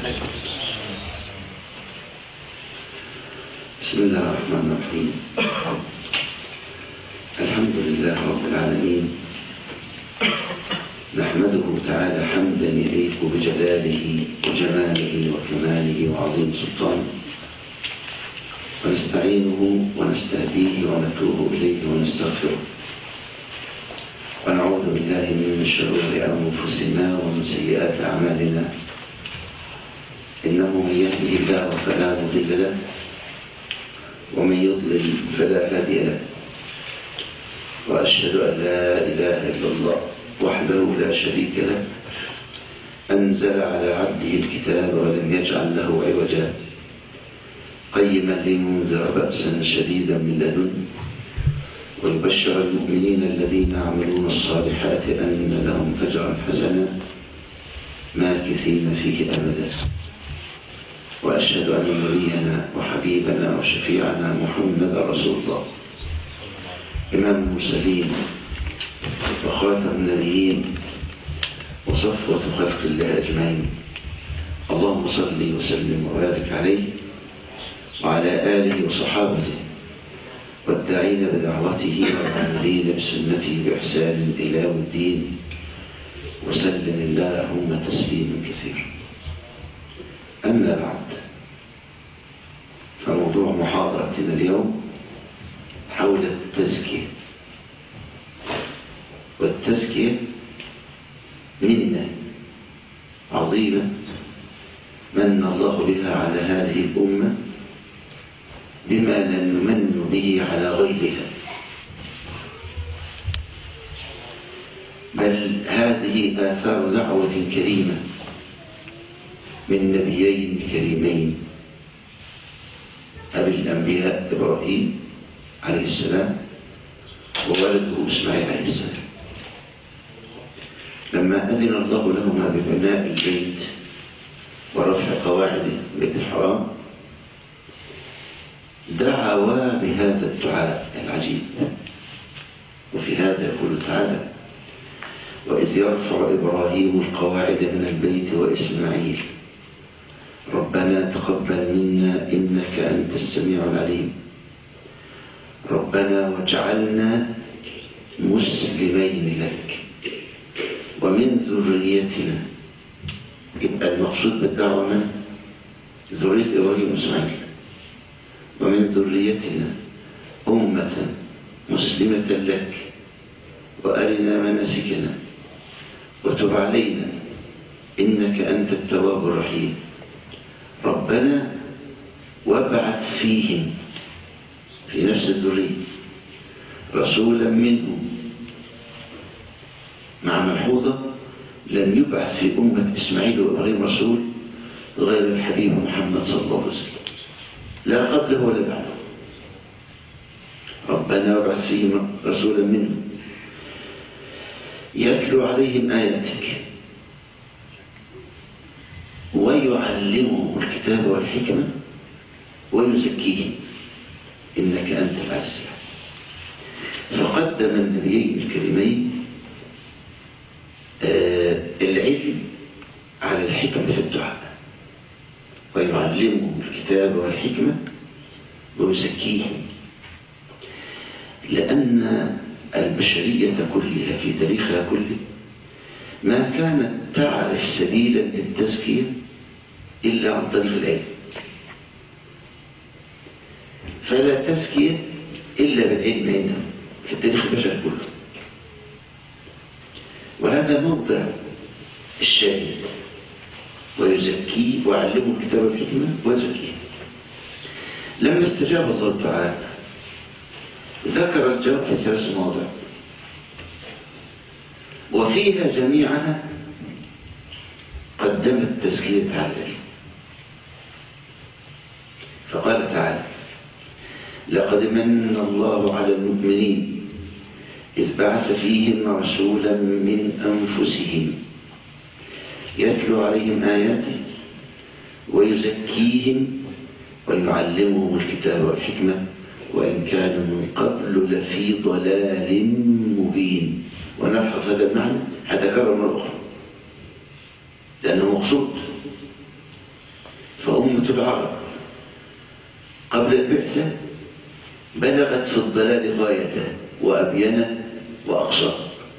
بسم الله الرحمن الرحيم الحمد لله رب العالمين نحمده تعالى حمدا يليق بجلاله وجماله وكماله وعظيم سلطانه ونستعينه ونستهديه ونتوب إليه ونستغفره ونعوذ بالله من شرور أنفسنا ومن سيئات أعمالنا إنه من يهده الله فلا مضل له ومن يضلل فلا هادي له وأشهد أن لا إله إلا الله وحده لا شريك له أنزل على عبده الكتاب ولم يجعل له عوجا قيما لينذر بأسا شديدا من لدنه ويبشر المؤمنين الذين يعملون الصالحات أن لهم أجرا حسنا ماكثين فيه أبدا وأشهد أن نبينا وحبيبنا وشفيعنا محمد رسول الله إمام المرسلين وخاتم النبيين وصفوة خلق الله أجمعين اللهم صل وسلم وبارك عليه وعلى آله وصحابته والداعين بدعوته والعاملين بسنته بإحسان إلى يوم الدين وسلم اللهم تسليما كثيرا أما بعد فموضوع محاضرتنا اليوم حول التزكية والتزكية منة عظيمة من الله بها على هذه الأمة بما لم يمن به على غيرها بل هذه آثار دعوة كريمة من نبيين كريمين أبي الأنبياء إبراهيم عليه السلام وولده إسماعيل عليه السلام لما أذن الله لهما ببناء البيت ورفع قواعد بيت الحرام دعوا بهذا الدعاء العجيب وفي هذا يقول تعالى وإذ يرفع إبراهيم القواعد من البيت وإسماعيل ربنا تقبل منا إنك أنت السميع العليم ربنا واجعلنا مسلمين لك ومن ذريتنا يبقى المقصود بالدعوة من ذرية إبراهيم وإسماعيل ومن ذريتنا أمة مسلمة لك وأرنا مناسكنا وتب علينا إنك أنت التواب الرحيم ربنا وابعث فيهم في نفس الذرية رسولا منهم مع ملحوظة لم يبعث في أمة إسماعيل وإبراهيم رسول غير الحبيب محمد صلى الله عليه وسلم لا قبله ولا بعده ربنا وابعث فيهم رسولا منهم يتلو عليهم آياتك ويعلمهم الكتاب والحكمة ويزكيهم إنك أنت العزيز فقدم النبيين الكريمين آه العلم على الحكمة في الدعاء ويعلمهم الكتاب والحكمة ويزكيهم لأن البشرية كلها في تاريخها كله ما كانت تعرف سبيلا للتزكية إلا عن طريق العلم فلا تزكية إلا بالعلم عندهم في التاريخ البشري كله وهذا موضع الشاهد ويزكيه ويعلمه الكتاب والحكمة ويزكيه لما استجاب الله الدعاء ذكر الجواب في ثلاث مواضع وفيها جميعها قدمت تزكية على العلم فقال تعالى لقد من الله على المؤمنين إذ بعث فيهم رسولا من أنفسهم يتلو عليهم آياته ويزكيهم ويعلمهم الكتاب والحكمة وإن كانوا من قبل لفي ضلال مبين ونلحظ هذا المعنى هتكرر مرة أخرى لأنه مقصود أمة العرب قبل البعثة بلغت في الضلال غايته وأبينه وأقصاه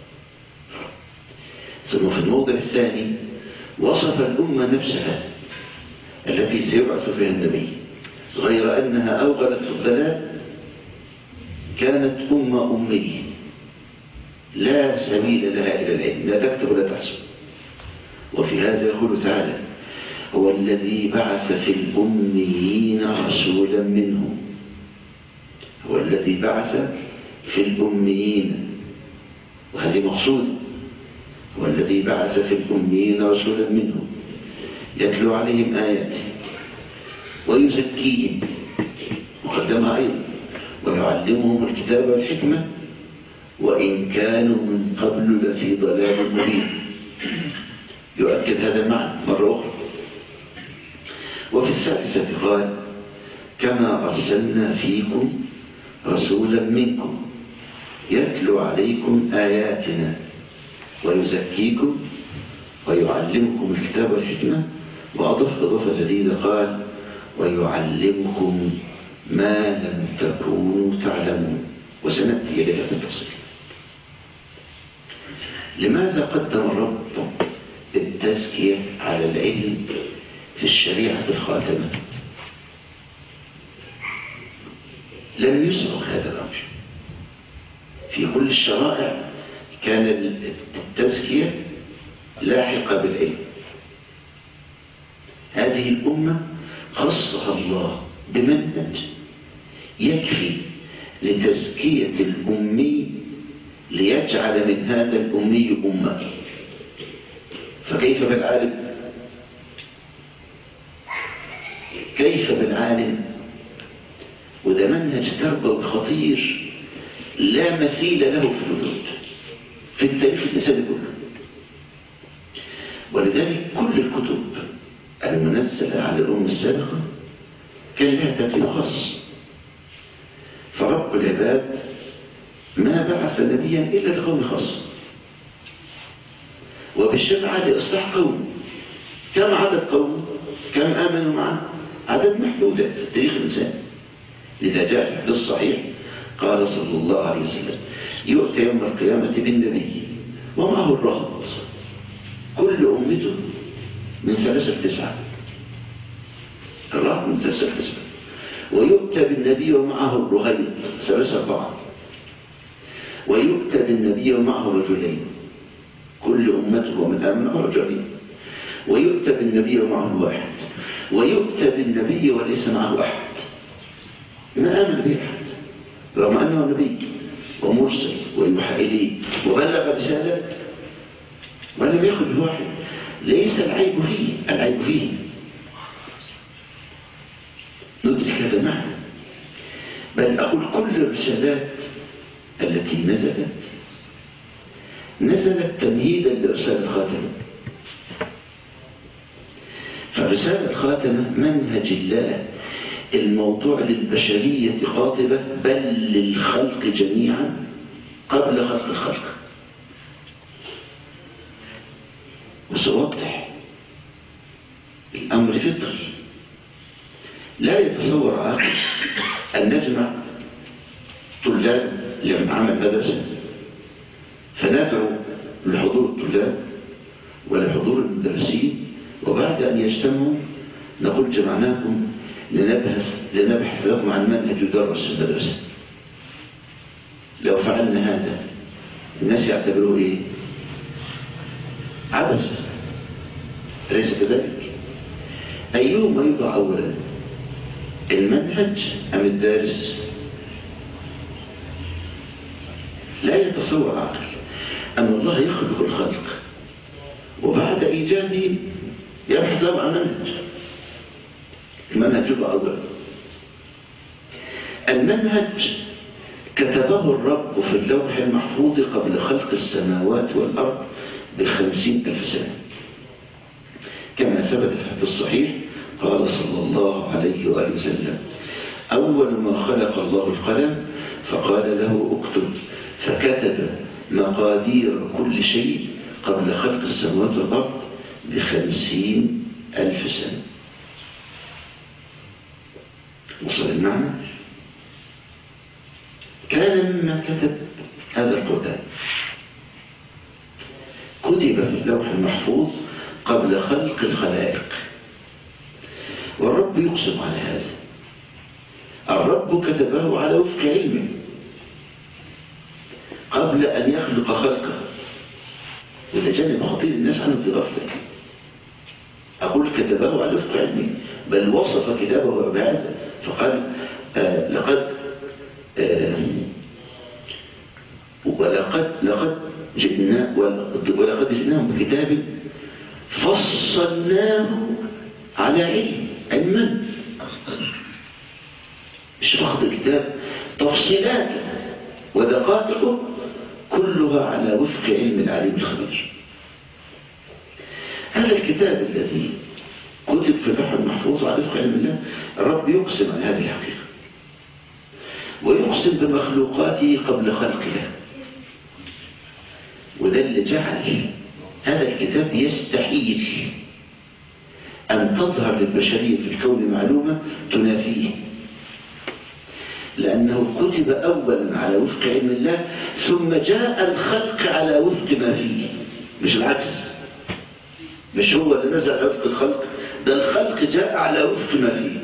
ثم في الموضع الثاني وصف الأمة نفسها التي سيبعث فيها النبي غير أنها أوغلت في الضلال كانت أمة أمية لا سبيل لها إلى العلم لا تكتب ولا تحسب وفي هذا يقول تعالى هو الذي بعث في الأميين رسولا منهم هو الذي بعث في الأميين وهذه مقصودة هو الذي بعث في الأميين رسولا منهم يتلو عليهم آياته ويزكيهم مقدمها أيضا ويعلمهم الكتاب والحكمة وإن كانوا من قبل لفي ضلال مبين يؤكد هذا المعنى مرة أخرى وفي الثالثة قال كما أرسلنا فيكم رسولا منكم يتلو عليكم آياتنا ويزكيكم ويعلمكم الكتاب والحكمة وأضف إضافة جديدة قال ويعلمكم ما لم تكونوا تعلمون وسنأتي إليها في التفصيل لماذا قدم الرب التزكية على العلم في الشريعة الخاتمة لم يسبق هذا الأمر في كل الشرائع كان التزكية لاحقة بالعلم هذه الأمة خصها الله بمنهج يكفي لتزكية الأمي ليجعل من هذا الأمي أمة فكيف بالعالم كيف بالعالم وده منهج تربوي خطير لا مثيل له في الوجود في التاريخ الإنساني كله ولذلك كل الكتب المنزلة على الأمة السابقة كان لها ترتيب خاص فرب العباد ما بعث نبيا إلا لقوم خاص وبالشفعة لإصلاح قوم كم عدد قوم كم آمنوا معه عدد محدودة في التاريخ الإنساني لذا جاء في الحديث الصحيح قال صلى الله عليه وسلم يؤتى يوم القيامة بالنبي ومعه الرهط كل أمته من ثلاثة تسعة الرهط من ثلاثة تسعة ويؤتى بالنبي ومعه الرهيط ثلاثة أربعة ويؤتى بالنبي ومعه رجلين كل أمته ومن آمن رجلين ويؤتى بالنبي ومعه الواحد ويؤتى بالنبي وليس معه أحد ما آمن به أحد رغم أنه نبي ومرسل ويوحى إليه وبلغ رسالة ولم يأخذ بواحد ليس العيب فيه العيب فيه ندرك هذا المعنى بل أقول كل الرسالات التي نزلت نزلت تمهيدا لرسالة خاتمة فرسالة خاتمة منهج الله الموضوع للبشرية خاطبة بل للخلق جميعا قبل خلق الخلق وسأوضح الأمر فطري لا يتصور عاقل أن نجمع طلاب لعمل مدرسة فندعو لحضور الطلاب ولحضور المدرسين وبعد أن يجتمعوا نقول جمعناكم لنبحث لنبحث لكم عن منهج يدرس في المدرسة لو فعلنا هذا الناس يعتبروه ايه عبث أليس كذلك أيهما يوضع أولا المنهج أم الدارس لا يتصور عقل أن الله يخلق الخلق وبعد إيجاده يبحث لهم عن منهج المنهج يبقى أولا المنهج كتبه الرب في اللوح المحفوظ قبل خلق السماوات والأرض بخمسين ألف سنة كما ثبت في الصحيح قال صلى الله عليه وآله وسلم أول ما خلق الله القلم فقال له اكتب فكتب مقادير كل شيء قبل خلق السماوات والأرض بخمسين ألف سنة وصل المعنى كان مما كتب هذا القرآن كتب في اللوح المحفوظ قبل خلق الخلائق والرب يقسم على هذا الرب كتبه على وفق علمه قبل أن يخلق خلقه وده جانب خطير الناس عنه في غفلة أقول كتبه على وفق علمه بل وصف كتابه بهذا فقال آه لقد آه ولقد لقد جئنا ولقد جئناهم بكتاب فصلناه على علم علما اشرح الكتاب تفصيلاته ودقائقه كلها على وفق علم العليم الخبير هذا الكتاب الذي كتب في اللوح المحفوظ على وفق علم الله الرب يقسم عن هذه الحقيقة ويقسم بمخلوقاته قبل خلقها وده اللي جعل هذا الكتاب يستحيل أن تظهر للبشرية في الكون معلومة تنافيه لأنه كتب أولا على وفق علم الله ثم جاء الخلق على وفق ما فيه مش العكس مش هو اللي نزل على وفق الخلق ده الخلق جاء على وفق ما فيه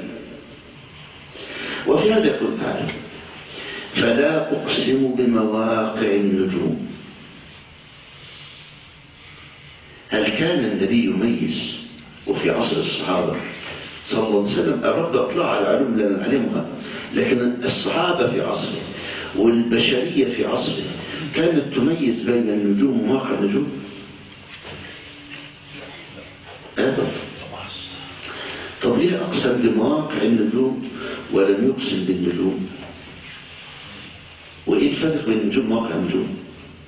وفي هذا يقول تعالى فلا أقسم بمواقع النجوم هل كان النبي يميز وفي عصر الصحابة صلى الله عليه وسلم الرب اطلع على علوم لا نعلمها لكن الصحابة في عصره والبشرية في عصره كانت تميز بين النجوم ومواقع النجوم أبدا طب ليه أقسم بمواقع النجوم ولم يقسم بالنجوم وإيه الفرق بين النجوم ومواقع النجوم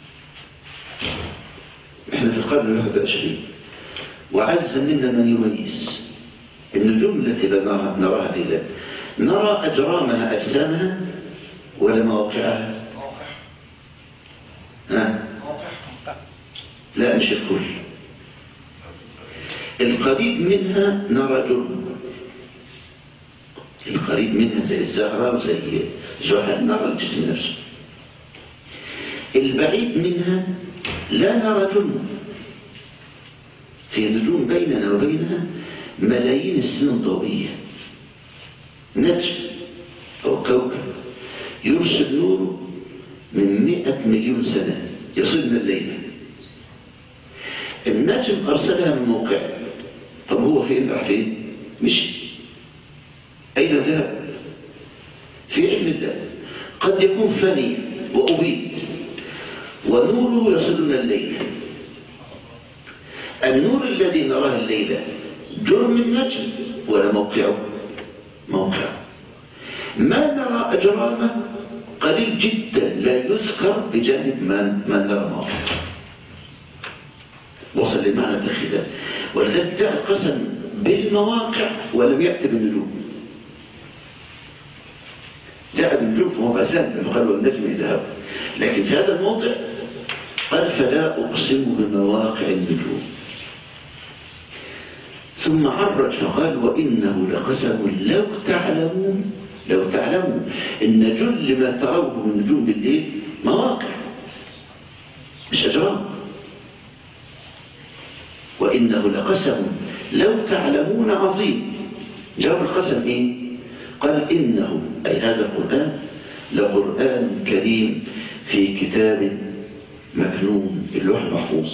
احنا في القرن الواحد والعشرين وعز منا من يميز النجوم التي نراها ليلا نرى أجرامها أجسامها ولا مواقعها ها؟ لا مش الكل القريب منها نرى جرم القريب منها زي الزهرة وزي زحل نرى الجسم نفسه البعيد منها لا نرى جرم في نجوم بيننا وبينها ملايين السنين الضوئية نجم أو كوكب يرسل نوره من مئة مليون سنة يصلنا الليلة النجم أرسلها من موقعه طب هو فين راح فين مشي أين ذهب في علم الله قد يكون فني وأبيد ونوره يصلنا الليلة النور الذي نراه الليلة جرم النجم ولا موقعه موقعه ما نرى أجرامه قليل جدا لا يذكر بجانب ما, ما نرى موقعه وصل لمعنى الخلاف ولذلك جاء القسم بالمواقع ولم يأتي بالنجوم جاء بالنجوم في موقع ثاني لما قال والنجم ذهب لكن في هذا الموضع قال فلا أقسم بمواقع النجوم ثم عرج فقال وإنه لقسم لو تعلمون لو تعلمون إن جل ما تروه من نجوم بالليل مواقع مش أجرام وإنه لقسم لو تعلمون عظيم جواب القسم إيه قال إنه أي هذا القرآن لقرآن كريم في كتاب مكنون اللوح المحفوظ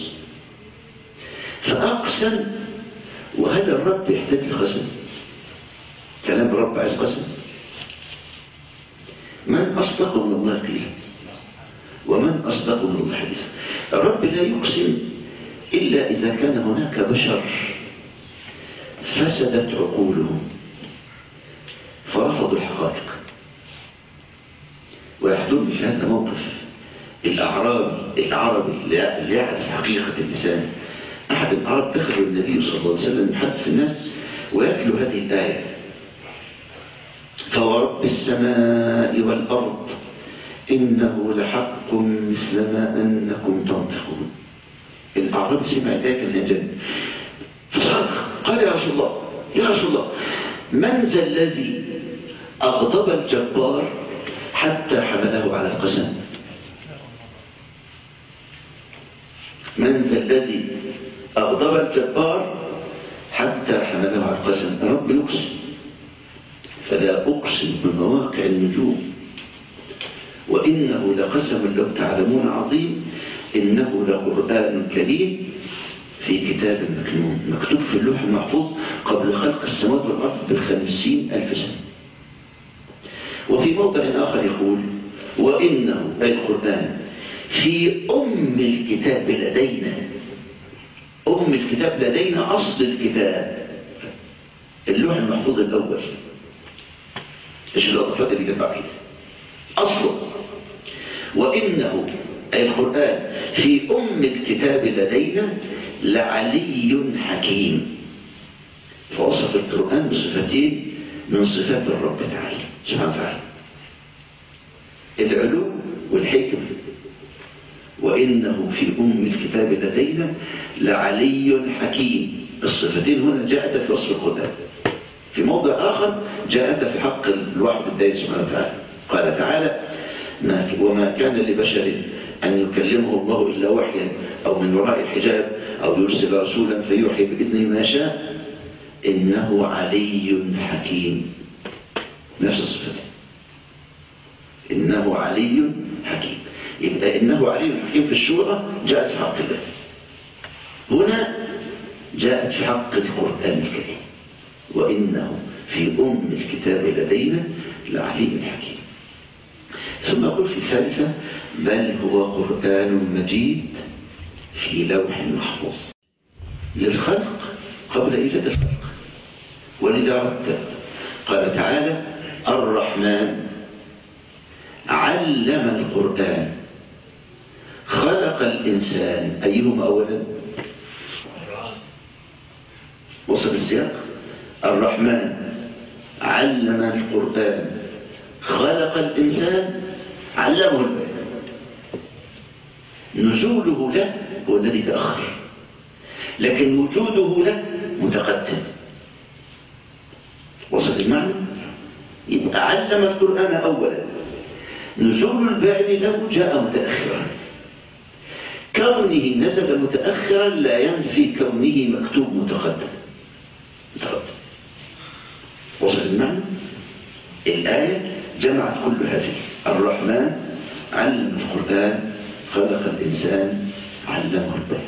فأقسم وهل الرب يحتاج القسم كلام الرب عايز قسم من أصدق من الله قيلا ومن أصدق من الله حديثا الرب لا يقسم إلا إذا كان هناك بشر فسدت عقولهم فرفضوا الحقائق ويحضرني في هذا موقف الأعرابي العربي اللي يعرف حقيقة اللسان أحد العرب دخل النبي صلى الله عليه وسلم يحدث الناس ويتلو هذه الآية فورب السماء والأرض إنه لحق مثل ما أنكم تنطقون الأعراب سمع ذلك النجم فصرخ قال يا رسول الله يا رسول الله من ذا الذي أغضب الجبار حتى حمله على القسم من ذا الذي أغضب الجبار حتى حمله على القسم رب يقسم فلا أقسم بمواقع النجوم وإنه لقسم لو تعلمون عظيم إنه لقرآن كريم في كتاب مكنون مكتوب في اللوح المحفوظ قبل خلق السماوات والأرض بالخمسين ألف سنة وفي موضع آخر يقول وإنه أي القرآن في أم الكتاب لدينا أم الكتاب لدينا أصل الكتاب اللوح المحفوظ الأول إيش الأضافات اللي جت بعد أصله وإنه أي القرآن في أم الكتاب لدينا لعلي حكيم فوصف القرآن بصفتين من صفات الرب تعالى سبحانه وتعالى العلو والحكمة وإنه في أم الكتاب لدينا لعلي حكيم الصفتين هنا جاءت في وصف القرآن في موضع آخر جاءت في حق الواحد الدائم سبحانه وتعالى قال تعالى ما وما كان لبشر أن يكلمه الله إلا وحيا أو من وراء حجاب أو يرسل رسولا فيوحي بإذنه ما شاء إنه علي حكيم نفس الصفة إنه علي حكيم يبقى إنه علي حكيم في الشورى جاءت في حق الله هنا جاءت في حق القرآن الكريم وإنه في أم الكتاب لدينا لعلي حكيم ثم أقول في الثالثة بل هو قرآن مجيد في لوح محفوظ للخلق قبل إيجاد الخلق ولذا رتب قال تعالى الرحمن علم القرآن خلق الإنسان أيهما أولا وصل السياق الرحمن علم القرآن خلق الإنسان علمه البيان نزوله له هو الذي تأخر لكن وجوده له متقدم وصل المعنى يبقى علم القرآن أولا نزول البيان له جاء متأخرا كونه نزل متأخرا لا ينفي كونه مكتوب متقدم متقدم وصل المعنى الآية جمعت كل هذه الرحمن علم القرآن خلق الإنسان علمه البيان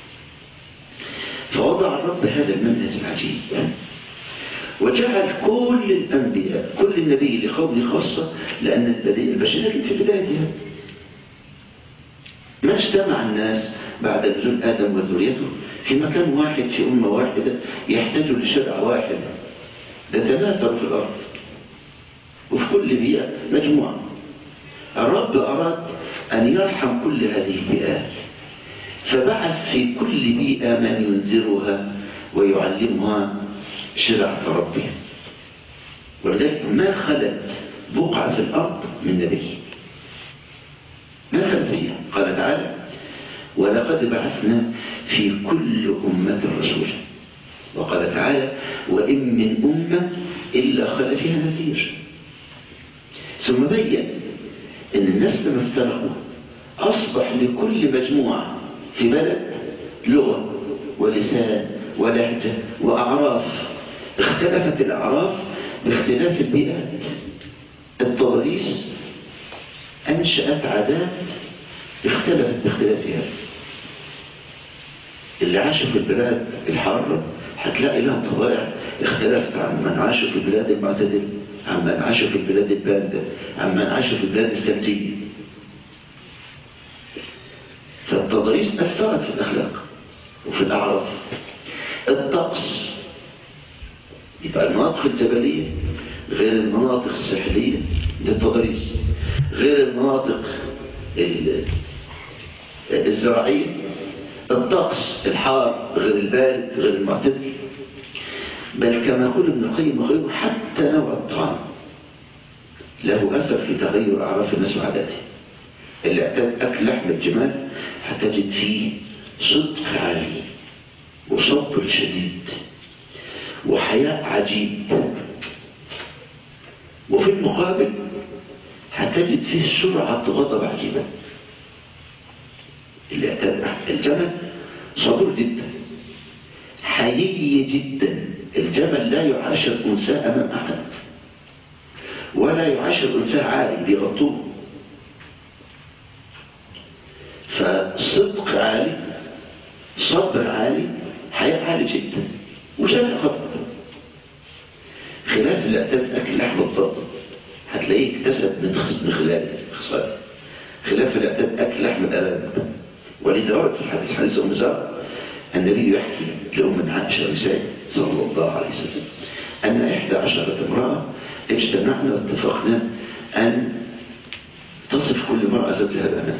فوضع الرب هذا المنهج العجيب وجعل كل الأنبياء كل النبي لقوم خاصة لأن البشرية كانت في بدايتها ما اجتمع الناس بعد نزول آدم وذريته في مكان واحد في أمة واحدة يحتاجوا لشرع واحد ده تناثروا في الأرض وفي كل بيئة مجموعة الرب أراد أن يرحم كل هذه البيئات فبعث في كل بيئة من ينذرها ويعلمها شرعة ربها ولذلك ما خلت بقعة في الأرض من نبي ما خلت فيها قال تعالى ولقد بعثنا في كل أمة رسولا وقال تعالى وإن من أمة إلا خل فيها نذير ثم بين ان الناس لما افترقوا اصبح لكل مجموعة في بلد لغة ولسان ولهجة واعراف اختلفت الاعراف باختلاف البيئات التضاريس انشأت عادات اختلفت باختلافها اللي عاشوا في البلاد الحارة هتلاقي لها طبائع اختلفت عن من عاشوا في البلاد المعتدله عمن عاشوا في البلاد الباردة عمن عاشوا في البلاد الثلجية فالتضاريس أثرت في الأخلاق وفي الأعراف الطقس يبقى المناطق الجبلية غير المناطق الساحلية دي التضاريس غير المناطق الزراعية الطقس الحار غير البارد غير المعتدل بل كما يقول ابن القيم وغيره حتى نوع الطعام له أثر في تغير أعراف الناس وعاداته اللي اعتاد أكل لحم الجمال هتجد فيه صدق عالي وصبر شديد وحياء عجيب وفي المقابل هتجد فيه سرعة غضب عجيبة اللي اعتاد الجمل صبور جدا حيي جدا الجمل لا يعاشر أنثى أمام أحد ولا يعاشر أنثى عالي بيغطوه فصدق عالي صبر عالي حياة عالي جدا وجمل خطر خلاف اللي اعتاد أكل لحم الضب هتلاقيه اكتسب من من خلال خصال خلاف اللي اعتاد أكل لحم الأرانب ولذا ورد في الحديث حديث أم زهر النبي يحكي لأم عائشة رسالة صلى الله عليه وسلم أن إحدى عشرة امرأة اجتمعنا واتفقنا أن تصف كل امرأة زوجها بأمان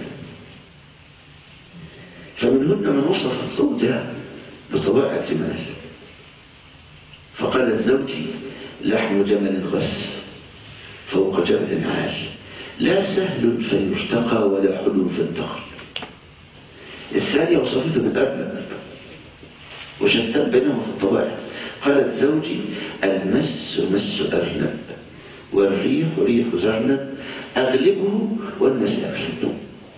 فمنهن من وصفت زوجها بطبائع الجمال فقالت زوجي لحم جمل غث فوق جبل عال لا سهل فيرتقى ولا حلو فينتقل الثانية وصفته بالأرنب وشتان بينهم في الطبائع قالت زوجي المس مس أرنب والريح ريح زرنب أغلبه والناس أغلبه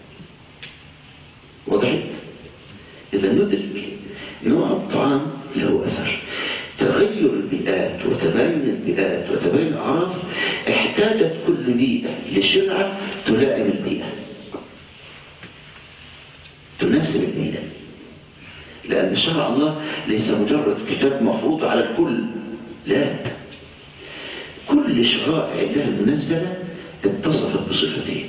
وضعت إذا ندرك نوع الطعام له أثر تغير البيئات وتباين البيئات وتباين الأعراف احتاجت كل بيئة لشرعة تلائم البيئة تناسب البيئة لأن شرع الله ليس مجرد كتاب مفروض على الكل لا كل شرائع الله المنزلة اتصفت بصفتين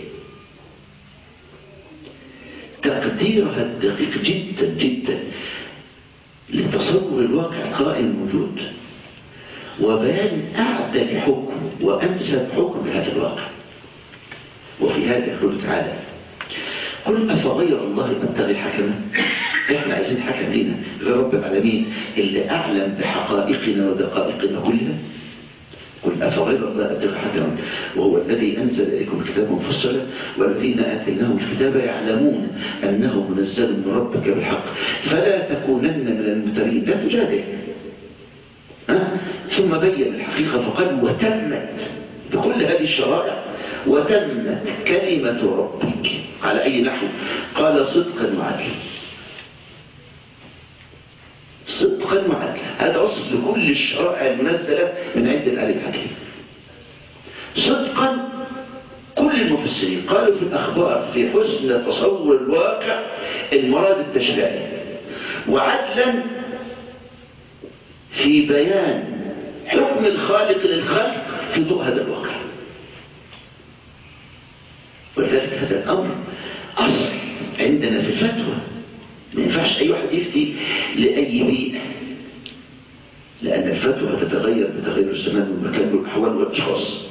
تقديرها الدقيق جدا جدا لتصور الواقع القائم الموجود وبيان أعدل حكم وأنسب حكم لهذا الواقع وفي هذا يقول تعالى قل أفغير الله أبتغي حكما إحنا عايزين حكم لينا غير رب العالمين اللي أعلم بحقائقنا ودقائقنا كلها قل أفغير الله أبتغي حكما وهو الذي أنزل إليكم الكتاب مفصلا والذين آتيناهم الكتاب يعلمون أنه منزل من ربك بالحق فلا تكونن من الممترين لا تجادل أه؟ ثم بين الحقيقة فقال وتمت بكل هذه الشرائع وتمت كلمة ربك على أي نحو قال صدقا وعدلا صدقا وعدلا هذا أصل لكل الشرائع المنزلة من عند الآل الحكيم صدقا كل المفسرين قالوا في الأخبار في حسن تصور الواقع المراد التشريعي وعدلا في بيان حكم الخالق للخلق في ضوء هذا الواقع ولذلك هذا الأمر أصل عندنا في الفتوى ما ينفعش أي واحد يفتي لأي بيئة لأن الفتوى تتغير بتغير الزمان والمكان والأحوال والأشخاص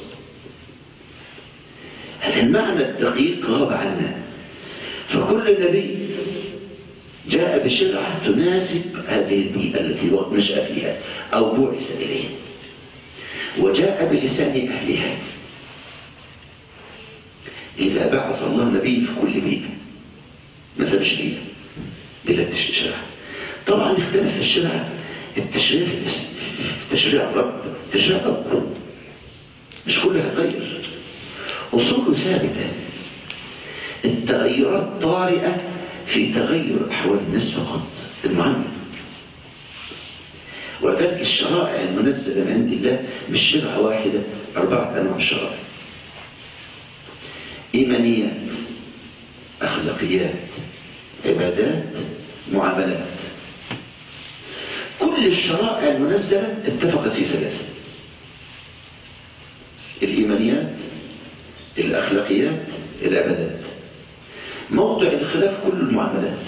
هذا المعنى الدقيق غاب عنا فكل نبي جاء بشرعة تناسب هذه البيئة التي نشأ فيها أو بعث إليها وجاء بلسان أهلها إذا بعث الله نبي في كل بيئة ما سابش بيئة بلا تشريع طبعا اختلف في الشرع التشريع تشريع الرب تشريع الرب مش كلها غير أصول ثابتة التغيرات طارئة في تغير أحوال الناس فقط المعاملة وذلك الشرائع المنزلة من عند الله مش شرعة واحدة أربعة أنواع الشرائع إيمانيات أخلاقيات عبادات معاملات كل الشرائع المنزلة اتفقت في ثلاثة الإيمانيات الأخلاقيات العبادات موضع الخلاف كل المعاملات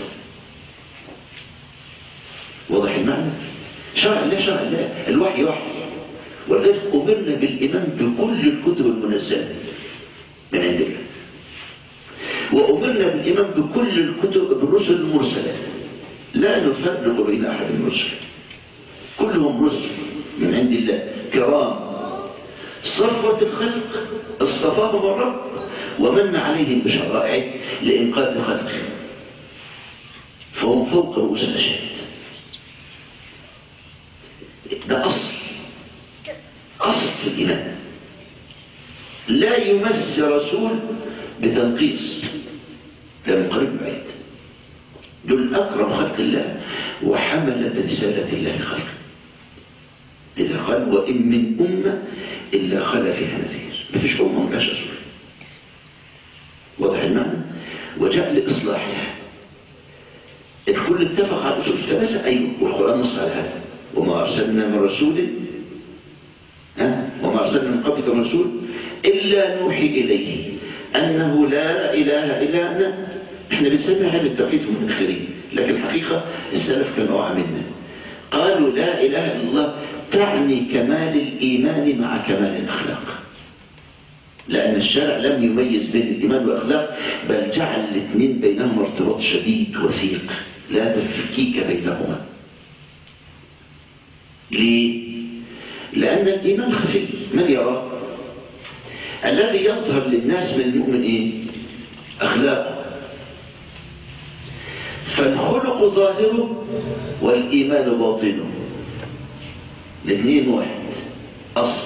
واضح المعنى شرع الله شرع الله الوحي وحي ولذلك أمرنا بالإيمان بكل الكتب المنزلة من عند الله وأمرنا بالإيمان بكل الكتب بالرسل المرسلة لا نفرق بين أحد من الرسل كلهم رسل من عند الله كرام صفوة الخلق اصطفاهم الرب ومن عليهم بشرائع لإنقاذ خلقه فهم فوق رؤوس الأشهاد ده أصل أصل في الإيمان يمس رسول بتنقيص ده من قريب بعيد دول أكرم خلق الله وحملة رسالة الله خلقه إذا قال وإن من أمة إلا خلا فيها نذير مفيش أمة ما رسول واضح المعنى وجاء لإصلاحها الكل اتفق على الأصول الثلاثة أيوه والقرآن نص على هذا وما أرسلنا من رسول ها وما أرسلنا من قبلك من رسول إلا نوحي إليه أنه لا إله إلا أنا احنا بنسميها هذا التوحيد المتأخرين لكن الحقيقة السلف كانوا أوعى منا قالوا لا إله إلا الله تعني كمال الإيمان مع كمال الأخلاق لأن الشرع لم يميز بين الإيمان والأخلاق بل جعل الاثنين بينهما ارتباط شديد وثيق لا تفكيك بينهما ليه؟ لأن الإيمان خفي من يراه الذي يظهر للناس من المؤمن إيه؟ أخلاقه فالخلق ظاهره والإيمان باطنه الاثنين واحد أصل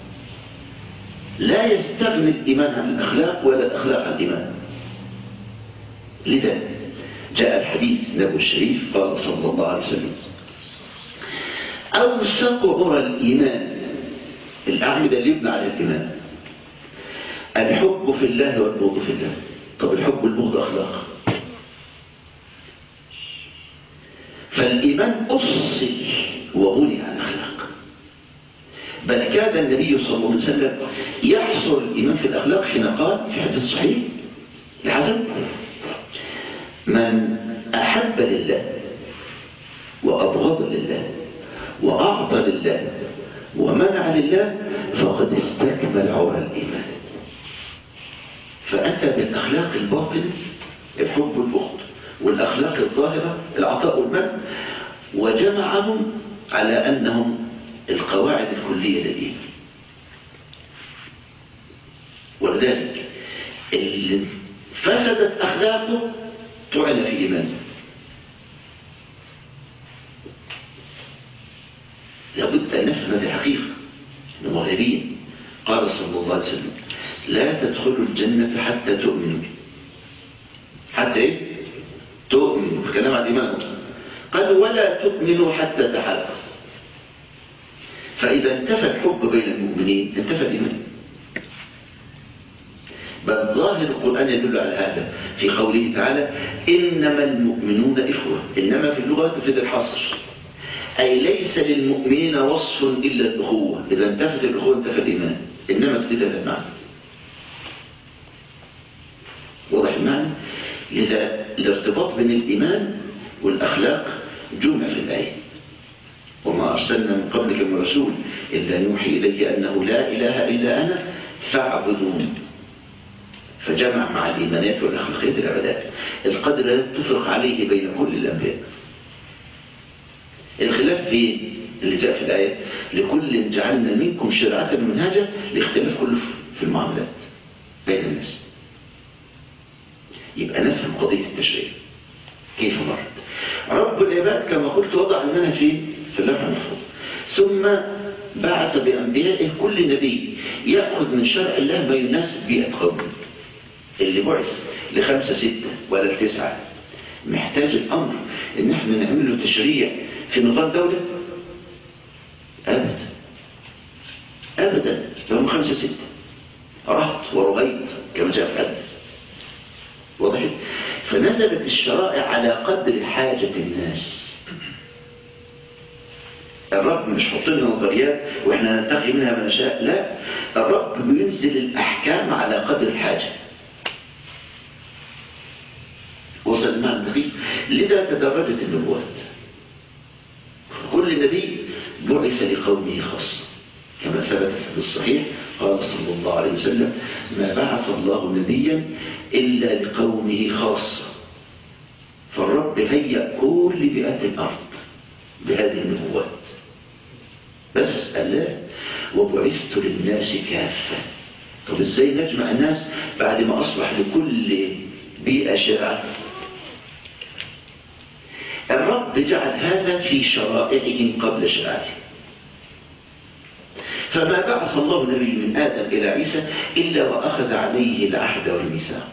لا يستغني الإيمان عن الأخلاق ولا الأخلاق عن الإيمان لذا جاء الحديث نبو الشريف قال صلى الله عليه وسلم أوثق عرى الإيمان الأعمدة اللي يبنى على الإيمان الحب في الله والبغض في الله طب الحب والبغض أخلاق فالإيمان أصل وبني على الأخلاق بل كاد النبي صلى الله عليه وسلم يحصر الإيمان في الأخلاق حين قال في حديث صحيح الحسن من أحب لله وأبغض لله وأعطى لله ومنع لله فقد استكمل عرى الإيمان فأتى بالأخلاق الباطنة الحب والبغض والأخلاق الظاهرة العطاء والمنع وجمعهم على أنهم القواعد الكلية للإيمان ولذلك اللي فسدت أخلاقه طعن في إيمانه لابد أن نفهم هذه الحقيقة المغربين قال صلى الله عليه وسلم لا تدخلوا الجنة حتى تؤمنوا حتى إيه؟ تؤمنوا في كلام عن الإيمان قال ولا تؤمنوا حتى تحاسوا فإذا انتفى الحب بين المؤمنين انتفى الإيمان بل ظاهر القرآن يدل على هذا في قوله تعالى إنما المؤمنون إخوة إنما في اللغة تفيد الحصر أي ليس للمؤمنين وصف إلا الأخوة إذا انتفت الأخوة انتفى الإيمان إنما تفيد هذا المعنى واضح المعنى لذا الارتباط بين الإيمان والأخلاق جمع في الآية وما أرسلنا من قبلك من رسول إلا نوحي إليه أنه لا إله إلا أنا فاعبدون فجمع مع الإيمانات والأخلاقيات العبادات القدر لا تفرق عليه بين كل الأنبياء الخلاف في اللي جاء في الآية لكل جعلنا منكم شرعة منهاجة لاختلاف كله في المعاملات بين الناس يبقى نفهم قضية التشريع كيف مرت رب العباد كما قلت وضع المنهج في اللوح المحفوظ ثم بعث بأنبيائه كل نبي يأخذ من شرع الله ما يناسب بيئة قومه اللي بعث لخمسة ستة ولا لتسعة محتاج الأمر إن احنا نعمل له تشريع في نظام دولة أبدا أبدا هم خمسة ستة رهط ورغيط كما جاء في الحديث واضح فنزلت الشرائع على قدر حاجة الناس الرب مش حط لنا نظريات واحنا ننتقي منها ما نشاء لا الرب بينزل الأحكام على قدر الحاجة وصل المعنى الدقيق لذا تدرجت النبوات كل نبي بعث لقومه خاصة كما ثبت في الصحيح قال صلى الله عليه وسلم ما بعث الله نبيا إلا لقومه خاصة فالرب هيأ كل بيئات الأرض بهذه النبوات بس الله وبعثت للناس كافة طب ازاي نجمع الناس بعد ما أصبح لكل بيئة شرعة الرب جعل هذا في شرائعهم قبل شرعته فما بعث الله نبي من آدم إلى عيسى إلا وأخذ عليه العهد والميثاق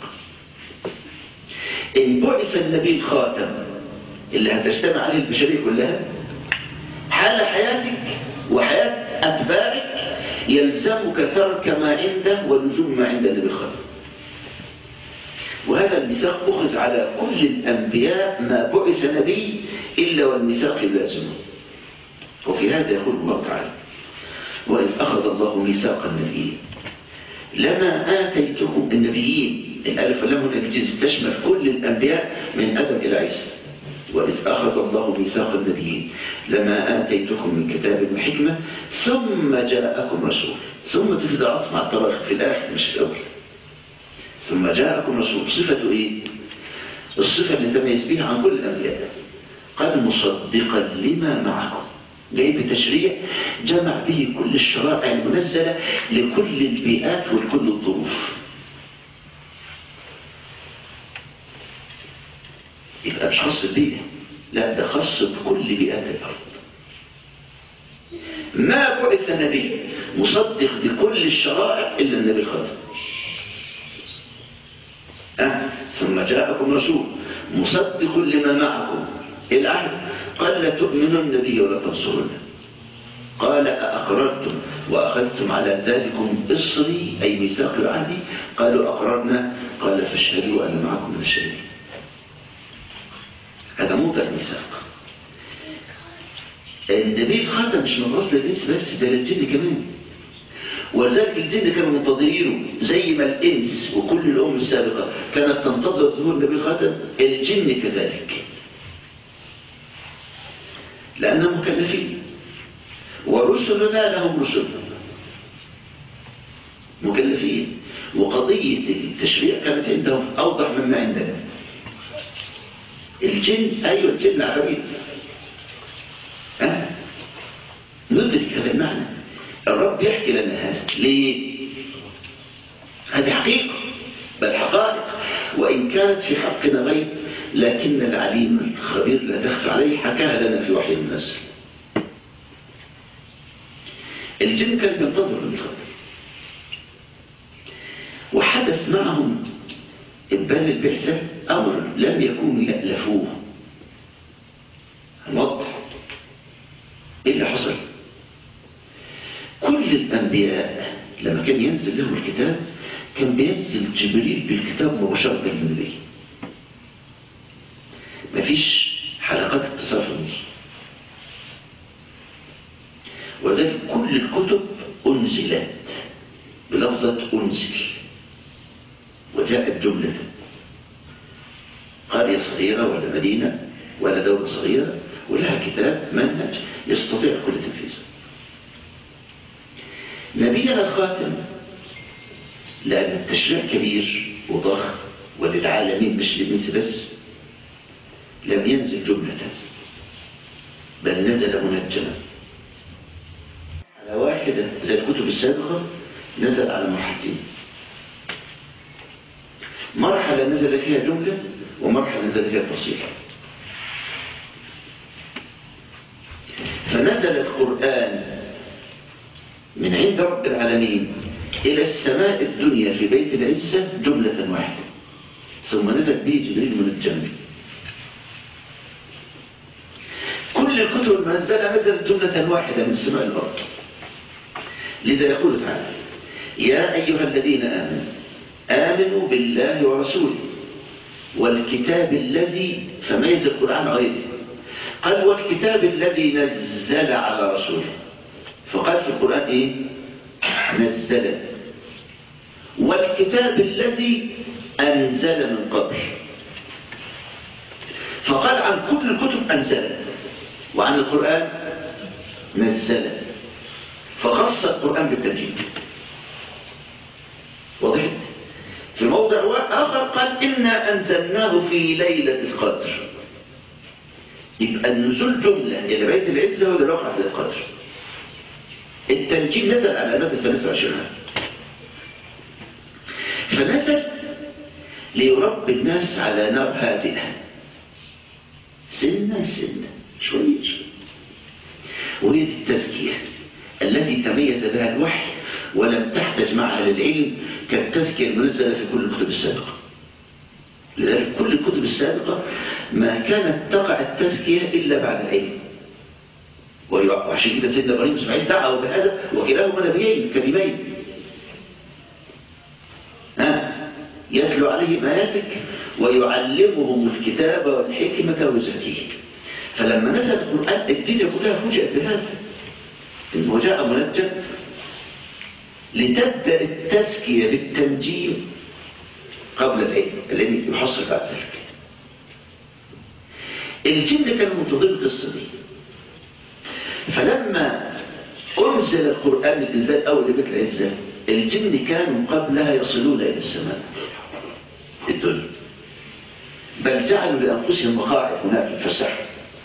إن بعث النبي الخاتم اللي هتجتمع عليه البشرية كلها حال حياتك وحياة أتباعك يلزمك ترك ما عنده ولزوم ما عند النبي الخاتم وهذا الميثاق أخذ على كل الأنبياء ما بعث نبي إلا والميثاق لازمه وفي هذا يقول الله تعالى وإذ أخذ الله ميثاق النبيين لما آتيتكم النبيين الألف واللام هنا الجنس تشمل كل الأنبياء من آدم إلى عيسى وإذ أخذ الله ميثاق النبيين لما آتيتكم من كتاب وحكمة ثم جاءكم رسول ثم تفيد العطف مع الطرف في الآخر مش في الأول ثم جاءكم رسول صفة إيه؟ الصفة اللي تميز بها عن كل الأنبياء قال مصدقا لما معكم جاي بتشريع جمع به كل الشرائع المنزلة لكل البيئات ولكل الظروف يبقى مش خاص البيئة لا ده خاص بكل بيئات الأرض ما بعث نبي مصدق بكل الشرائع إلا النبي الخاتم أه؟ ثم جاءكم رسول مصدق لما معكم العهد قال لا تؤمنون به ولا تنصرون قال أأقررتم وأخذتم على ذلكم إصري أي ميثاق عهدي قالوا أقررنا قال فاشهدوا وأنا معكم من الشهيد هذا موضع الميثاق النبي الخاتم مش من رسل الإنس بس ده للجن كمان وذلك الجن كانوا منتظرينه زي ما الإنس وكل الأمم السابقة كانت تنتظر ظهور النبي الخاتم الجن كذلك لأنهم مكلفين ورسلنا لهم رسل مكلفين وقضية التشريع كانت عندهم أوضح مما عندنا الجن أيوة الجن عفريت أه؟ ندرك هذا المعنى الرب يحكي لنا هذا ليه هذه حقيقة بل حقائق وإن كانت في حقنا غير لكن العليم الخبير لا تخفى عليه حكاها لنا في وحي الناس الجن كان ينتظر الخبر وحدث معهم إبان البعثة أمر لم يكونوا يألفوه نوضح إيه اللي حصل كل الأنبياء لما كان ينزل لهم الكتاب كان بينزل جبريل بالكتاب مباشرة للنبي مفيش حلقات اتصال في النص ولذلك كل الكتب أنزلت بلفظة أنزل وجاءت جملة قرية صغيرة ولا مدينة ولا دولة صغيرة ولها كتاب منهج يستطيع كل تنفيذه نبينا الخاتم لأن التشريع كبير وضخم وللعالمين مش للناس بس لم ينزل جملة بل نزل منجما على واحدة زي الكتب السابقة نزل على مرحلتين مرحلة نزل فيها جملة ومرحلة نزل فيها تفصيل فنزل القرآن من عند رب العالمين إلى السماء الدنيا في بيت العزة جملة واحدة ثم نزل به جبريل من الجنة كل الكتب المنزلة نزلت جملة واحدة من السماء الأرض لذا يقول تعالى يا أيها الذين آمنوا آمنوا بالله ورسوله والكتاب الذي فميز القرآن غيره قال والكتاب الذي نزل على رسوله فقال في القرآن إيه نزل والكتاب الذي أنزل من قبل فقال عن كل الكتب أنزل وعن القرآن نزل فخص القرآن بالترجيب وضحت في موضع آخر قال إنا أنزلناه في ليلة القدر يبقى النزول جملة إلى بيت العزة وإلى الواقع في القدر التنجيم نزل على مدى 23 عام فنزل ليربي الناس على نار هادئة سنة سنة شوية شوية وهي التزكية التي تميز بها الوحي ولم تحتج معها للعلم كالتزكية المنزلة في كل الكتب السابقة لذلك كل الكتب السابقة ما كانت تقع التزكية إلا بعد العلم وعشان كده سيدنا ابراهيم واسماعيل دعوا بهذا وكلاهما نبيين كريمين ها يتلو عليهم آياتك ويعلمهم الكتاب والحكمة ويزكيهم فلما نزل القرآن الدنيا كلها فوجئت بهذا إنه جاء منجم لتبدأ التزكية بالتنجيم قبل العلم الذي يحصل بعد ذلك الجن كانوا منتظرين القصة دي فلما أنزل القرآن الإنزال أول لبيت العزة الجن كانوا قبلها يصلون إلى السماء الدنيا بل جعلوا لأنفسهم مقاعد هناك الفسح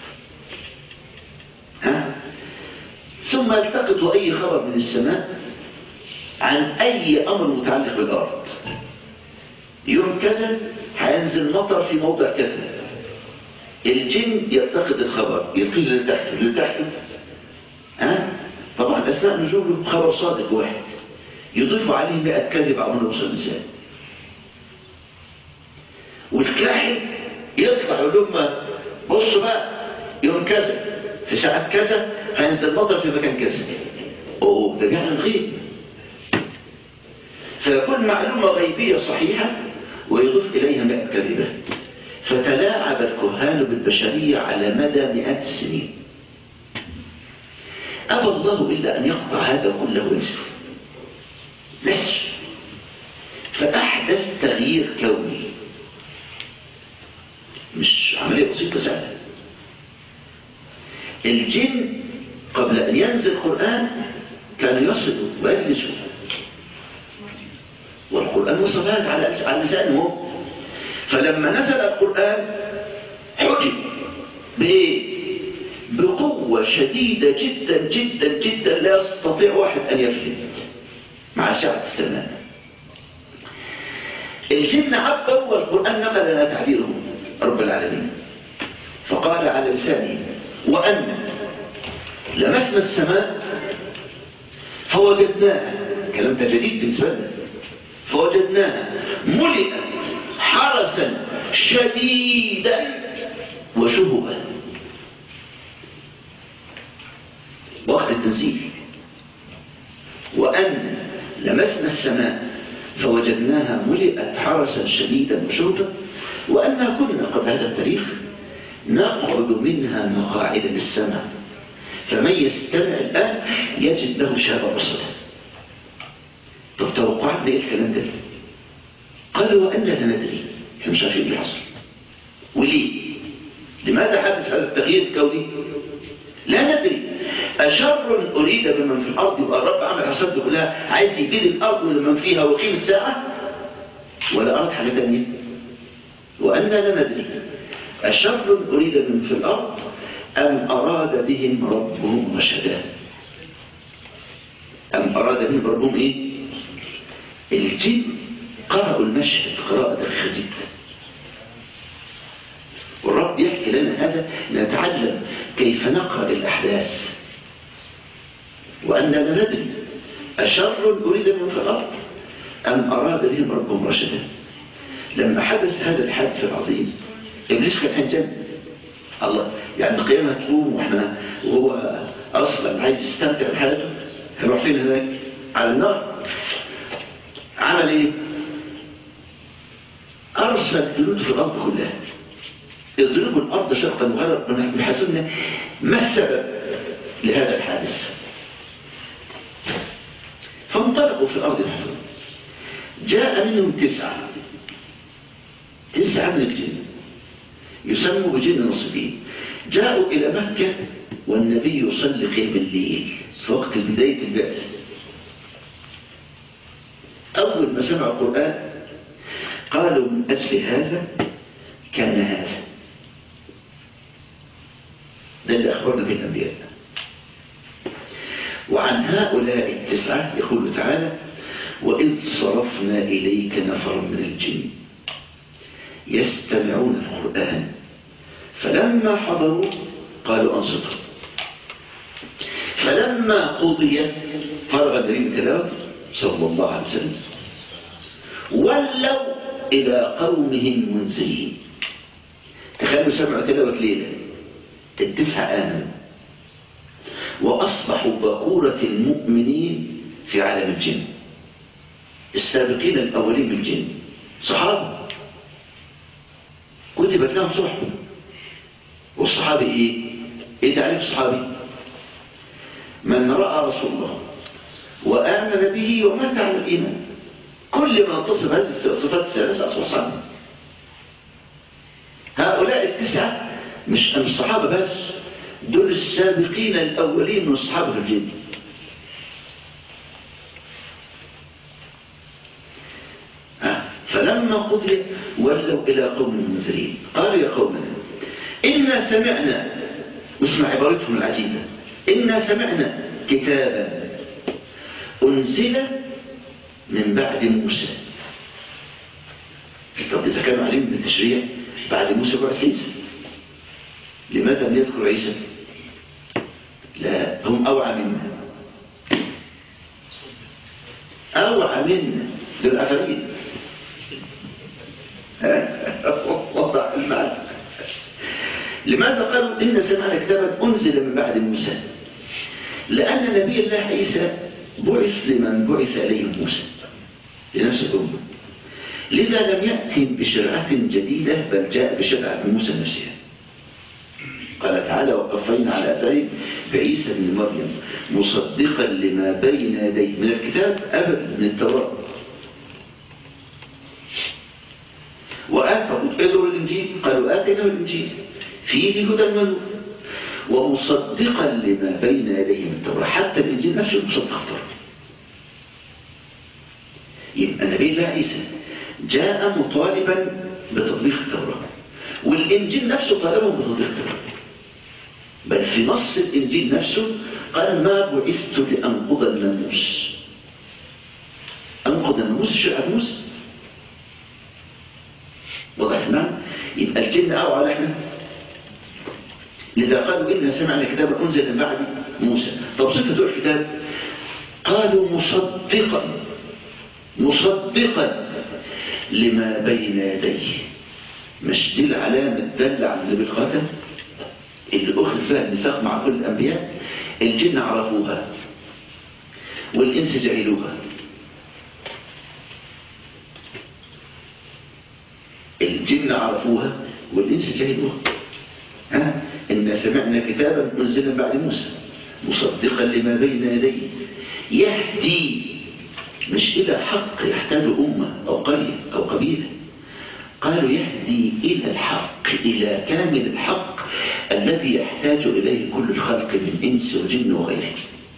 ها ثم التقطوا أي خبر من السماء عن أي أمر متعلق بالأرض يوم كذا هينزل مطر في موضع كذا الجن يلتقط الخبر يلقيه لتحته لتحته ها طبعا أثناء نزوله خبر صادق واحد يضيف عليه 100 كذب عمره يوصل الإنسان والكاحل يطلع يقول لهم بصوا بقى يوم كذا في ساعة كذا هينزل مطر في مكان كذا اوه ده جعل الغيب فيكون معلومة غيبية صحيحة ويضيف إليها مئة كذبة فتلاعب الكهان بالبشرية على مدى مئات السنين أبى الله إلا أن يقطع هذا كله وينسفه نسف فأحدث تغيير كوني مش عملية بسيطة سهلة الجن قبل أن ينزل القرآن كانوا يصلوا ويجلسوا والقرآن وصل هذا على على لسانهم فلما نزل القرآن حجب بإيه؟ بقوة شديدة جدا جدا جدا لا يستطيع واحد أن يفلت مع سعة السماء الجن عبر والقرآن نقل لنا تعبيره رب العالمين فقال على لسانه وأن لمسنا السماء فوجدناها كلام ده جديد بالنسبة لنا فوجدناها ملئت حرسا شديدا وشهبا وقت التنزيل وأن لمسنا السماء فوجدناها ملئت حرسا شديدا وشهبا وأننا كنا قبل هذا التاريخ نقعد منها مقاعد للسماء فمن يستمع الآن يجد له شهاب رصدا طب توقعنا ايه الكلام ده قالوا وأنا لا ندري احنا مش عارفين اللي حصل وليه لماذا حدث هذا التغيير الكوني لا ندري أشر أريد بمن في الأرض يبقى الرب عمل حسد كلها عايز يجيد الأرض ولمن فيها وقيم الساعة ولا أراد حاجة تانية وأنا لا ندري أشر أريد بمن في الأرض أم أراد بهم ربهم رشدا أم أراد بهم ربهم إيه الجن قرأوا المشهد قراءة دقيقة جدا والرب يحكي لنا هذا نتعلم كيف نقرأ الأحداث وأننا لا ندري أشر أريد بهم في الأرض أم أراد بهم ربهم رشدا لما حدث هذا الحادث العظيم إبليس كان هينجن الله يعني القيامة تقوم وإحنا وهو أصلا عايز يستمتع بحياته هيروح فين هناك على النار عمل إيه أرسل جنود في الأرض كلها يضربوا الأرض شرقا وغربا بحسبنا ما السبب لهذا الحادث فانطلقوا في الأرض الحسن جاء منهم تسعة تسعة من الجن يسموا بجن النصبين جاءوا إلى مكة والنبي يصلي قيام الليل في وقت بداية البعث أول ما سمعوا القرآن قالوا من أجل هذا كان هذا ده اللي أخبرنا به الأنبياء وعن هؤلاء التسعة يقول تعالى وإذ صرفنا إليك نفرا من الجن يستمعون القرآن فلما حضروا قالوا أنصتوا فلما قضي فرغ النبي من تلاوته صلى الله عليه وسلم ولوا إلى قومهم منزلين تخيلوا سمعوا تلاوة ليلة التسعة آمنوا وأصبحوا بقورة المؤمنين في عالم الجن السابقين الأولين بالجن صحابة كتبت لهم صحبة والصحابي إيه؟ إيه تعريف الصحابي؟ من رأى رسول الله وآمن به ومات على الإيمان كل ما اتصف هذه الصفات الثلاثة أصبح صحابي هؤلاء التسعة مش الصحابة بس دول السابقين الأولين من الصحابة في الجن فلما قضي ولوا إلى قوم المنزلين قالوا يا قومنا إنا سمعنا واسمع عبارتهم العجيبة إنا سمعنا كتابا أنزل من بعد موسى طب إذا كانوا عليهم بالتشريع بعد موسى بعث عيسى لماذا لم يذكر عيسى لا هم أوعى منا أوعى منا دول أفريد وضع المعنى لماذا قالوا إن سمعنا كتابا أنزل من بعد موسى لأن نبي الله عيسى بعث لمن بعث إليه موسى لنفس الأمة لذا لم يأتي بشرعة جديدة بل جاء بشرعة موسى نفسها قال تعالى وقفينا على أثره بعيسى بن مريم مصدقا لما بين يديه من الكتاب أبدا من التوراة وآتوا ادعوا الإنجيل قالوا آتينا الإنجيل فيه هدى ونور ومصدقا لما بين يديه من التوراة حتى الإنجيل نفسه مصدق التوراة يبقى نبي الله عيسى جاء مطالبا بتطبيق التوراة والإنجيل نفسه طالبه بتطبيق التوراة بل في نص الإنجيل نفسه قال ما بعثت لأنقض الناموس أنقض الناموس شرعة موسى واضح المعنى يبقى الجن أو على احنا لذا قالوا إنا سمعنا كتابا أنزل من بعد موسى طب صفة الكتاب قالوا مصدقا مصدقا لما بين يديه مش دي العلامة الدالة على النبي الخاتم اللي أخذ فيها الميثاق مع كل الأنبياء الجن عرفوها والإنس جهلوها الجن عرفوها والإنس جهلوها ها؟ إن سمعنا كتابا أنزل بعد موسى مصدقا لما بين يديه يهدي مش إلى حق يحتاج أمة أو قرية أو قبيلة قالوا يهدي إلى الحق إلى كامل الحق الذي يحتاج إليه كل الخلق من إنس وجن وغيره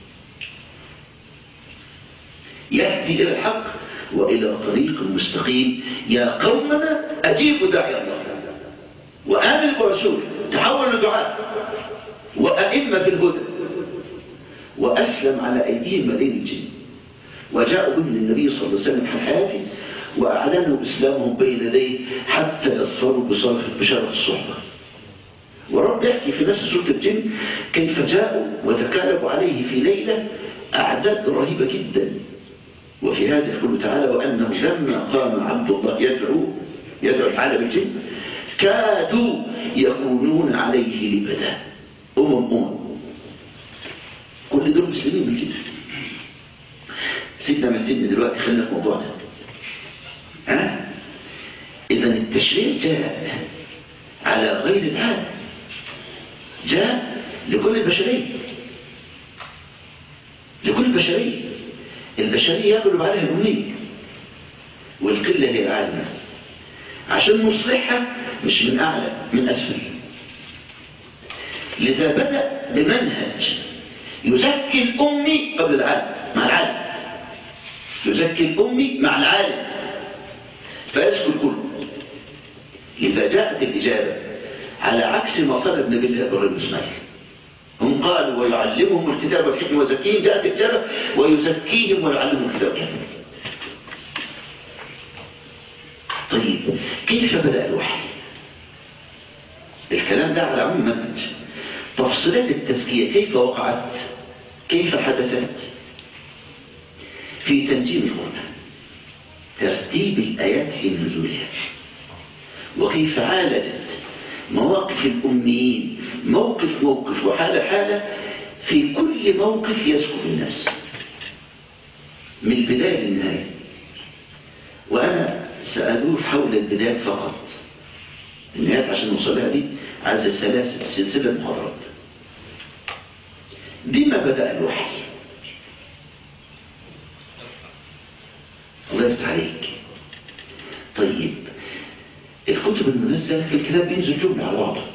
يهدي إلى الحق وإلى طريق مستقيم يا قومنا أجيبوا داعي الله وآمن برسوله تحولوا دعاء وأئمة في الهدى وأسلم على أيديهم مدين الجن وجاءوا بهم للنبي صلى الله عليه وسلم في حياته وأعلنوا إسلامهم بين يديه حتى يظفروا بشرف الصحبة ورب يحكي في نفس سورة الجن كيف جاءوا وتكالبوا عليه في ليلة أعداد رهيبة جدا وفي هذا يقول تعالى وأنه لما قام عبد الله يدعو يدعو العالم الجن كادوا يكونون عليه لبدا أمم أمم كل دول مسلمين بالجن سيبنا من الجن دلوقتي خلينا في موضوعنا ها إذا التشريع جاء على غير العادة جاء لكل البشرية لكل البشرية البشرية يغلب عليها الأمنية والقلة هي العالمة عشان نصلحها مش من أعلى من أسفل لذا بدأ بمنهج يزكي الأمي قبل العالم مع العالم يزكي الأمي مع العالم فيسكن كله إذا جاءت الإجابة على عكس ما طلب نبي الله إبراهيم إسماعيل هم قالوا ويعلمهم الكتاب والحكمة ويزكيهم جاءت الإجابة ويزكيهم ويعلمهم الكتاب والحكمة طيب كيف بدأ الوحي الكلام ده على عموم منهج تفصيلات التزكية كيف وقعت كيف حدثت في تنجيم القرآن ترتيب الآيات حين نزولها وكيف عالجت مواقف الأميين موقف موقف وحالة حالة في كل موقف يسكت الناس من البداية للنهاية وأنا سأدور حول البدايات فقط النهايات عشان نوصلها دي عايز السلاسل سلسلة محاضرات بما بدأ الوحي الله يفتح عليك طيب الكتب المنزلة في الكتاب بينزل جملة على بعضه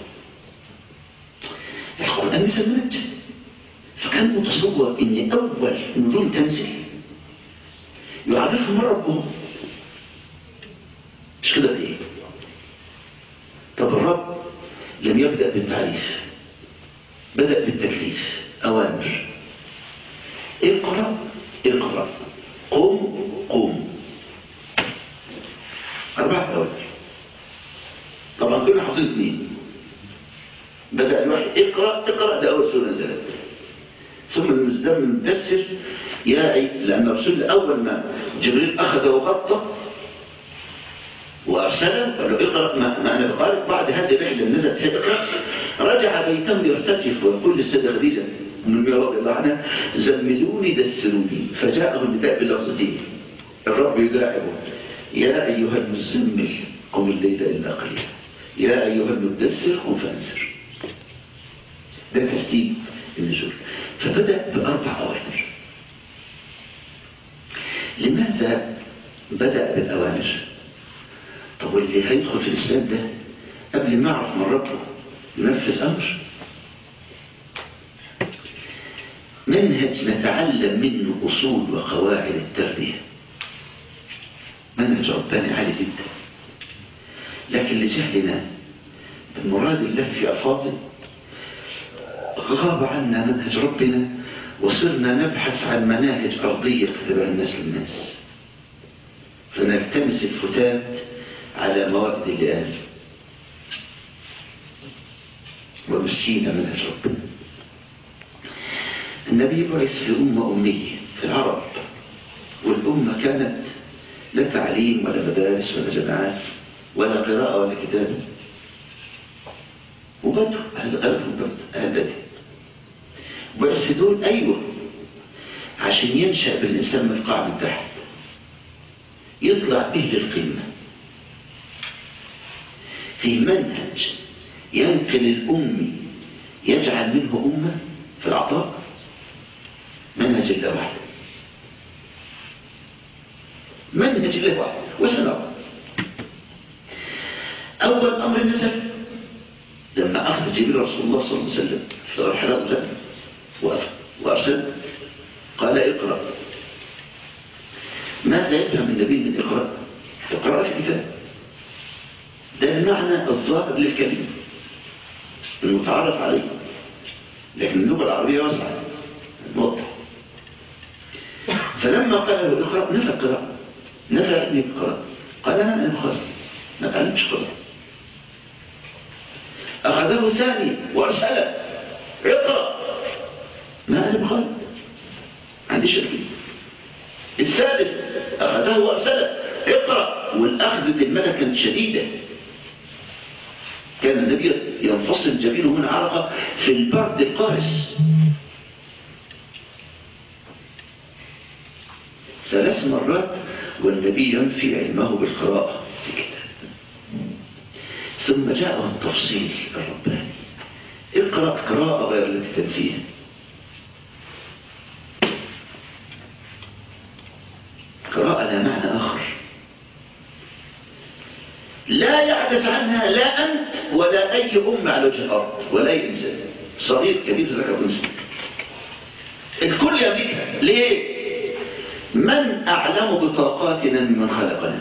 القرآن نزل منجم فكان متصور ان اول نجوم تنزل يعرفهم ربهم مش كده ايه طب الرب لم يبدأ بالتعريف بدأ بالتكليف أوامر اقرأ اقرأ قم قم أربعة أوامر طبعا كنا حافظين اثنين بدأ الواحد اقرأ اقرأ ده أول سورة نزلت ثم المزدم مدسر يا أي لأن الرسول أول ما جبريل أخذ وغطى وأرسله قال له اقرأ ما, ما أنا بقارئ بعد هذه الرحلة اللي نزلت فيها اقرأ رجع بيتم يرتجف ويقول للسيدة خديجة من المياه رضي الله عنها زملوني دثروني فجاءه النداء بلفظتين الرب يداعبه يا أيها المزمل قم الليل إلا قليلا يا أيها المدثر قم فأنذر ده ترتيب النزول فبدأ بأربع أوامر لماذا بدأ بالأوامر طب واللي هيدخل في الإسلام ده قبل ما يعرف من ربه ينفذ أمر منهج نتعلم منه أصول وقواعد التربية منهج رباني عالي جدا لكن لجهلنا بمراد الله في ألفاظه غاب عنا منهج ربنا وصرنا نبحث عن مناهج أرضية كتبها الناس للناس فنلتمس الفتات على مواد اللئام ومسينا منهج ربنا النبي بعث في أمة أمية في العرب والأمة كانت لا تعليم ولا مدارس ولا جامعات ولا قراءة ولا كتابة وبدو أهل غرب وبدو أهل بدو بعث في دول أيوة عشان ينشأ بالإنسان من القاع من تحت يطلع به للقمة في منهج ينقل الأمي يجعل منه أمة في العطاء منهج الله وحده منهج الله وحده وسنرى أول أمر نزل لما أخذ جبريل رسول الله صلى الله عليه وسلم في رحلات الجنة وأرسل قال اقرأ ماذا يفهم النبي من اقرأ اقرأ في الكتاب ده المعنى الظاهر للكلمة المتعرف عليه لكن اللغة العربية واسعة موضح فلما قال له اقرأ نفى القراءة نفى ابني القراءة قال أنا أنا بخار ما تعلمش قراءة أخذه ثاني وأرسله اقرأ ما أنا بخار عندي شركة الثالث أخذه وأرسله اقرأ والأخذة الملك كانت شديدة كان النبي ينفصل جبينه من عرقه في البرد القارس ثلاث مرات والنبي ينفي علمه بالقراءة في كتاب ثم جاءه التفصيل الرباني اقرأ قراءة غير التي تنفيها قراءة لا معنى آخر لا يعجز عنها لا أنت ولا أي أمة على وجه الأرض ولا أي إنسان صغير كبير ذكر أنثى الكل يملكها ليه؟ من أعلم بطاقاتنا ممن خلقنا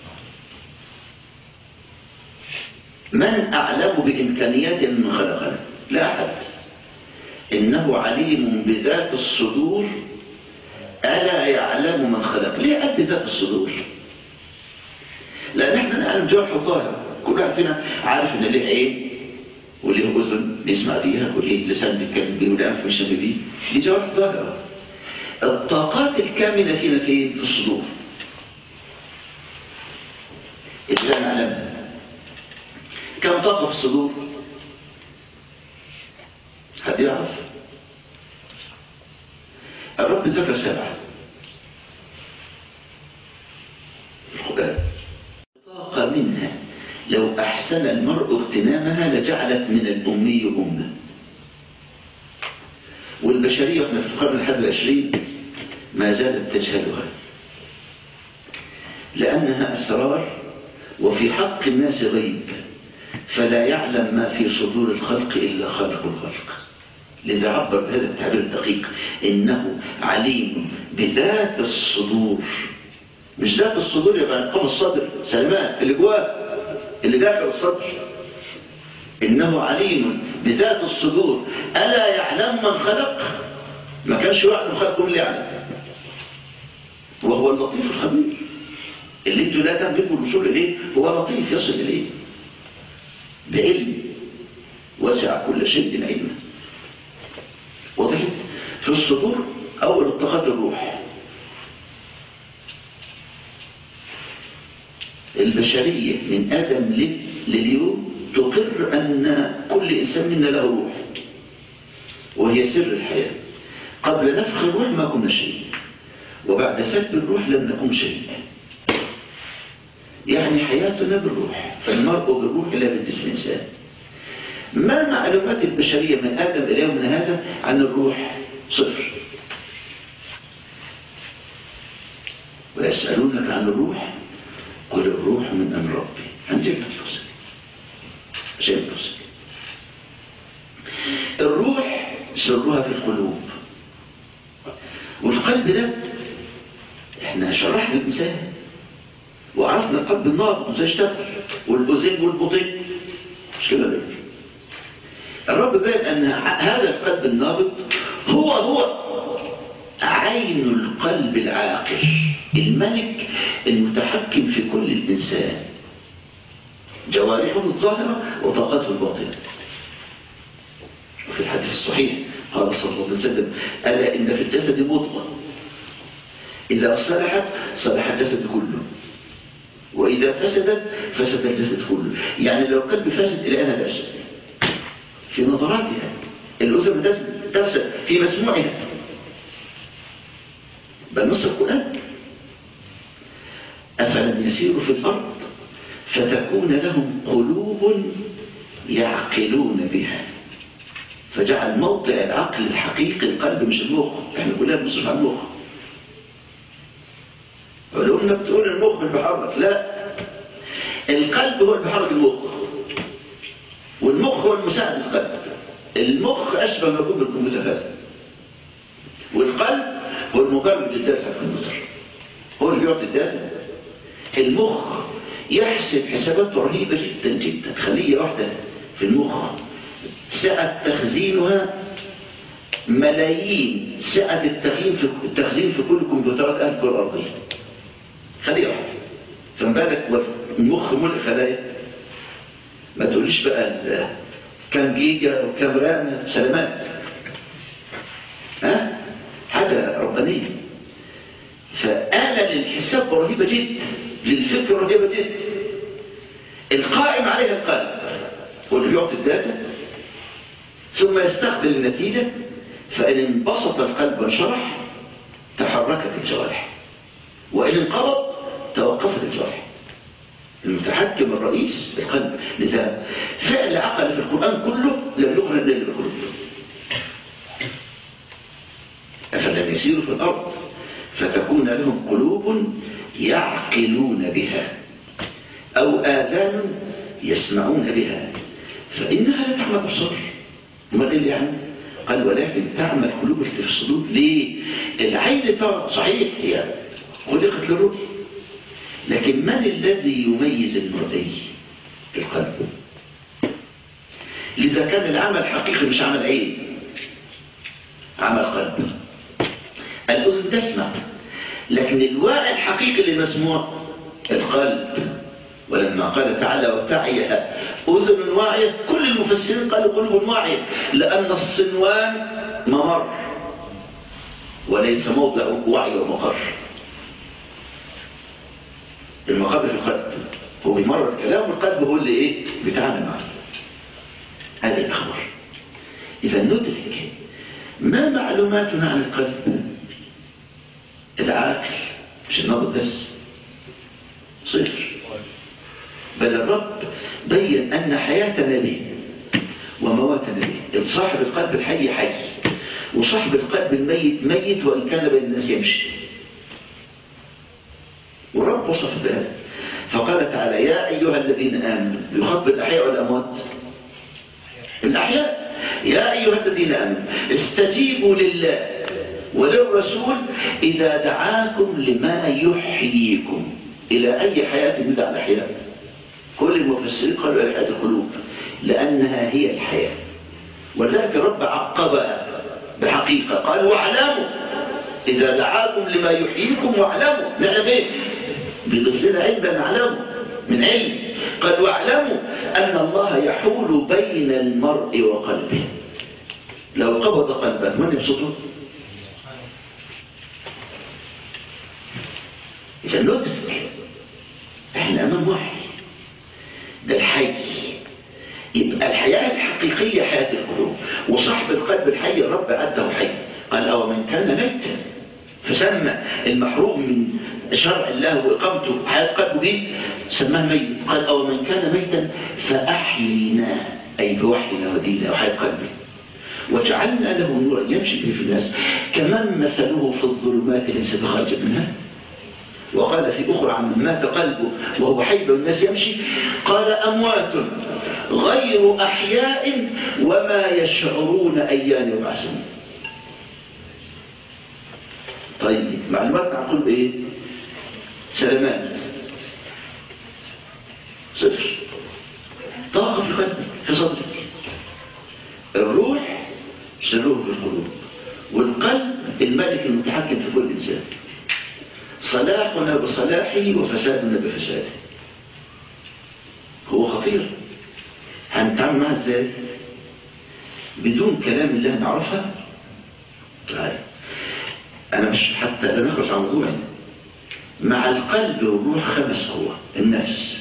من أعلم بإمكانياتنا ممن خلقنا لا أحد إنه عليم بذات الصدور ألا يعلم من خلق ليه قال بذات الصدور لأن احنا نعلم جوارح الظاهر كل واحد فينا عارف ان ليه عين وليه اذن بيسمع بيها وليه لسان بيتكلم بيه وليه انف مش بيه دي جوارح ظاهرة الطاقات الكامنة فينا فين في الصدور إذا نعلم كم طاقة في الصدور حد يعرف الرب ذكر سبعة القرآن طاقة منها لو أحسن المرء اغتنامها لجعلت من الأمي أمة والبشرية احنا في القرن الحادي والعشرين ما زالت تجهلها لأنها أسرار وفي حق الناس غيب فلا يعلم ما في صدور الخلق إلا خالق الخلق لذا عبر بهذا التعبير الدقيق إنه عليم بذات الصدور مش ذات الصدور يبقى نقام الصدر سلمان اللي جواه اللي داخل الصدر إنه عليم بذات الصدور ألا يعلم من خلق ما كانش يعلم خلقه اللي يعلم وهو اللطيف الخبير اللي انتوا لا تملكوا الوصول إليه هو لطيف يصل إليه بعلم وسع كل شيء علما واضح في الصدور أول الطاقات الروح البشرية من آدم لليوم تقر أن كل إنسان منا له روح وهي سر الحياة قبل نفخ الروح ما كنا شيء وبعد سلب الروح لم نكن شيء يعني حياتنا بالروح فالمرء بالروح لا بالجسم الإنسان ما معلومات البشرية من آدم إلى يومنا هذا عن الروح صفر ويسألونك عن الروح قل الروح من أمر ربي هنجيب لك الفصل عشان الفصل الروح سرها في القلوب والقلب ده احنا شرحنا الإنسان وعرفنا القلب النابض ازاي اشتغل والأذن والبطين مش كده ليه الرب بين أن هذا القلب النابض هو هو عين القلب العاقل الملك المتحكم في كل الإنسان جوارحه الظاهرة وطاقته الباطنة وفي الحديث الصحيح قال صلى الله عليه وسلم ألا إن في الجسد مضغة إذا صلحت صلح الجسد كله وإذا فسدت فسد الجسد كله يعني لو القلب فاسد إلى أنا لا في نظراتها الأذن تفسد في مسموعها بل نص القرآن أفلم يسيروا في الأرض فتكون لهم قلوب يعقلون بها فجعل موطئ العقل الحقيقي القلب مش المخ احنا كلنا بنصرف على المخ علومنا بتقول المخ بيحرك لا القلب هو اللي بيحرك المخ والمخ هو المساعد للقلب المخ أشبه ما يكون بالكمبيوتر هذا والقلب هو المبرمج الدارس على الكمبيوتر هو اللي بيعطي الداتا المخ يحسب حسابات رهيبة جدا جدا خلية واحدة في المخ سعة تخزينها ملايين سعة التخزين في التخزين في كل كمبيوترات أهل الكرة الأرضية خلية واحدة فما بالك المخ ملء خلايا ما تقوليش بقى كم جيجا وكم رام سلامات ها حاجة ربانية فآلة للحساب رهيبة جدا للفكر رهيبة جدا القائم عليها القلب هو اللي بيعطي الداتا ثم يستقبل النتيجة فإن انبسط القلب وانشرح تحركت الجوارح وإن انقبض توقفت الجوارح المتحكم الرئيس القلب لذا فعل عقل في القرآن كله لم يخرج إلا بالقلوب أفلم يسيروا في الأرض فتكون لهم قلوب يعقلون بها أو آذان يسمعون بها فإنها لا تعمل أبصار امال ايه يعني قال ولكن تعمل قلوب اللي في الصدور ليه العين ترى صحيح هي خلقت للرؤية لكن من الذي يميز المرئي القلب لذا كان العمل حقيقي مش عمل عين عمل قلب الأذن تسمع لكن الواعي الحقيقي اللي مسموع القلب ولما قال تعالى وتعيها أذن واعية كل المفسرين قالوا قلوب واعية لأن الصنوان ممر وليس موضع وعي ومقر المقر في القلب هو بيمرر كلام القلب هو اللي ايه بيتعامل معه هذا الخبر اذا ندرك ما معلوماتنا عن القلب العاقل مش النبض بس صفر بل الرب بين أن حياتنا به ومواتنا به صاحب القلب الحي حي وصاحب القلب الميت ميت وإن كان بين الناس يمشي والرب وصف ذلك فقال تعالى يا أيها الذين آمنوا يخاطب الأحياء والأموات الأحياء يا أيها الذين آمنوا استجيبوا لله وللرسول إذا دعاكم لما يحييكم إلى أي حياة يدعى الأحياء كل المفسرين قالوا إلى حياة القلوب لأنها هي الحياة ولذلك الرب عقبها بحقيقة قال واعلموا إذا دعاكم لما يحييكم واعلموا نعلم إيه بيضيف لنا علما نعلمه من علم قد واعلموا أن الله يحول بين المرء وقلبه لو قبض قلبك من يبسطه إذا ندرك احنا أمام وحي ده الحي يبقى الحياة الحقيقية حياة القلوب وصاحب القلب الحي الرب عده حي قال أو من كان ميتا فسمى المحروم من شرع الله وإقامته حياة قلبه به سماه ميت قال أو من كان ميتا فأحييناه أي بوحينا ودينا وحياة قلبه وجعلنا له نورا يمشي به في الناس كمن مثله في الظلمات ليس بخارج منها وقال في أخرى عن مات قلبه وهو حي الناس يمشي قال أموات غير أحياء وما يشعرون أيان يبعثون طيب معلومات عن قلب ايه سلامات صفر طاقة في قلبك في صدرك الروح سلوه في القلوب والقلب الملك المتحكم في كل إنسان صلاحنا بصلاحه وفسادنا بفساده هو خطير هنتعامل معاه ازاي بدون كلام الله نعرفها طيب انا مش حتى لا نخرج عن موضوعي مع القلب والروح خمس قوة النفس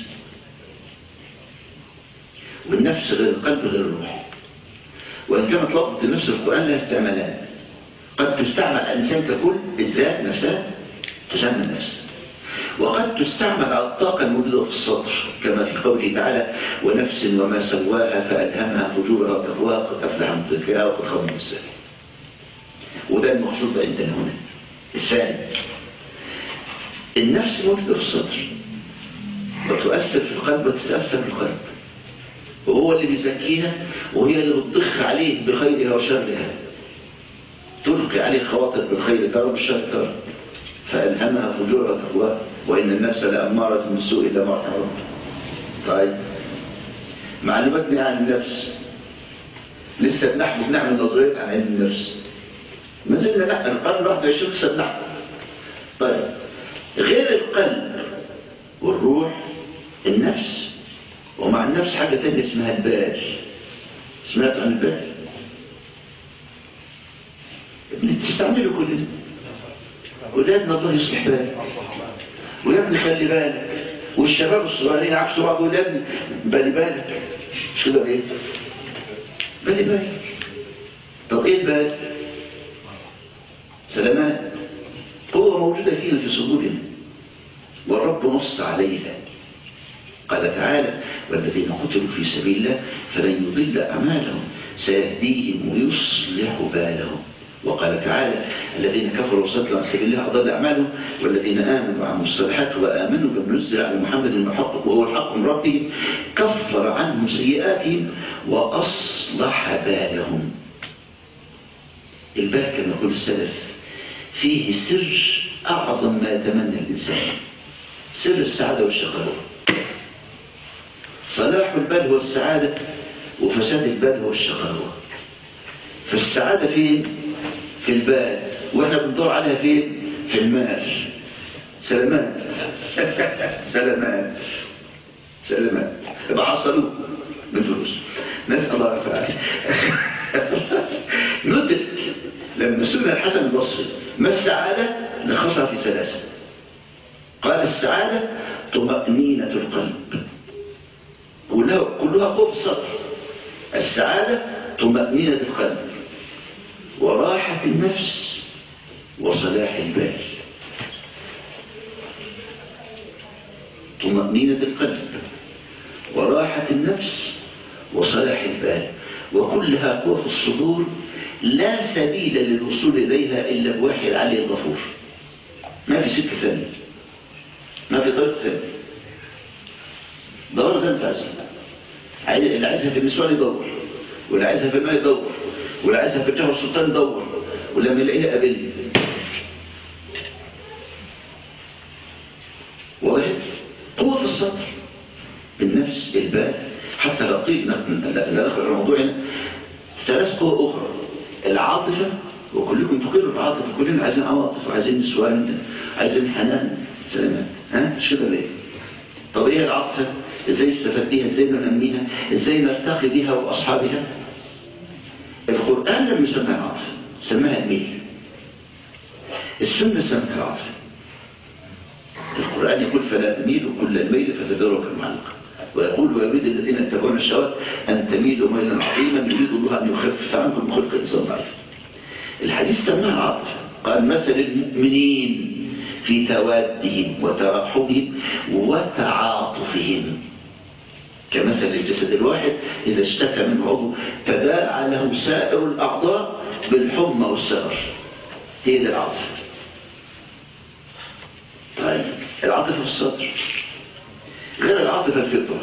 والنفس غير القلب غير الروح وإن كانت لفظة النفس في القرآن لها استعمالان قد تستعمل الإنسان ككل الذات نفسها تسمى النفس وقد تستعمل على الطاقة الموجودة في السطر كما في قوله تعالى ونفس وما سواها فألهمها فجورها وتقواها قد أفلح من تزكاها وقد خاب من السبيل وده المقصود عندنا هنا الثاني النفس موجودة في الصدر وتؤثر في القلب وتتأثر في القلب وهو اللي بيزكيها وهي اللي بتضخ عليه بخيرها وشرها تلقي عليه خواطر بالخير ترى بالشر ترى فألهمها فجورها وتقواها وإن النفس لأمارة من السوء إلا ما رحم ربك طيب معلوماتنا عن النفس لسه بنحكي بنعمل نظريات عن علم النفس ما زلنا لا القرن 21 لسه بنحكي طيب غير القلب والروح النفس ومع النفس حاجة تانية اسمها البال سمعت عن البال بتستعمله كلنا ولادنا الله يصلح بالك ويا ابني خلي بالك والشباب الصغيرين عكسوا بعض يقول يا ابني بالي بالك مش كده ايه بالي بالك طب ايه البال سلامات قوة موجودة فينا في صدورنا والرب نص عليها قال تعالى والذين قتلوا في سبيل الله فلن يضل أعمالهم سيهديهم ويصلح بالهم وقال تعالى الذين كفروا وصدوا عن سبيل الله أضل أعمالهم والذين آمنوا وعملوا الصالحات وآمنوا بما نزل على محمد المحقق وهو الحق من ربهم كفر عنهم سيئاتهم وأصلح بالهم البال كما يقول السلف فيه سر أعظم ما يتمنى الإنسان سر السعادة والشقاوة صلاح البال هو السعادة وفساد البال هو الشقاوة فالسعادة فين؟ في البال واحنا بندور عليها فين؟ في المال سلامات سلامات سلامات يبقى حصلوه بالفلوس نسأل الله العافية ندرك لما سئل الحسن البصري ما السعادة لخصها في ثلاثة قال السعادة طمأنينة القلب كلها كلها قوة الصدر السعادة طمأنينة القلب وراحة النفس وصلاح البال طمأنينة القلب وراحة النفس وصلاح البال وكلها قوة في الصدور لا سبيل للوصول إليها إلا بوحي العلي الغفور ما في سكة ثانية ما في طريق ثاني دور ده انت عايزها اللي عايزها في النسوان يدور واللي عايزها في الماء يدور واللي عايزها في الجهر السلطان يدور ولما يلاقيها قابلني واضح قوة في الصدر النفس البال حتى لا طيب ندخل الموضوع هنا ثلاث قوى أخرى العاطفة وكلكم تقروا العاطفة كلنا عايزين عواطف وعايزين نسوان عايزين حنان سلامات ها مش كده ليه طب ايه العاطفة ازاي نستفاد ازاي ننميها ازاي نرتقي بها واصحابها القرآن لم يسمى العاطفة سماها الميل السنة سمتها العاطفة القرآن يقول فلا تميلوا كل الميل فتذروا كالمعلقة ويقول ويريد الذين يتبعون الشهوات أن تميلوا ميلا عظيما يريد الله أن يخفف عنكم خلق الإنسان ضعيف الحديث سماها العاطفة قال مثل المؤمنين في توادهم وترحمهم وتعاطفهم كمثل الجسد الواحد إذا اشتكى من عضو تداعى له سائر الأعضاء بالحمى والسهر هي دي العاطفة طيب العاطفة في الصدر غير العاطفة الفطرة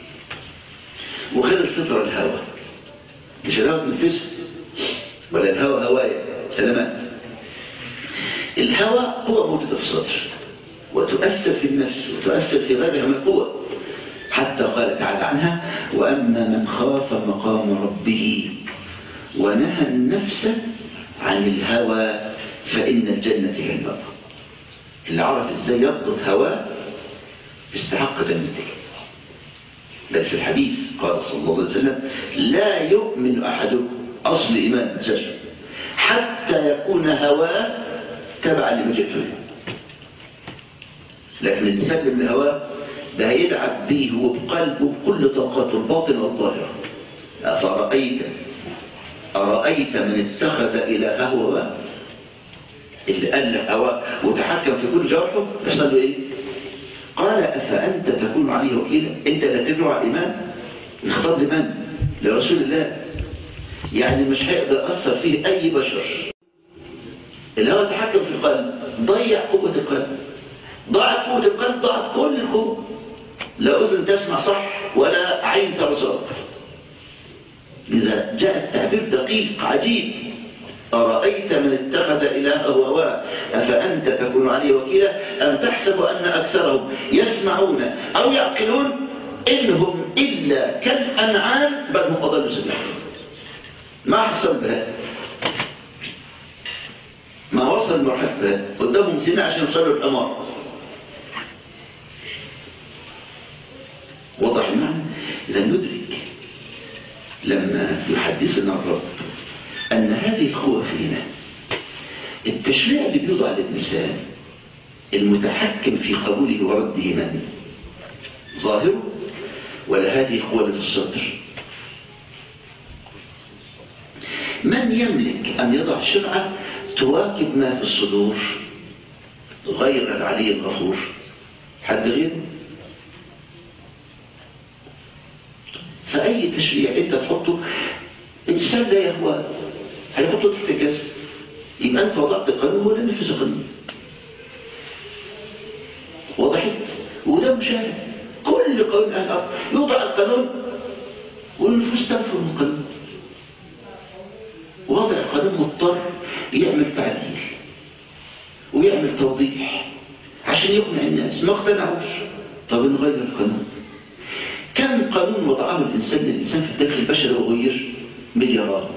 وغير الفطرة الهوى مش الهوى تنفسه ولا الهوى هواية سلامات الهوى قوة موجودة في الصدر وتؤثر في النفس وتؤثر في غيرها من القوة حتى قال تعالى عنها وأما من خاف مقام ربه ونهى النفس عن الهوى فإن الجنة هي المأوى اللي عرف ازاي يضبط هواه استحق جنته بل في الحديث قال صلى الله عليه وسلم لا يؤمن أحدكم أصل إيمان جشر حتى يكون هواه تبعا لما جئت به لكن الإنسان من هواه ده هيلعب به وبقلبه بكل طاقاته الباطن والظاهرة أفرأيت أرأيت من اتخذ إلهه هواه اللي قال له هواه وتحكم في كل جرحه يحصل له إيه؟ قال أفأنت تكون عليه وكيلا أنت لا تدعو على الإيمان الخطاب لمن؟ لرسول الله يعني مش هيقدر أثر فيه أي بشر الهوى تحكم في القلب ضيع قوة القلب ضاعت قوة القلب ضاعت كل القوة لا أذن تسمع صح ولا عين ترى صح لذا جاء التعبير دقيق عجيب أرأيت من اتخذ إلهه هواه أفأنت تكون عليه وكيلا أم تحسب أن أكثرهم يسمعون أو يعقلون إنهم إلا كالأنعام بل هم أضل سبيلا ما حصل بهذا ما وصل مرحلة بهذا قدامهم سنة عشان يوصلوا الأمار وضح المعنى إذا ندرك لما يحدثنا الرب أن هذه القوة فينا التشريع اللي بيوضع للإنسان المتحكم في قبوله ورده من ظاهره ولا هذه القوة اللي في الصدر من يملك أن يضع شرعة تواكب ما في الصدور غير العلي الغفور حد غيره فأي تشريع أنت تحطه الإنسان لا يهوى هيحطه تحت الجسد يبقى أنت وضعت القانون ولا نفذ القانون وضحت وده مشاهد كل قانون أهل الأرض يوضع القانون والنفوس تنفذ من القانون وضع القانون مضطر يعمل تعديل ويعمل توضيح عشان يقنع الناس ما اقتنعوش طب نغير القانون كم قانون وضعه الإنسان للإنسان في التاريخ البشري وغير مليارات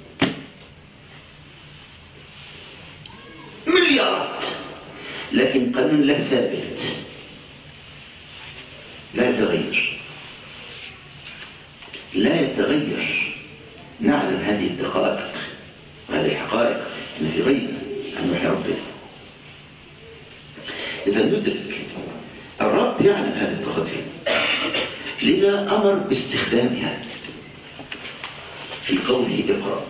مليارات لكن قانون لا ثابت لا يتغير لا يتغير نعلم هذه الدقائق وهذه الحقائق ان في غيب عن وحي ربنا اذا ندرك الرب يعلم هذه التفاصيل لذا امر باستخدامها في قوله اقرا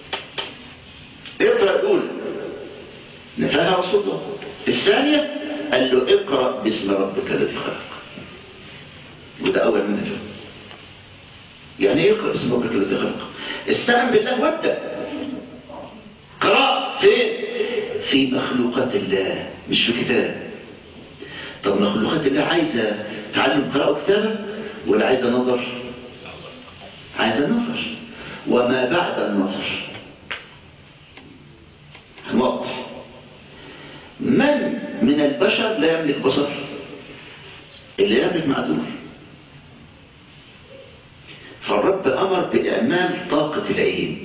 اقرا الاولى نفاها رسول الله الثانيه قال له اقرا باسم ربك الذي خلق وده اول منهج يعني ايه اقرا باسم ربك الذي خلق استعن بالله وابدا قراء فين في مخلوقات الله مش في كتاب طب مخلوقات الله عايزه تعلم قراءه وكتابه ولا عايزه نظر عايزه نظر وما بعد النظر هنوضح من من البشر لا يملك بصر اللي يملك معذور فالرب امر باعمال طاقه العين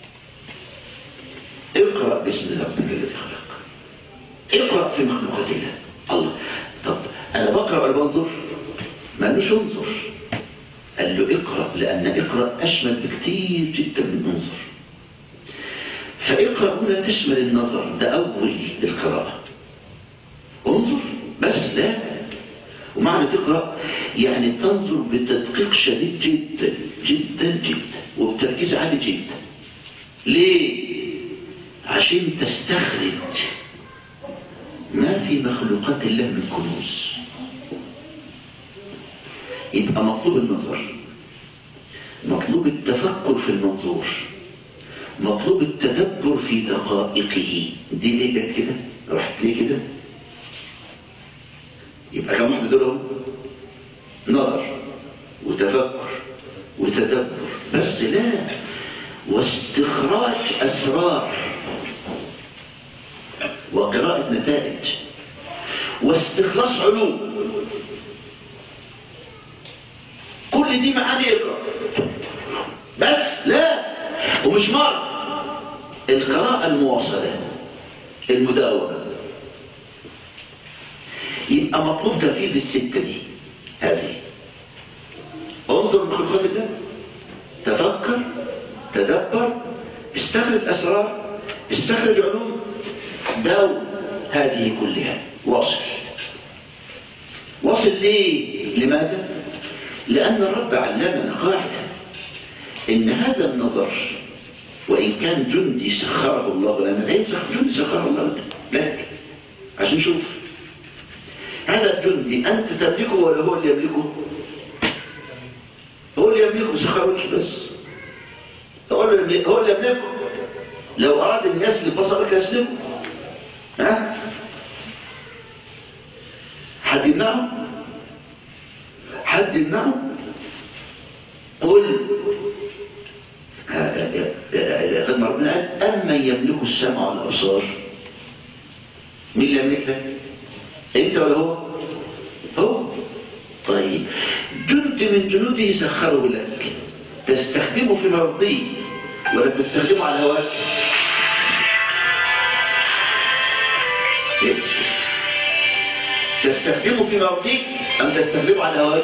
اقرا باسم ربك الذي خلق اقرا في مخلوقات الله الله طب انا بقرا ولا بنظر ما مش انظر قال له اقرا لان اقرا اشمل بكتير جدا من انظر فاقرا هنا تشمل النظر ده اول القراءه انظر بس لا ومعنى تقرا يعني تنظر بتدقيق شديد جدا جدا جدا وبتركيز عالي جدا ليه عشان تستخرج ما في مخلوقات الله من كنوز يبقى مطلوب النظر مطلوب التفكر في المنظور مطلوب التدبر في دقائقه دي ليه جت كده راحت ليه كده يبقى كم واحد دول نظر وتفكر وتدبر بس لا واستخراج اسرار وقراءة نتائج واستخلاص علوم كل دي معاني اقرا بس لا ومش مرة القراءة المواصلة المداومة يبقى مطلوب تنفيذ الستة دي هذه انظر مخلوقات الله تفكر تدبر استخرج أسرار استخرج علوم داوم هذه كلها واصل واصل ليه لماذا لأن الرب علمنا قاعدة إن هذا النظر وإن كان جندي سخره الله لنا ليس جندي سخره الله لك عشان نشوف هذا الجندي أنت تملكه ولا هو اللي يملكه هو اللي يملكه سخره بس هو اللي هو اللي يملكه لو أراد أن يسلب بصرك يسلبه ها حد يمنعه حد يمنعه قل لما ربنا قال أما يملك السمع والأبصار مين اللي يملكها انت ولا هو هو طيب جند من جنوده سخره لك تستخدمه في مرضيه ولا تستخدمه على هواك تستخدمه في مرضيك أم تستخدمه على هواك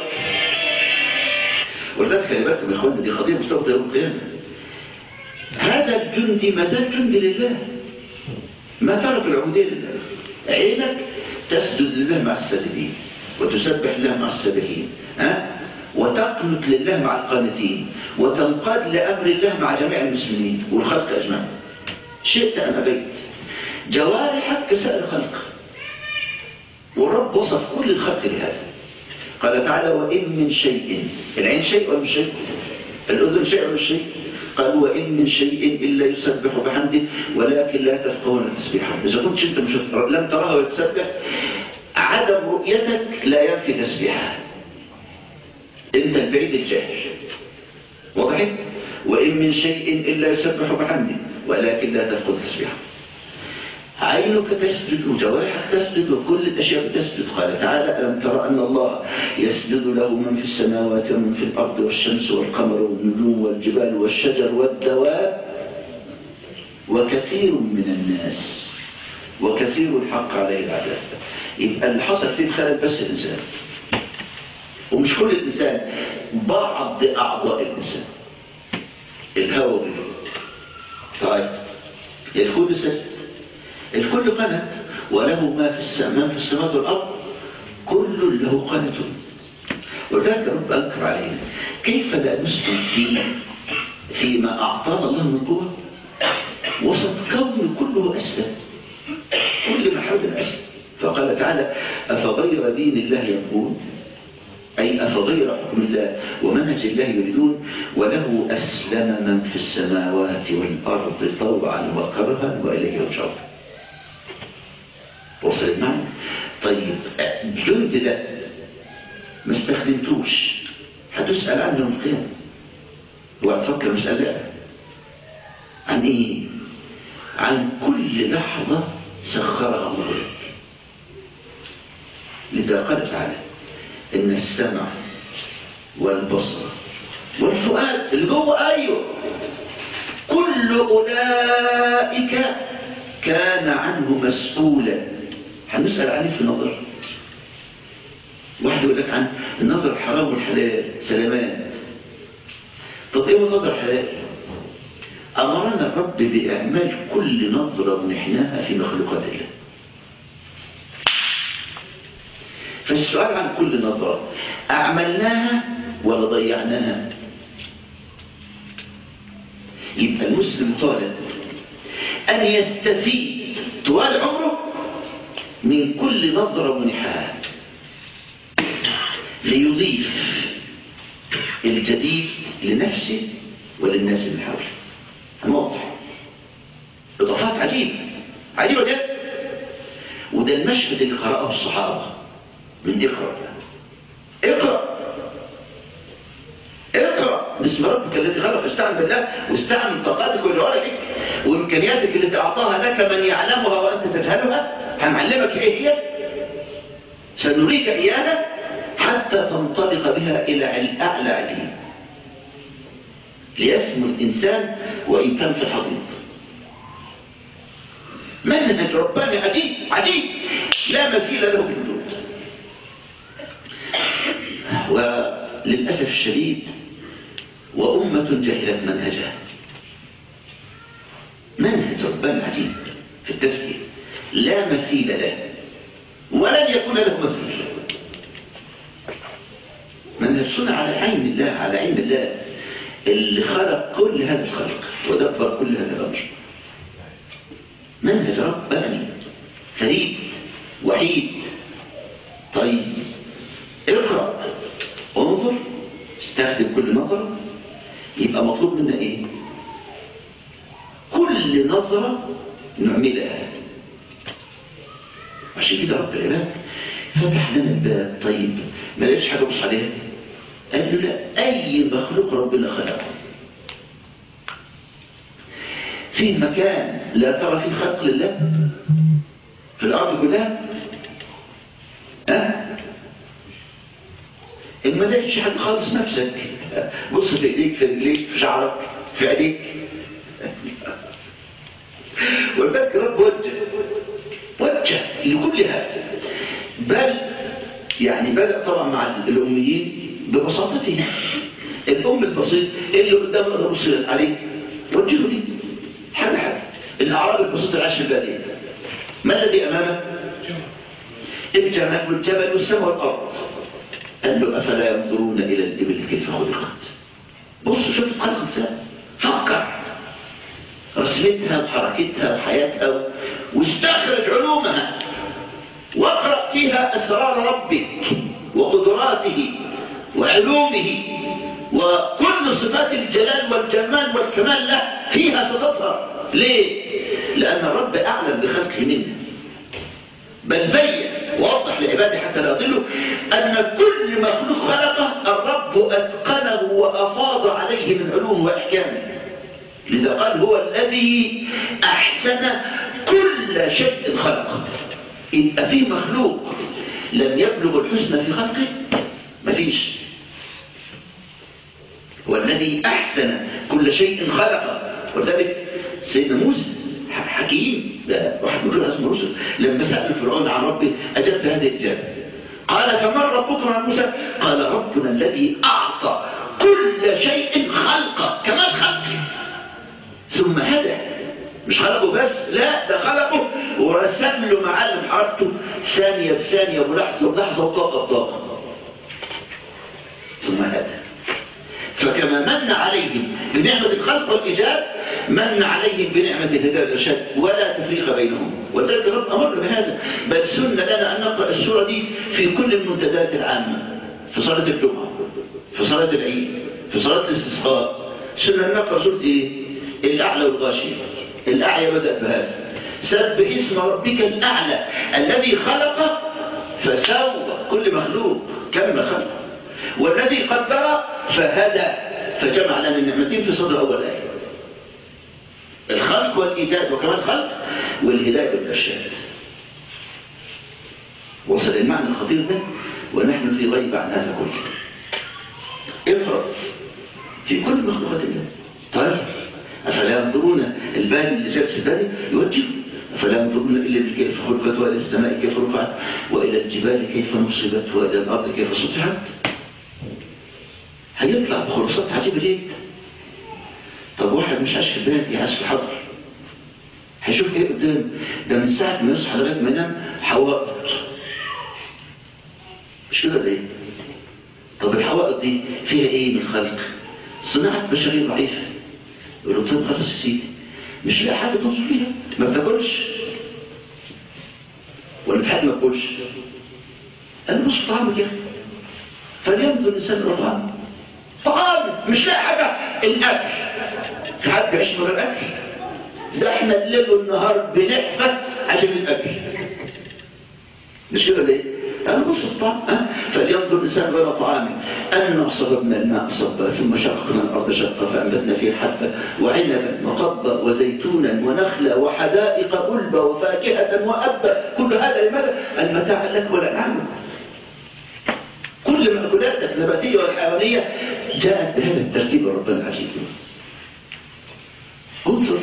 ولذلك خلي بالكم يا اخوانا دي قضيه مستوى يوم القيامه هذا الجندي ما زال جندي لله ما ترك العبوديه لله عينك تسجد لله مع الساجدين وتسبح لله مع السابحين ها وتقنت لله مع القانتين وتنقاد لامر الله مع جميع المسلمين والخلق اجمعين شئت ام ابيت جوارحك كسائر الخلق والرب وصف كل الخلق لهذا قال تعالى وإن من شيء العين شيء ولا مش شيء الأذن شيء ولا مش شيء قال وإن من شيء إلا يسبح بحمده ولكن لا تفقهون تسبيحه إذا كنت أنت مش لم تراها وتسبح عدم رؤيتك لا ينفي تسبيحها أنت البعيد الجاهل وضحت وإن من شيء إلا يسبح بحمده ولكن لا تفقهون تسبيحه عينك تسجد وجوارحك تسجد وكل الأشياء تسجد قال تعالى ألم ترى أن الله يسجد له من في السماوات ومن في الأرض والشمس والقمر والنجوم والجبال والشجر والدواب وكثير من الناس وكثير الحق عليه العذاب يبقى اللي حصل فيه الخلل بس الإنسان ومش كل الإنسان بعض أعضاء الإنسان الهوى والروح طيب الكل سجد الكل قنت وله ما في السماء في السماوات والأرض كل له قنت ولذلك رب أنكر علينا كيف لا نسلم في فيما أعطانا الله من قوة وسط كون كله أسلم كل ما حولنا أسلم فقال تعالى أفغير دين الله يبغون أي أفغير حكم الله ومنهج الله يريدون وله أسلم من في السماوات والأرض طوعا وكرها وإليه يرجعون وصلت معنا طيب الجند ده ما استخدمتوش هتسأل عنه يوم القيامة وهتفكر مسألة عن ايه عن كل لحظة سخرها الله لك لذا قال تعالى ان السمع والبصر والفؤاد اللي جوه ايوه كل اولئك كان عنه مسؤولا هنسال عليه في النظر واحد يقول لك عن النظر الحرام والحلال سلامات طب ايه النظر الحلال امرنا الرب باعمال كل نظره نحناها في مخلوقات الله فالسؤال عن كل نظرة أعملناها ولا ضيعناها يبقى المسلم طالب أن يستفيد طوال عمره من كل نظرة منحها ليضيف الجديد لنفسه وللناس من حوله واضح إضافات عجيبة عجيبة جدا وده المشهد اللي قرأه الصحابة من اقرأ اقرأ اقرأ باسم ربك الذي خلق استعن بالله واستعن طاقاتك وجوارك وامكانياتك التي اعطاها لك من يعلمها وانت تجهلها هنعلمك ايه هي سنريك اياها حتى تنطلق بها الى الاعلى عليه ليسمو الانسان وان كان في حضيض منهج رباني عجيب عجيب لا مثيل له في الوجود وللأسف الشديد وأمة جهلت منهجها منهج ربان عجيب في التزكية لا مثيل له ولن يكون له مثيل منهج صنع على عين الله على عين الله اللي خلق كل هذا الخلق ودبر كل هذا الأمر منهج رباني فريد وحيد طيب اقرأ انظر استخدم كل نظرة يبقى مطلوب منا ايه كل نظرة نعملها عشان كده رب العباد فتح لنا الباب طيب ما لقيتش حاجة بص عليها قال له لا اي مخلوق ربنا خلقه في مكان لا ترى فيه خلق لله في الارض كلها أه؟ إن ما لقيتش حد خالص نفسك بص في ايديك في رجليك في شعرك في ايديك والبلك رب وجه وجه لكلها بل يعني بدأ طبعا مع الأميين ببساطته الأم البسيط اللي قدام أنا بص عليه وجهه لي حاجة حاجة الأعراب البسيط العاش في البادية ما الذي أمامه؟ الجمال والجبل والسماء والأرض قال له أفلا ينظرون إلى الإبل كيف خلقت بص شوف خلق الإنسان فكر رسمتها وحركتها وحياتها واستخرج علومها واقرأ فيها أسرار ربك وقدراته وعلومه وكل صفات الجلال والجمال والكمال له فيها ستظهر ليه؟ لأن الرب أعلم بخلقه منه بل بين ووضح لعباده حتى لا يضلوا أن كل مخلوق خلقه الرب أتقنه وأفاض عليه من علوم وأحكام لذا قال هو الذي أحسن كل شيء خلقه يبقى في مخلوق لم يبلغ الحسن في خلقه مفيش والذي أحسن كل شيء خلقه ولذلك سيدنا موسى حكيم ده واحد من رؤى اسمه رسل لما سأل فرعون عن ربه أجاب بهذه الإجابة قال فمن ربكم عن موسى قال ربنا الذي أعطى كل شيء خلقه كمان خلقه ثم هدى مش خلقه بس لا ده خلقه ورسم له معالم حركته ثانية بثانية ولحظة بلحظة وطاقة بطاقة ثم هذا فكما من عليهم بنعمة الخلق والإيجاد من عليهم بنعمة الهداية والإرشاد ولا تفريق بينهم وذلك الرب أمر بهذا بل سنة لنا أن نقرأ السورة دي في كل المنتدات العامة في صلاة الجمعة في صلاة العيد في صلاة الاستسقاء سنة نقرأ سورة إيه؟ الأعلى والغاشية الأعلى بدأت بهذا سبح اسم ربك الأعلى الذي خلق فسوى كل مخلوق كم خلق والذي قدر فهدى فجمع لنا النعمتين في صدر أول آية الخلق والإيجاد وكمان الخلق والهداية والإرشاد وصل المعنى الخطير ده ونحن في غيب عن هذا كله اقرأ في كل مخلوقات الله طيب أفلا ينظرون البال اللي جالس البالي يوجه أفلا ينظرون إلى كيف خلقت وإلى السماء كيف رفعت وإلى الجبال كيف نصبت وإلى الأرض كيف سطحت هيطلع بخلاصات عجيبة جدا طب واحد مش عايش في البلد عايش في الحضر هيشوف ايه قدام ده من ساعة ما يصحى لغاية ما ينام حوائط مش كده ليه طب الحوائط دي فيها ايه من خلق صناعة بشرية ضعيفة يقول له طيب خلاص يا سيدي مش لاقي حاجة تنظر فيها ما بتاكلش ولا في حد ما بتاكلش انا بص طعامك يا اخي فلينظر الانسان الى طعامه طعام مش لاقي حاجة الاكل في حد بيعيش من غير اكل ده احنا الليل والنهار بنحفة عشان الاكل مش كده ليه انا بص الطعام أه؟ فلينظر الانسان الى طعامه انا صببنا الماء صبا ثم شققنا الارض شقا فانبتنا فيها حبه وعنبا وقبا وزيتونا ونخلا وحدائق غلبا وفاكهه وابا كل هذا لماذا المتاع لك والانعام كل مأكولاتك النباتية والحيوانية جاءت بهذا الترتيب ربنا العجيب انظر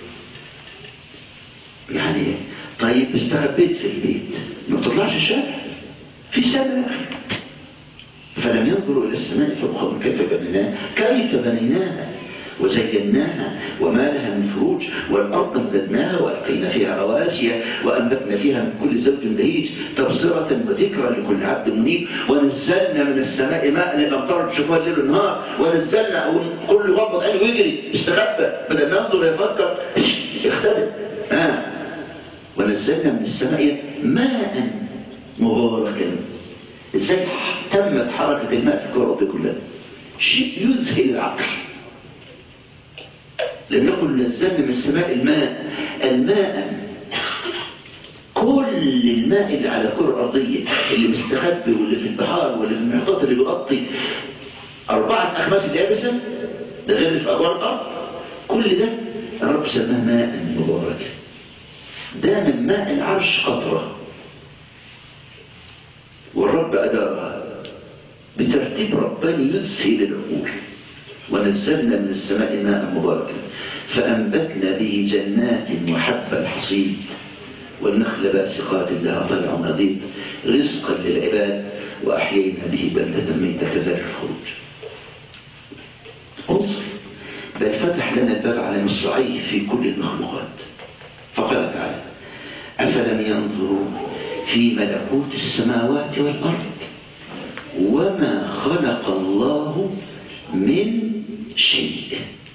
يعني طيب استخبيت في البيت ما تطلعش الشارع في سنة فلم ينظروا إلى السماء فوقهم كيف بنيناها كيف بنيناها وزيناها وما لها من فروج والأرض مددناها وألقينا فيها رواسي وأنبتنا فيها من كل زوج بهيج تبصرة وذكرى لكل عبد منيب ونزلنا من السماء ماء الأمطار بشوفها الليل والنهار ونزلنا كل غمض عينه ويجري استخبى بدل ما ينظر يفكر يختبئ آه. ونزلنا من السماء ماء مباركا ازاي تمت حركة الماء في الكرة الأرضية كلها شيء يذهل العقل لم يكن نزلنا من السماء الماء الماء كل الماء اللي على الكرة الأرضية اللي مستخبي واللي في البحار واللي في المحيطات اللي بيغطي أربعة أخماس اليابسة ده غير اللي في أجوار الأرض كل ده الرب سماه ماء مباركا ده من ماء العرش قطرة والرب أدارها بترتيب رباني يذهل العقول ونزلنا من السماء ماء مباركا فأنبتنا به جنات وحب الحصيد والنخل باسقات لها طلع نضيد رزقا للعباد وأحيينا به بلدة ميتة كذلك الخروج انظر بل فتح لنا الباب على مصراعيه في كل المخلوقات فقال تعالى أفلم ينظروا في ملكوت السماوات والأرض وما خلق الله من شيء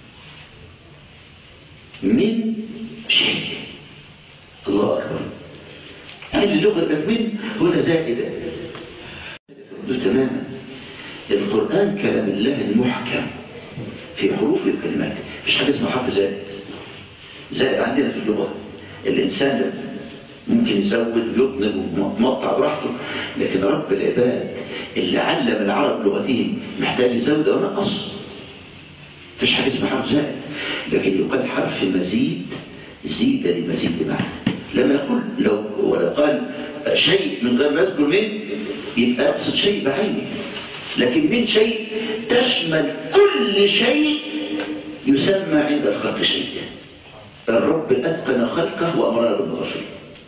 من شيء الله أكبر هل اللغة من هنا زائدة تماما القرآن كلام الله المحكم في حروف الكلمات مش حاجة اسمها حرف زائد زائد عندنا في اللغة الإنسان ممكن يزود ويطنب ومقطع براحته لكن رب العباد اللي علم العرب لغتهم محتاج يزود أو نقص مفيش حاجة اسمها حرف زائد لكن يقال حرف مزيد زيد لمزيد معنى لما يقول لو ولا قال شيء من غير ما يذكر من يبقى يقصد شيء بعينه لكن من شيء تشمل كل شيء يسمى عند الخلق شيء الرب أتقن خلقه وأمرنا بالمغفرة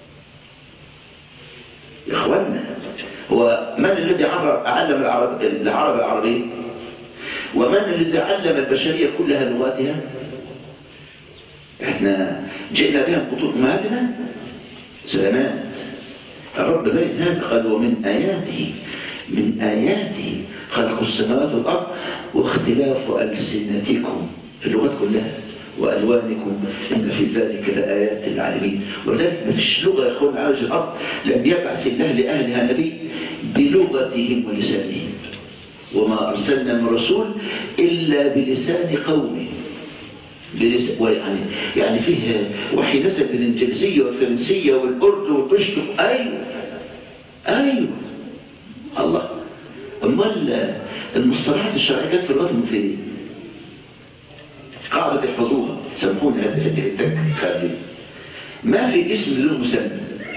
يا إخواننا هو من الذي عبر علم العرب العرب العربية ومن الذي علم البشرية كلها لغاتها احنا جئنا بها من بطون امهاتنا سلامات الرب بين هذا قال ومن اياته من اياته خلق السماوات والارض واختلاف السنتكم في اللغات كلها والوانكم ان في ذلك لايات للعالمين ولذلك ما فيش لغه يا اخوان على وجه الارض لم يبعث الله لاهلها نبي بلغتهم ولسانهم وما ارسلنا من رسول الا بلسان قومه بلسان يعني يعني فيه وحي نزل بالانجليزيه والفرنسيه والاردو والبشتو ايوه ايوه الله امال المصطلحات الشرعيه جت في اللغه فين؟ قاعده احفظوها سامحوني هذه هذه التك خلي ما في اسم له مسمى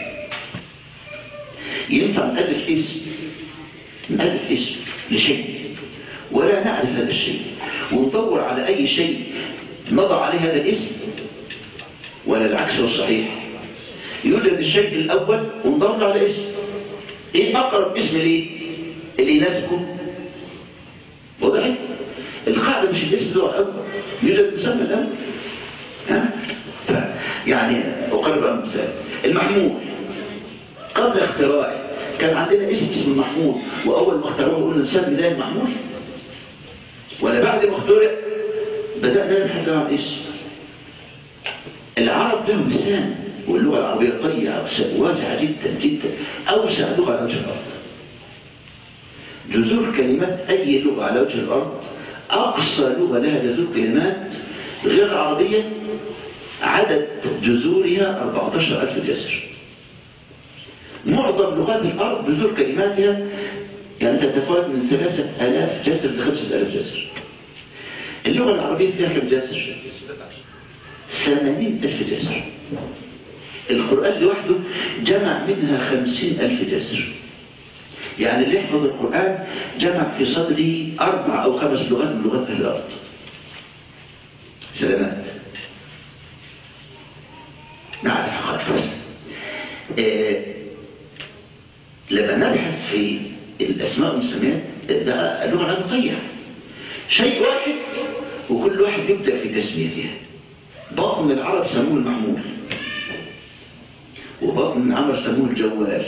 ينفع نألف اسم نألف اسم لشيء ولا نعرف هذا الشيء وندور على أي شيء نضع عليه هذا الاسم ولا العكس هو الصحيح يوجد الشيء الأول وندور على اسم ايه أقرب اسم ليه اللي يناسبه وضعي القاعدة مش الاسم ده الأول يوجد مسمى الأول ها؟ يعني أقرب أن مثال المحمول قبل اختراعه كان عندنا اسم اسم المحمول وأول ما اخترعوه قلنا نسمي ده المحمول ولا بعد ما اخترع بدأنا نبحث عن اسم العرب لهم لسان واللغة العربية طيعة واسعة جدا جدا أوسع لغة على وجه الأرض جذور كلمات أي لغة على وجه الأرض أقصى لغة لها جذور كلمات غير عربية عدد جذورها 14000 جسر معظم لغات الأرض جذور كلماتها يعني تتفاوت من 3000 جسر ل 5000 جسر اللغة العربية فيها كم جسر؟ 80000 جسر القرآن لوحده جمع منها 50000 جسر يعني اللي يحفظ القرآن جمع في صدره أربع أو خمس لغات من لغات أهل الأرض سلامات نعرف حقائق بس آه لما نبحث في الأسماء والمسميات ده اللغة العربية طيع شيء واحد وكل واحد يبدأ في تسميتها بطن العرب سموه المحمول وبطن العرب سموه الجوال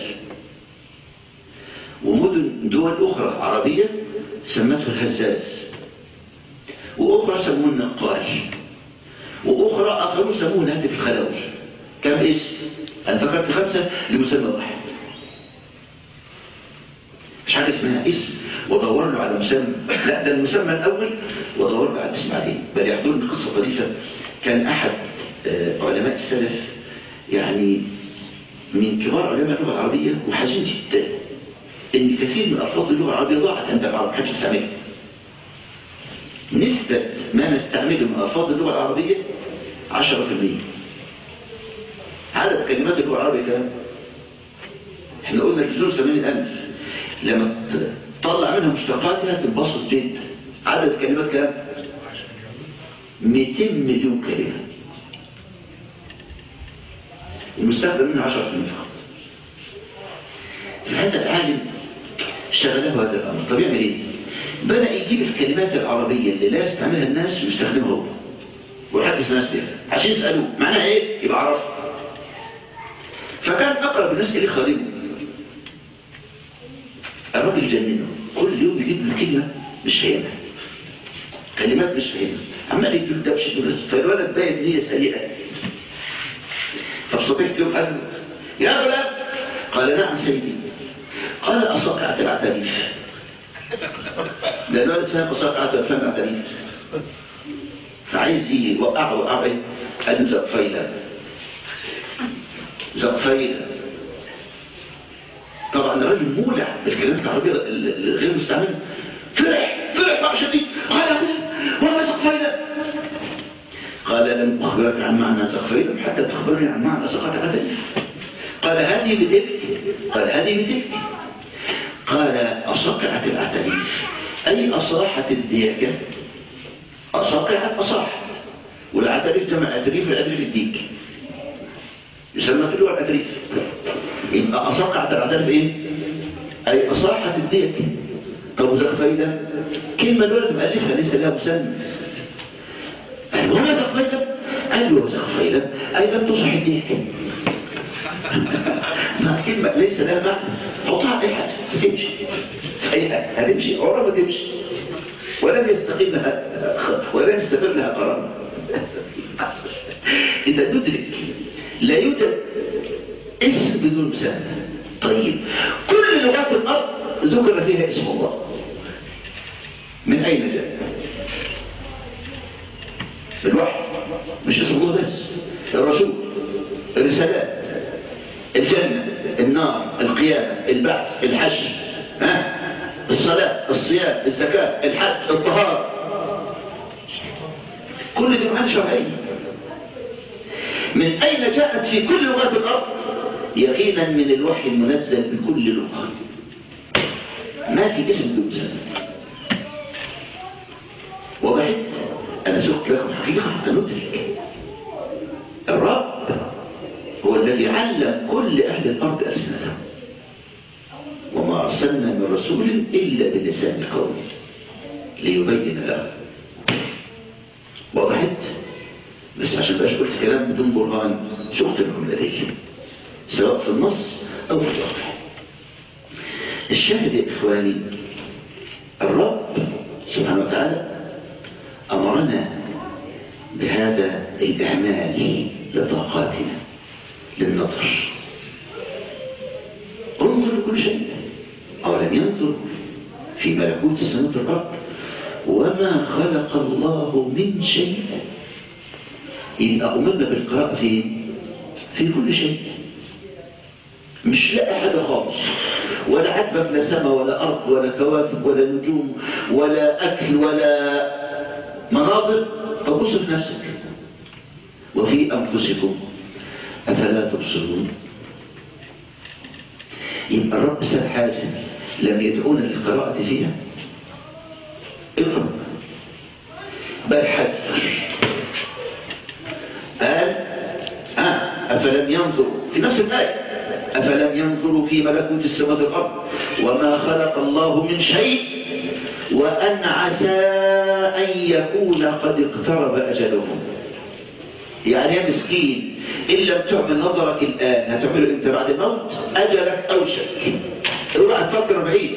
ومدن دول أخرى عربية سمته الهزاز وأخرى سموه النقال وأخرى آخرون سموه الهاتف الخلوي كم اسم؟ أنا فكرت خمسة لمسمى واحد مش حاجة اسمها اسم ودور له على مسمى لا ده المسمى الأول ودور له على اسم عليه بل يحضرني قصة طريفة كان أحد علماء السلف يعني من كبار علماء اللغة العربية وحزين جدا ان كثير من الفاظ اللغه العربيه ضاعت عند العرب محدش بيستعملها نسبه ما نستعمله من الفاظ اللغه العربيه 10% عدد كلمات اللغه العربيه كام احنا قلنا الجذور 80000 لما تطلع منها مشتقاتها تنبسط جدا عدد الكلمات كام 200 مليون كلمه المستخدم منها 10% فقط في هذا العالم شغله هذا الأمر طب يعمل إيه؟ بدأ يجيب الكلمات العربية اللي لا يستعملها الناس ويستخدمها هو ويحدث الناس بها عشان يسألوه معناها إيه؟ يبقى عرفها فكان أقرب الناس إليه خادمه الراجل جننه كل يوم يجيب له كلمة مش فاهمها كلمات مش فاهمها عمال يديله دبشة بس فالولد باين نية سيئة فبصبيح يوم قال له يا غلام قال نعم سيدي قال أصقعت العتريف ده الولد فاهم أصقعت فاهم العتريف فعايز يوقعه وقعه ايه قال له زقفيلة زقفيلة طبعا الراجل مولع بالكلمات العربية الغير مستعملة فرح فرح بقى شديد قال والله زقفيلة قال لم أخبرك عن معنى زقفيلة حتى تخبرني عن معنى سقط العتريف قال هذه بتفتي قال هذه بتفتي قال أصقعت العتريف أي أصاحت الديكة أصقعت أصاحت والعتريف جمع أتريف الأتريف الديك يسمى في اللغة الأتريف يبقى أصقعت العتريف إيه؟ أي أصاحت الديكة طب وذاك فايدة كلمة الولد مؤلفها ليس لها مسمى وما ذاك فايدة قال له وسخ فيلا أي لم تصح الديك ما كلمة ليس لها معنى حطها أي حاجة هتمشي أي حاجة هتمشي عمرها ما تمشي ولن يستقيم لها ولن يستمر لها قرار إذا تدرك لا يوجد اسم بدون مساء طيب كل لغات الأرض ذكر فيها اسم الله من أين جاء الوحي مش اسم الله بس الرسول الرسالات الجنة النار القيامة البعث الحشر ها الصلاة الصيام الزكاة الحج الطهارة كل دي معاني شرعية من أين جاءت في كل لغات الأرض يقينا من الوحي المنزل بكل لغة ما في اسم دون سنة وضحت أنا سقت لكم حقيقة حتى ندرك الرب هو الذي علم كل أهل الأرض ألسنتهم وما أرسلنا من رسول إلا بلسان قومه ليبين له وضحت بس عشان بقاش قلت كلام بدون برهان شفت لكم لدي سواء في النص أو في الواقع الشاهد يا إخواني الرب سبحانه وتعالى أمرنا بهذا الإعمال لطاقاتنا للنظر انظر لكل شيء أولم ينظر في ملكوت السماوات والأرض وما خلق الله من شيء يبقى أمرنا بالقراءة في في كل شيء مش لاقي حاجة خالص ولا عجبك لا سماء ولا أرض ولا كواكب ولا نجوم ولا أكل ولا مناظر فبص في نفسك وفي أنفسكم أفلا تبصرون يبقى الرب ساب حاجة لم يدعونا للقراءة فيها اقرأ بل حذر قال آه أفلم ينظروا في نفس الآية أفلم ينظروا في ملكوت السماوات والأرض وما خلق الله من شيء وأن عسى أن يكون قد اقترب أجلهم يعني يا مسكين إن لم تعمل نظرك الآن هتعمله إمتى بعد الموت أجلك أوشك اوعى تفكر بعيد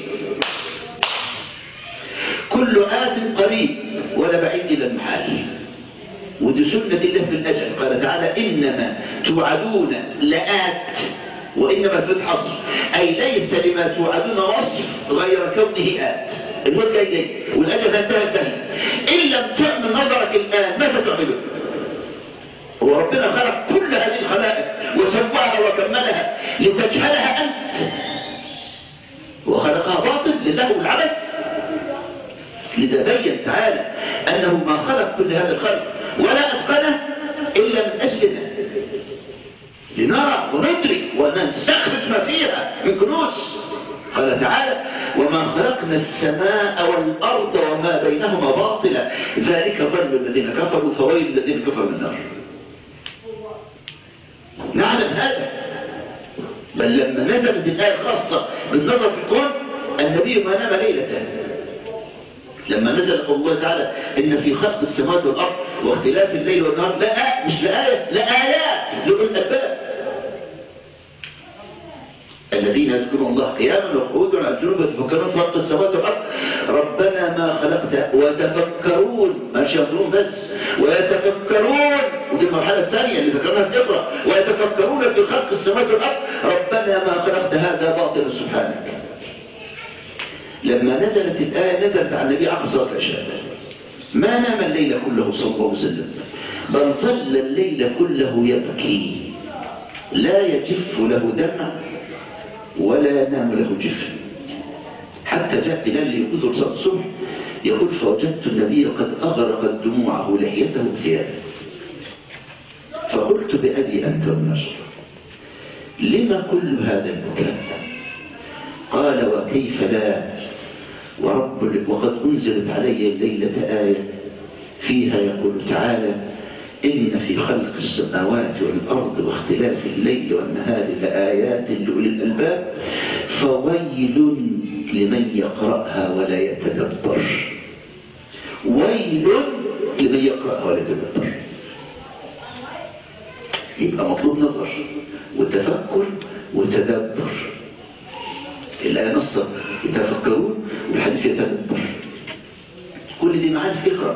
كل آت قريب ولا بعيد إلى المحال ودي سنة الله في الأجل قال تعالى إنما توعدون لآت وإنما في الحصر أي ليس لما توعدون وصف غير كونه آت الموت جاي جاي والأجل انتهى انتهى إن لم تعمل نظرك الآن ماذا تعمله هو ربنا خلق كل هذه الخلائق وسواها وكملها لتجهلها أنت وخلقها باطل لله العبث لتبين تعالى أنه ما خلق كل هذا الخلق ولا أتقنه إلا من أجلنا لنرى وندرك ونستخرج ما فيها من كنوز قال تعالى وما خلقنا السماء والأرض وما بينهما باطلا ذلك ظن الذين كفروا فويل الذين كفروا من النار نعلم هذا بل لما نزلت الآية الخاصة بالنظر في الكون النبي ما نام ليلة لما نزل قول الله تعالى إن في خلق السماوات والأرض واختلاف الليل والنهار لا مش لآية لآيات لأولي الألباب الذين يذكرون الله قياما وقعودا على الجنوب يتفكرون في خلق السماوات والارض ربنا ما خلقت ويتفكرون مش ينظرون بس ويتفكرون ودي المرحله الثانيه اللي ذكرناها في اقرا ويتفكرون في خلق السماوات والارض ربنا ما خلقت هذا باطلا سبحانك لما نزلت الايه نزلت على النبي عقب صلاه العشاء ما نام الليل كله صلى الله عليه وسلم بل ظل الليل كله يبكي لا يجف له دمع ولا ينام له جفن حتى جاء بلال يقول صلاة الصبح يقول فوجدت النبي قد أغرقت دموعه لحيته ثيابه فقلت بأبي أنت والنشر لما كل هذا البكاء قال وكيف لا ورب وقد أنزلت علي الليلة آية فيها يقول تعالى إن في خلق السماوات والأرض واختلاف الليل والنهار لآيات لأولي الألباب فويل لمن يقرأها ولا يتدبر ويل لمن يقرأها ولا يتدبر يبقى مطلوب نظر وتفكر وتدبر الآية نص يتفكرون والحديث يتدبر كل دي معاني اقرأ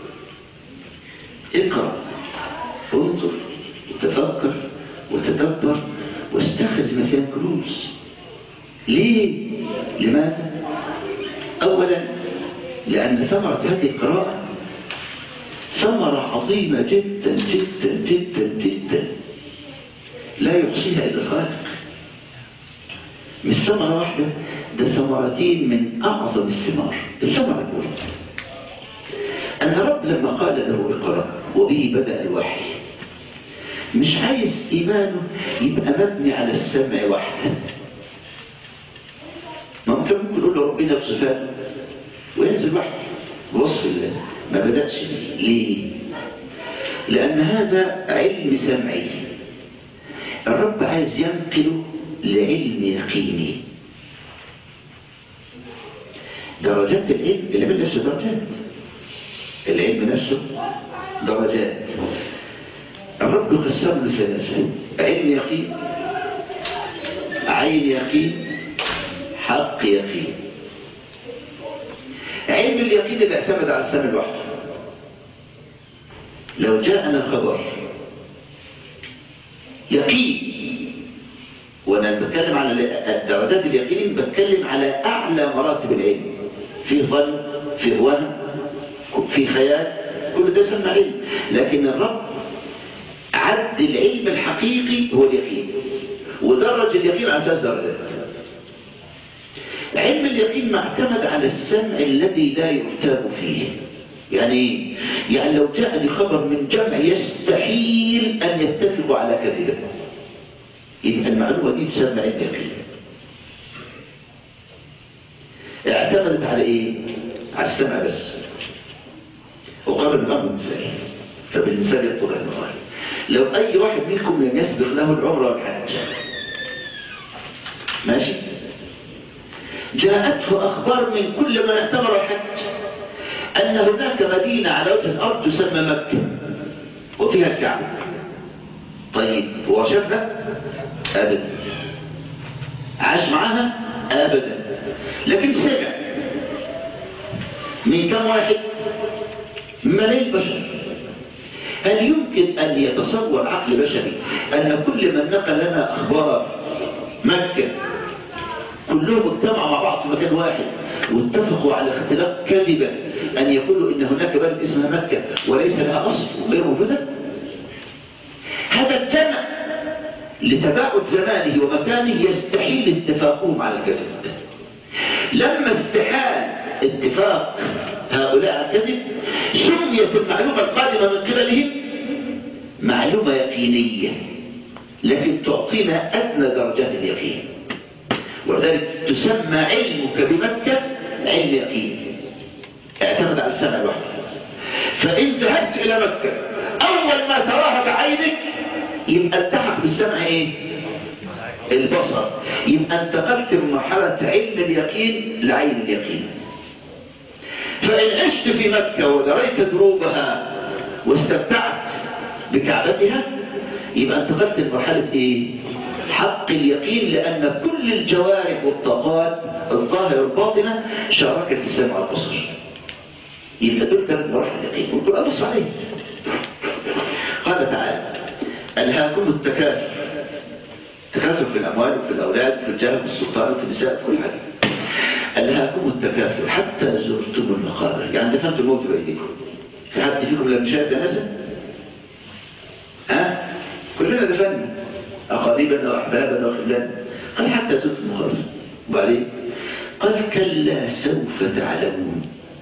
اقرأ انظر وتفكر وتدبر واستخرج ما فيها كنوز ليه؟ لماذا؟ أولا لأن ثمرة هذه القراءة ثمرة عظيمة جدا جدا جدا جدا لا يحصيها إلا الخالق مش ثمرة واحدة ده ثمرتين من أعظم الثمار الثمرة الأولى أن رب لما قال له اقرأ وبه بدأ الوحي مش عايز إيمانه يبقى مبني على السمع وحده ممكن ممكن يقول له ربنا بصفاته وينزل وحده بوصف الله ما بدأش بيه ليه؟ لأن هذا علم سمعي الرب عايز ينقله لعلم يقيني درجات العلم العلم نفسه درجات العلم نفسه درجات الرب يقسم له ثلاثة علم يقين عين يقين حق يقين علم اليقين اللي اعتمد على السمع لوحده لو جاءنا خبر يقين وانا بتكلم على درجات اليقين بتكلم على اعلى مراتب العلم في ظن في وهم في خيال كل ده يسمى علم لكن الرب عد العلم الحقيقي هو اليقين ودرج اليقين على ثلاث درجات علم اليقين ما اعتمد على السمع الذي لا يرتاب فيه يعني يعني لو جاءني خبر من جمع يستحيل ان يتفقوا على كذبه يبقى المعلومه دي تسمى علم يقين اعتمدت على ايه على السمع بس وقارن الامر مثال فبالمثال يتضح المقال لو اي واحد منكم لم يسبق له العمره والحج ماشي جاءته اخبار من كل من اعتمر الحج ان هناك مدينه على وجه الارض تسمى مكه وفيها الكعبه طيب هو شافها ابدا عاش معاها ابدا لكن سمع من كم واحد ملايين بشر هل يمكن أن يتصور عقل بشري أن كل من نقل لنا أخبار مكة كلهم اجتمعوا مع بعض في مكان واحد واتفقوا على اختلاف كذبا أن يقولوا إن هناك بلد اسمها مكة وليس لها أصل غير موجودة هذا الجمع لتباعد زمانه ومكانه يستحيل اتفاقهم على الكذب لما استحال اتفاق هؤلاء على الكذب سميت المعلومة القادمة من قبلهم معلومة يقينية لكن تعطينا أدنى درجات اليقين ولذلك تسمى علمك بمكة علم يقين اعتمد على السمع الوحيد فإن ذهبت إلى مكة أول ما تراها بعينك يبقى التحق بالسمع إيه؟ البصر يبقى انتقلت من مرحلة علم اليقين لعين اليقين فإن عشت في مكة ودريت دروبها واستمتعت بكعبتها يبقى انتقلت لمرحلة ايه حق اليقين لأن كل الجوارح والطاقات الظاهرة والباطنة شاركت السمع والبصر يبقى دول كانت مراحل اليقين والقرآن نص عليه قال تعالى ألهاكم التكاثر التكاثر في الأموال وفي الأولاد في الجاه والسلطان وفي النساء في كل حاجة ألهاكم التكاثر حتى زرتم المقابر يعني دفنتم الموت بأيديكم في حد فيكم لم يشاهد جنازة؟ ها؟ كلنا دفنا أقاربنا وأحبابنا وخلانا قال حتى زرتم المقابر وبعدين قال كلا سوف تعلمون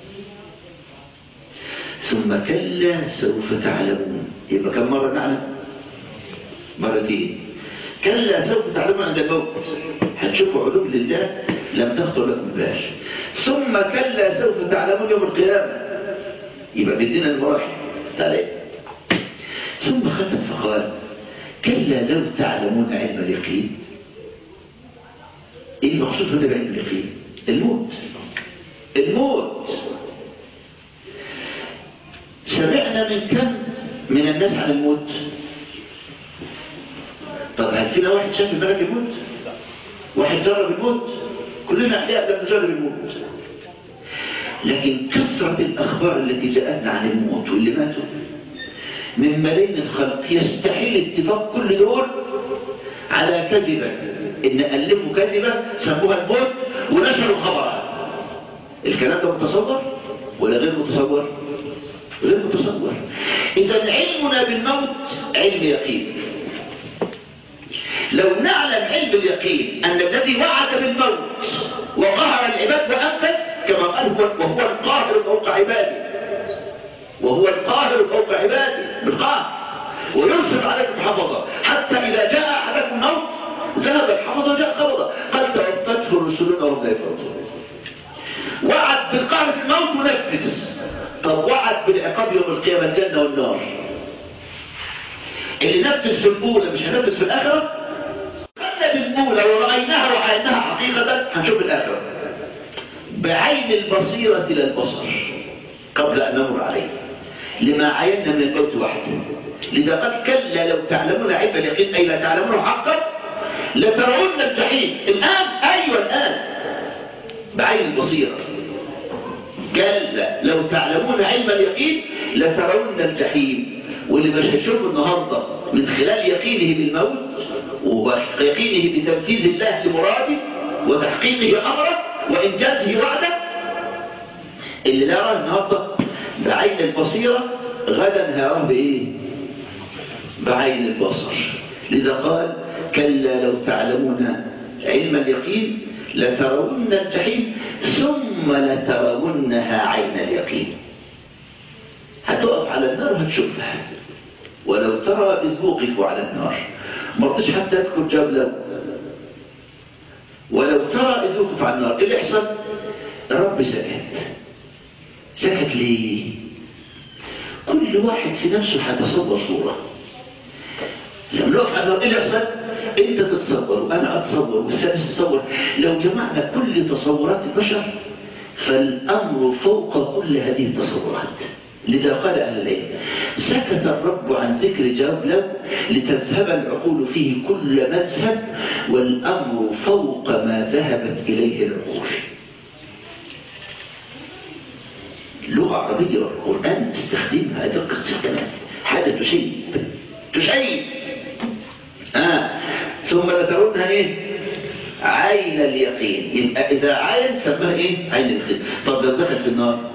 ثم كلا سوف تعلمون يبقى كم مرة نعلم؟ مرتين كلا سوف تعلمون عند الموت هتشوفوا علوم لله لم تخطر لكم بال ثم كلا سوف تعلمون يوم القيامة يبقى بدينا المراحل تعالى ثم ختم فقال كلا لو تعلمون علم اليقين ايه المقصود هنا بعلم اليقين الموت الموت سمعنا من كم من الناس عن الموت هل فينا واحد شاف الملك يموت واحد جرب الموت كلنا احياء لم نجرب الموت لكن كثرة الأخبار التي جاءتنا عن الموت واللي ماتوا من ملايين الخلق يستحيل اتفاق كل دول على كذبة إن ألفوا كذبة سموها الموت ونشروا خبرها الكلام ده متصور ولا غير متصور؟ غير متصور إذا علمنا بالموت علم يقين لو نعلم علم اليقين أن الذي وعد بالموت وقهر العباد وأنفذ كما قال هو وهو القاهر فوق عباده وهو القاهر فوق عباده بالقهر ويرسل عليكم حفظة حتى إذا جاء أحدكم موت ذهب الحفظة جاء قبضة قد توفته رسلنا وهم لا يفرطون وعد بالقهر في الموت ونفذ طب وعد بالعقاب يوم القيامة الجنة والنار اللي نفذ في الأولى مش هنفذ في الآخرة قلنا بالأولى ورأيناها وعيناها حقيقة هنشوف الآخرة بعين البصيرة إلى البصر قبل أن نمر عليه لما عينا من الموت وحده لذا قد كلا لو تعلمون علم اليقين أي لا تعلمون حقا لترون الجحيم الآن أيوة الآن بعين البصيرة كلا لو تعلمون علم اليقين لترون الجحيم واللي مش هيشوفه النهارده من خلال يقينه بالموت ويقينه بتنفيذ الله لمراده وتحقيقه امره وانجازه وعده اللي لا يراه النهارده بعين البصيره غدا هيراه بايه؟ بعين البصر لذا قال كلا لو تعلمون علم اليقين لترون الجحيم ثم لترونها عين اليقين هتقف على النار وهتشوفها ولو ترى إذ وقفوا على النار ما رضيش حتى تذكر جاب له ولو ترى إذ وقفوا على النار إيه اللي يحصل الرب سكت سكت ليه كل واحد في نفسه هتصور صورة لما نقف على النار إيه اللي يحصل انت تتصور وانا اتصور والثالث يتصور لو جمعنا كل تصورات البشر فالامر فوق كل هذه التصورات لذا قال أهل العلم سكت الرب عن ذكر جواب له لتذهب العقول فيه كل مذهب والأمر فوق ما ذهبت إليه العقول اللغة العربية والقرآن استخدمها دقة استخدامات حاجة تشيب تشيب آه. ثم لترونها ايه عين اليقين يبقى إذا عين سماها ايه عين اليقين طب لو دخل في النار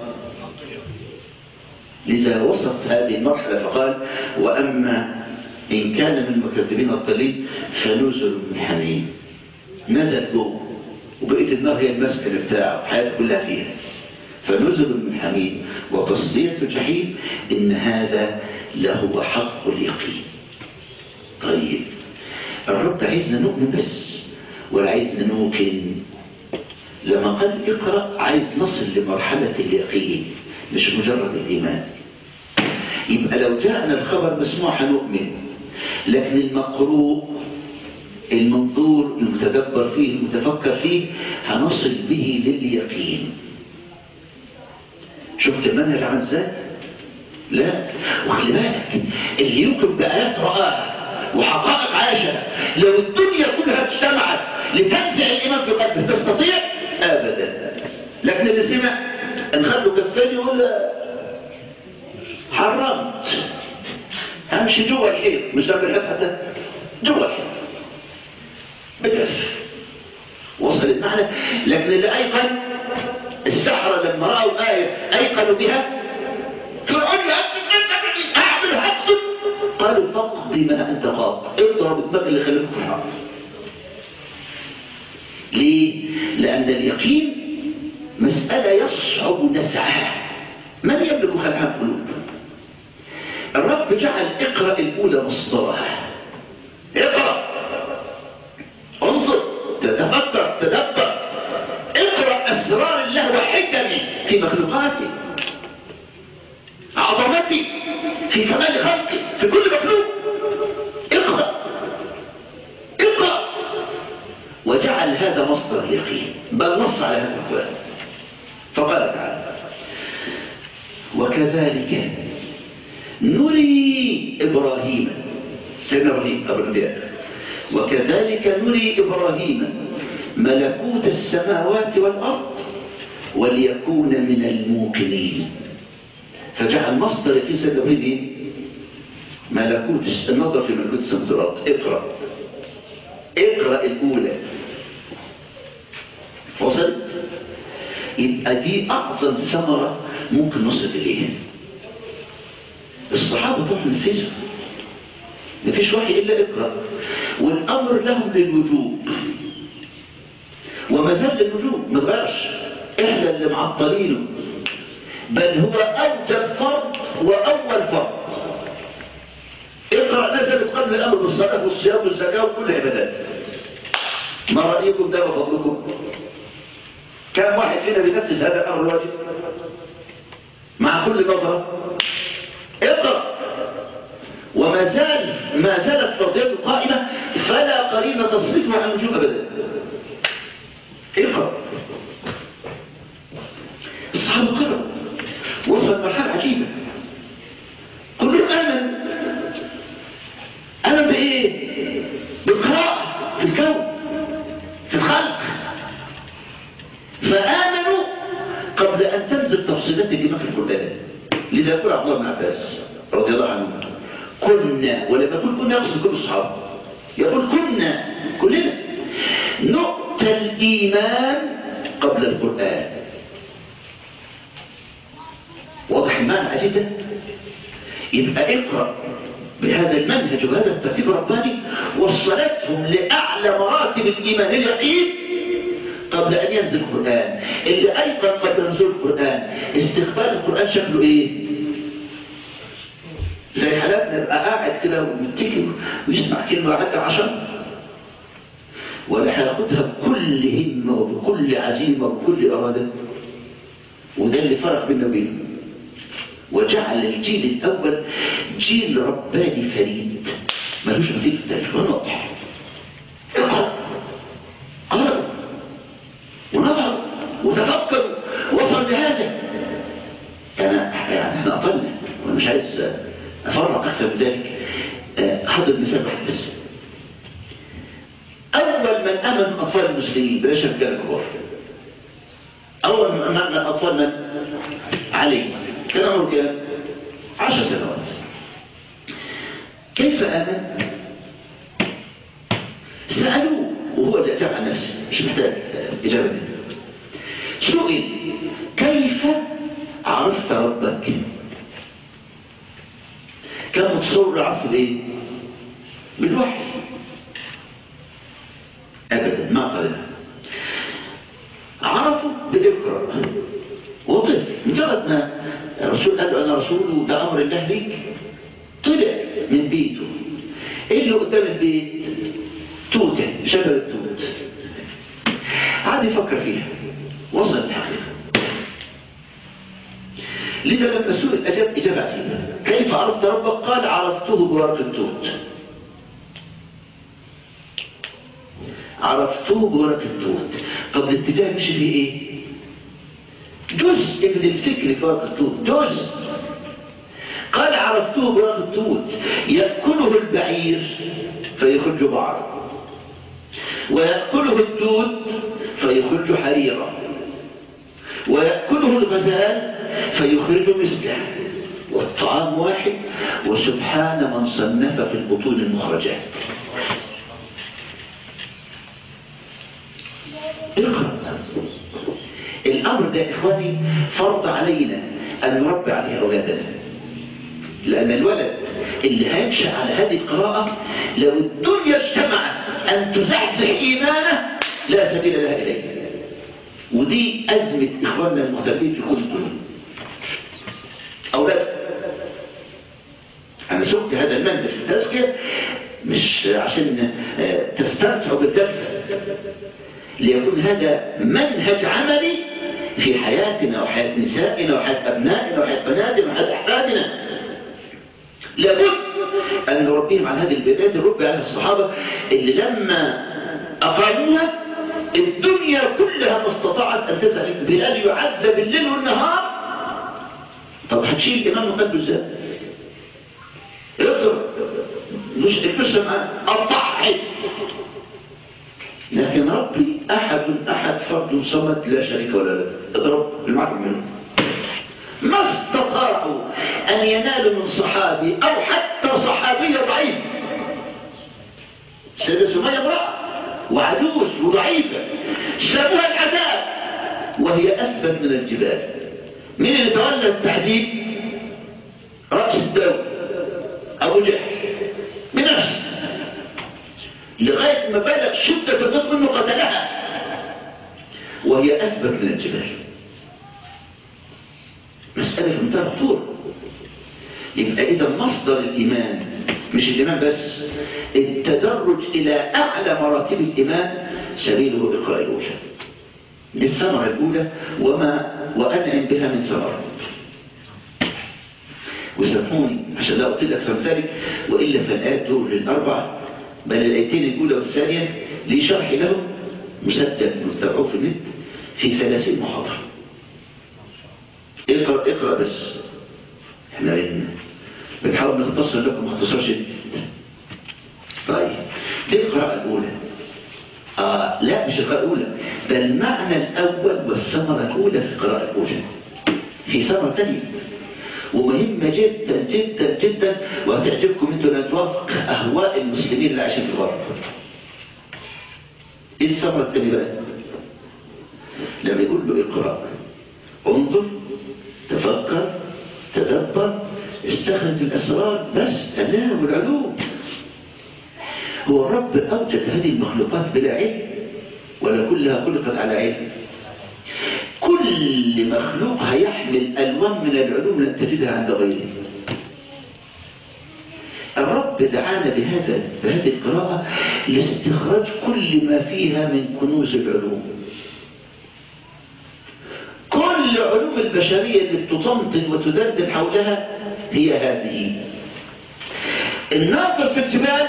لذا وصف هذه المرحلة فقال وأما إن كان من المكذبين الضالين فنزل من حميم نزل جوه وبقيت النار هي المسكن بتاعه حياته كلها فيها فنزل من حميم وتصديق الجحيم إن هذا لهو حق اليقين طيب الرب عايزنا نؤمن بس ولا عايزنا نوقن لما قال اقرأ عايز نصل لمرحلة اليقين مش مجرد الإيمان يبقى لو جاءنا الخبر مسموع هنؤمن لكن المقروء المنظور المتدبر فيه المتفكر فيه هنصل به لليقين شفت المنهج عامل ازاي؟ لا وخلي بالك اللي يوقف بآيات رآها وحقائق عاشها لو الدنيا كلها اجتمعت لتنزع الإيمان في قلبه تستطيع؟ أبدا لكن اللي سمع نخلوا كفاني ولا حرمت امشي جوا الحيط مش قبل الحيط حتى جوا الحيط بكف وصل المعنى لكن اللي ايقن السحرة لما رأوا آية أيقنوا بها فرعون أعمل هكذا قالوا فقضي ما أنت قاض اضرب الدماغ اللي خليك في الحق ليه؟ لأن اليقين مسألة يصعب نسعها من يملك خلعها القلوب الرب جعل اقرأ الأولى مصدرها اقرأ انظر تتفكر تدبر اقرأ أسرار الله وحكمه في مخلوقاته عظمته في كمال خلقه في كل مخلوق اقرأ اقرأ وجعل هذا مصدر اليقين بل نص على هذا القرآن فقال تعالى وكذلك نري إبراهيم سيدنا إبراهيم أبو الأنبياء وكذلك نري إبراهيم ملكوت السماوات والأرض وليكون من الموقنين فجعل مصدر في إبراهيم ملكوت النظر في ملكوت السماوات والأرض اقرأ اقرأ الأولى وصلت يبقى دي أعظم ثمرة ممكن نصل إليها الصحابة طبعا نفسهم مفيش وحي إلا اقرأ والأمر لهم للوجوب وما زال للوجوب ما تغيرش احنا اللي معطلينه بل هو أوجب فرض وأول فرض اقرأ نزلت قبل الأمر بالصلاة والصيام والزكاة وكل عبادات ما رأيكم ده وفضلكم كم واحد فينا بينفذ هذا الأمر الواجب مع كل نظرة اقرأ وما زال ما زالت فرضيته قائمة فلا قرينة تصرفها عن الوجوب أبدا اقرأ الصحابة قرأوا وصل مرحلة عجيبة كلهم آمن آمن بإيه؟ بالقراءة في الكون في الخلق فآمنوا قبل أن تنزل تفصيلات الجماع في القرآن لذا يقول عبد الله بن عباس رضي الله عنه كنا ولما يقول كنا يقصد كل الصحابة يقول كنا كلنا نؤتى الإيمان قبل القرآن واضح المعنى عجيب ده يبقى اقرأ بهذا المنهج وهذا الترتيب الرباني وصلتهم لأعلى مراتب الإيمان اليقين قبل أن ينزل القرآن اللي أيضا قبل نزول القرآن استقبال القرآن شكله إيه زي حالاتنا يبقى قاعد كده ومتكي ويسمع كلمة وعدى عشر ولا هياخدها بكل همة وبكل عزيمة وبكل إرادة وده اللي فرق بيننا وبينه وجعل الجيل الأول جيل رباني فريد ملوش مثيل في التاريخ واضح اقرأ قرأوا ونظروا وتفكروا وصل لهذا كان يعني احنا أطلنا وانا مش عايز أفرق أكثر من ذلك حضر مثال واحد بس أول من أمن أطفال المسلمين بلاش رجال كبار أول من أمن أطفال من علي كان عمره كام؟ عشر سنوات كيف آمن؟ سألوه وهو اللي أجاب عن نفسه مش محتاج إجابة منه سئل كيف عرفت ربك؟ كان متصور عرف بايه؟ بالوحي أبدا ما قال عرفوا بإقرأ وطفل مجرد ما الرسول قال له أنا رسول ده أمر الله ليك طلع من بيته إيه اللي قدام البيت توتة شجرة توت قعد يفكر فيها وصل الحقيقة لذا لما سئل أجاب إجابة عجيبة كيف عرفت ربك قال عرفته بورق التوت عرفته بورق التوت طب الاتجاه مشي فيه ايه جزء من الفكر في ورق التوت جزء قال عرفته بورق التوت يأكله البعير فيخرج بعرا ويأكله الدود فيخرج حريرا ويأكله الغزال فيخرج مثله والطعام واحد وسبحان من صنف في البطون المخرجات اقرأ الأمر ده إخواني فرض علينا أن نربي عليه أولادنا لأن الولد اللي هينشأ على هذه القراءة لو الدنيا اجتمعت أن تزحزح إيمانه لا سبيل لها إليه ودي أزمة إخواننا المغتربين في كل الدنيا أولاد أنا سبت هذا المنهج في التزكية مش عشان تستمتعوا بالدرس ليكون هذا منهج عملي في حياتنا وحياة نسائنا وحياة أبنائنا وحياة بناتنا وحياة أحفادنا لابد أن نربيهم على هذه البدايات نربي على الصحابة اللي لما أقاموها الدنيا كلها ما استطاعت أن تزعل بلال يعذب الليل والنهار طب هتشيل الإمام من قلبه ازاي؟ اقرأ مش القصة معاه قطعها حتة لكن ربي أحد أحد فرد صمد لا شريك ولا له اضرب المعلوم منه ما استطاعوا أن ينالوا من صحابي أو حتى صحابية ضعيف سيدة سمية امرأة وعجوز وضعيفة سابوها العذاب وهي أثبت من الجبال مين اللي تولى التعذيب رأس الدولة أبو جهل بنفسه لغاية ما بلغ شدة الضغط منه قتلها وهي أثبت من الجبال مسألة في منتهى الخطورة يبقى إذا مصدر الإيمان مش الإيمان بس التدرج إلى أعلى مراتب الإيمان سبيله إقراء الأولى بالثمرة الأولى وما وأنعم بها من ثمرة وسامحوني عشان لا أطيل أكثر من ذلك وإلا فالآيات دول للأربعة بل الآيتين الأولى والثانية لي شرح لهم مسجل متابعوه في النت في ثلاثين محاضرة اقرأ اقرأ بس احنا بن... بنحاول نختصر لكم ما اختصرش طيب دي القراءة الأولى آه لا مش القراءة الأولى ده المعنى الأول والثمرة الأولى في القراءة الأولى في ثمرة ثانية ومهمة جدا جدا جدا وهتعجبكم انتوا ان توافق اهواء المسلمين اللي عايشين في الغرب. ايه الثمرة الثانية بقى؟ لما يقول له اقرأ انظر تفكر تدبر استخرج الاسرار بس الله والعلوم هو الرب اوجد هذه المخلوقات بلا علم ولا كلها خلقت على علم كل مخلوق هيحمل ألوان من العلوم لن تجدها عند غيره الرب دعانا بهذا بهذه القراءة لاستخراج كل ما فيها من كنوز العلوم كل علوم البشرية اللي بتطمطن وتدندن حولها هي هذه الناظر في الجبال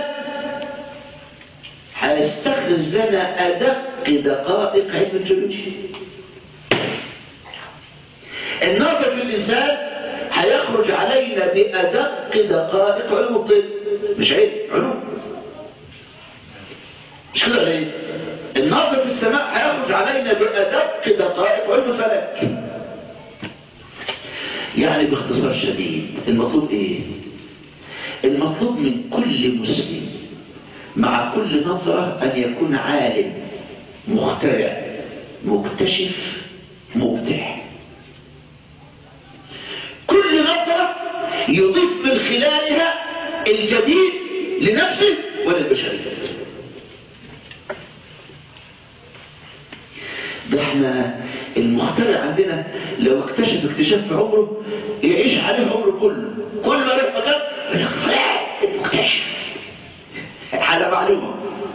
هيستخرج لنا أدق دقائق علم الجيولوجيا الناظر في الإنسان هيخرج علينا بأدق دقائق علوم الطب مش علم علوم مش كده ليه الناظر في السماء هيخرج علينا بأدق دقائق علم الفلك يعني باختصار شديد المطلوب ايه المطلوب من كل مسلم مع كل نظرة أن يكون عالم مخترع مكتشف مبدع كل نظرة يضيف من خلالها الجديد لنفسه وللبشرية ده احنا المخترع عندنا لو اكتشف اكتشاف في عمره يعيش عليه عمره كله كل ما يروح مكان المكتشف على معلومة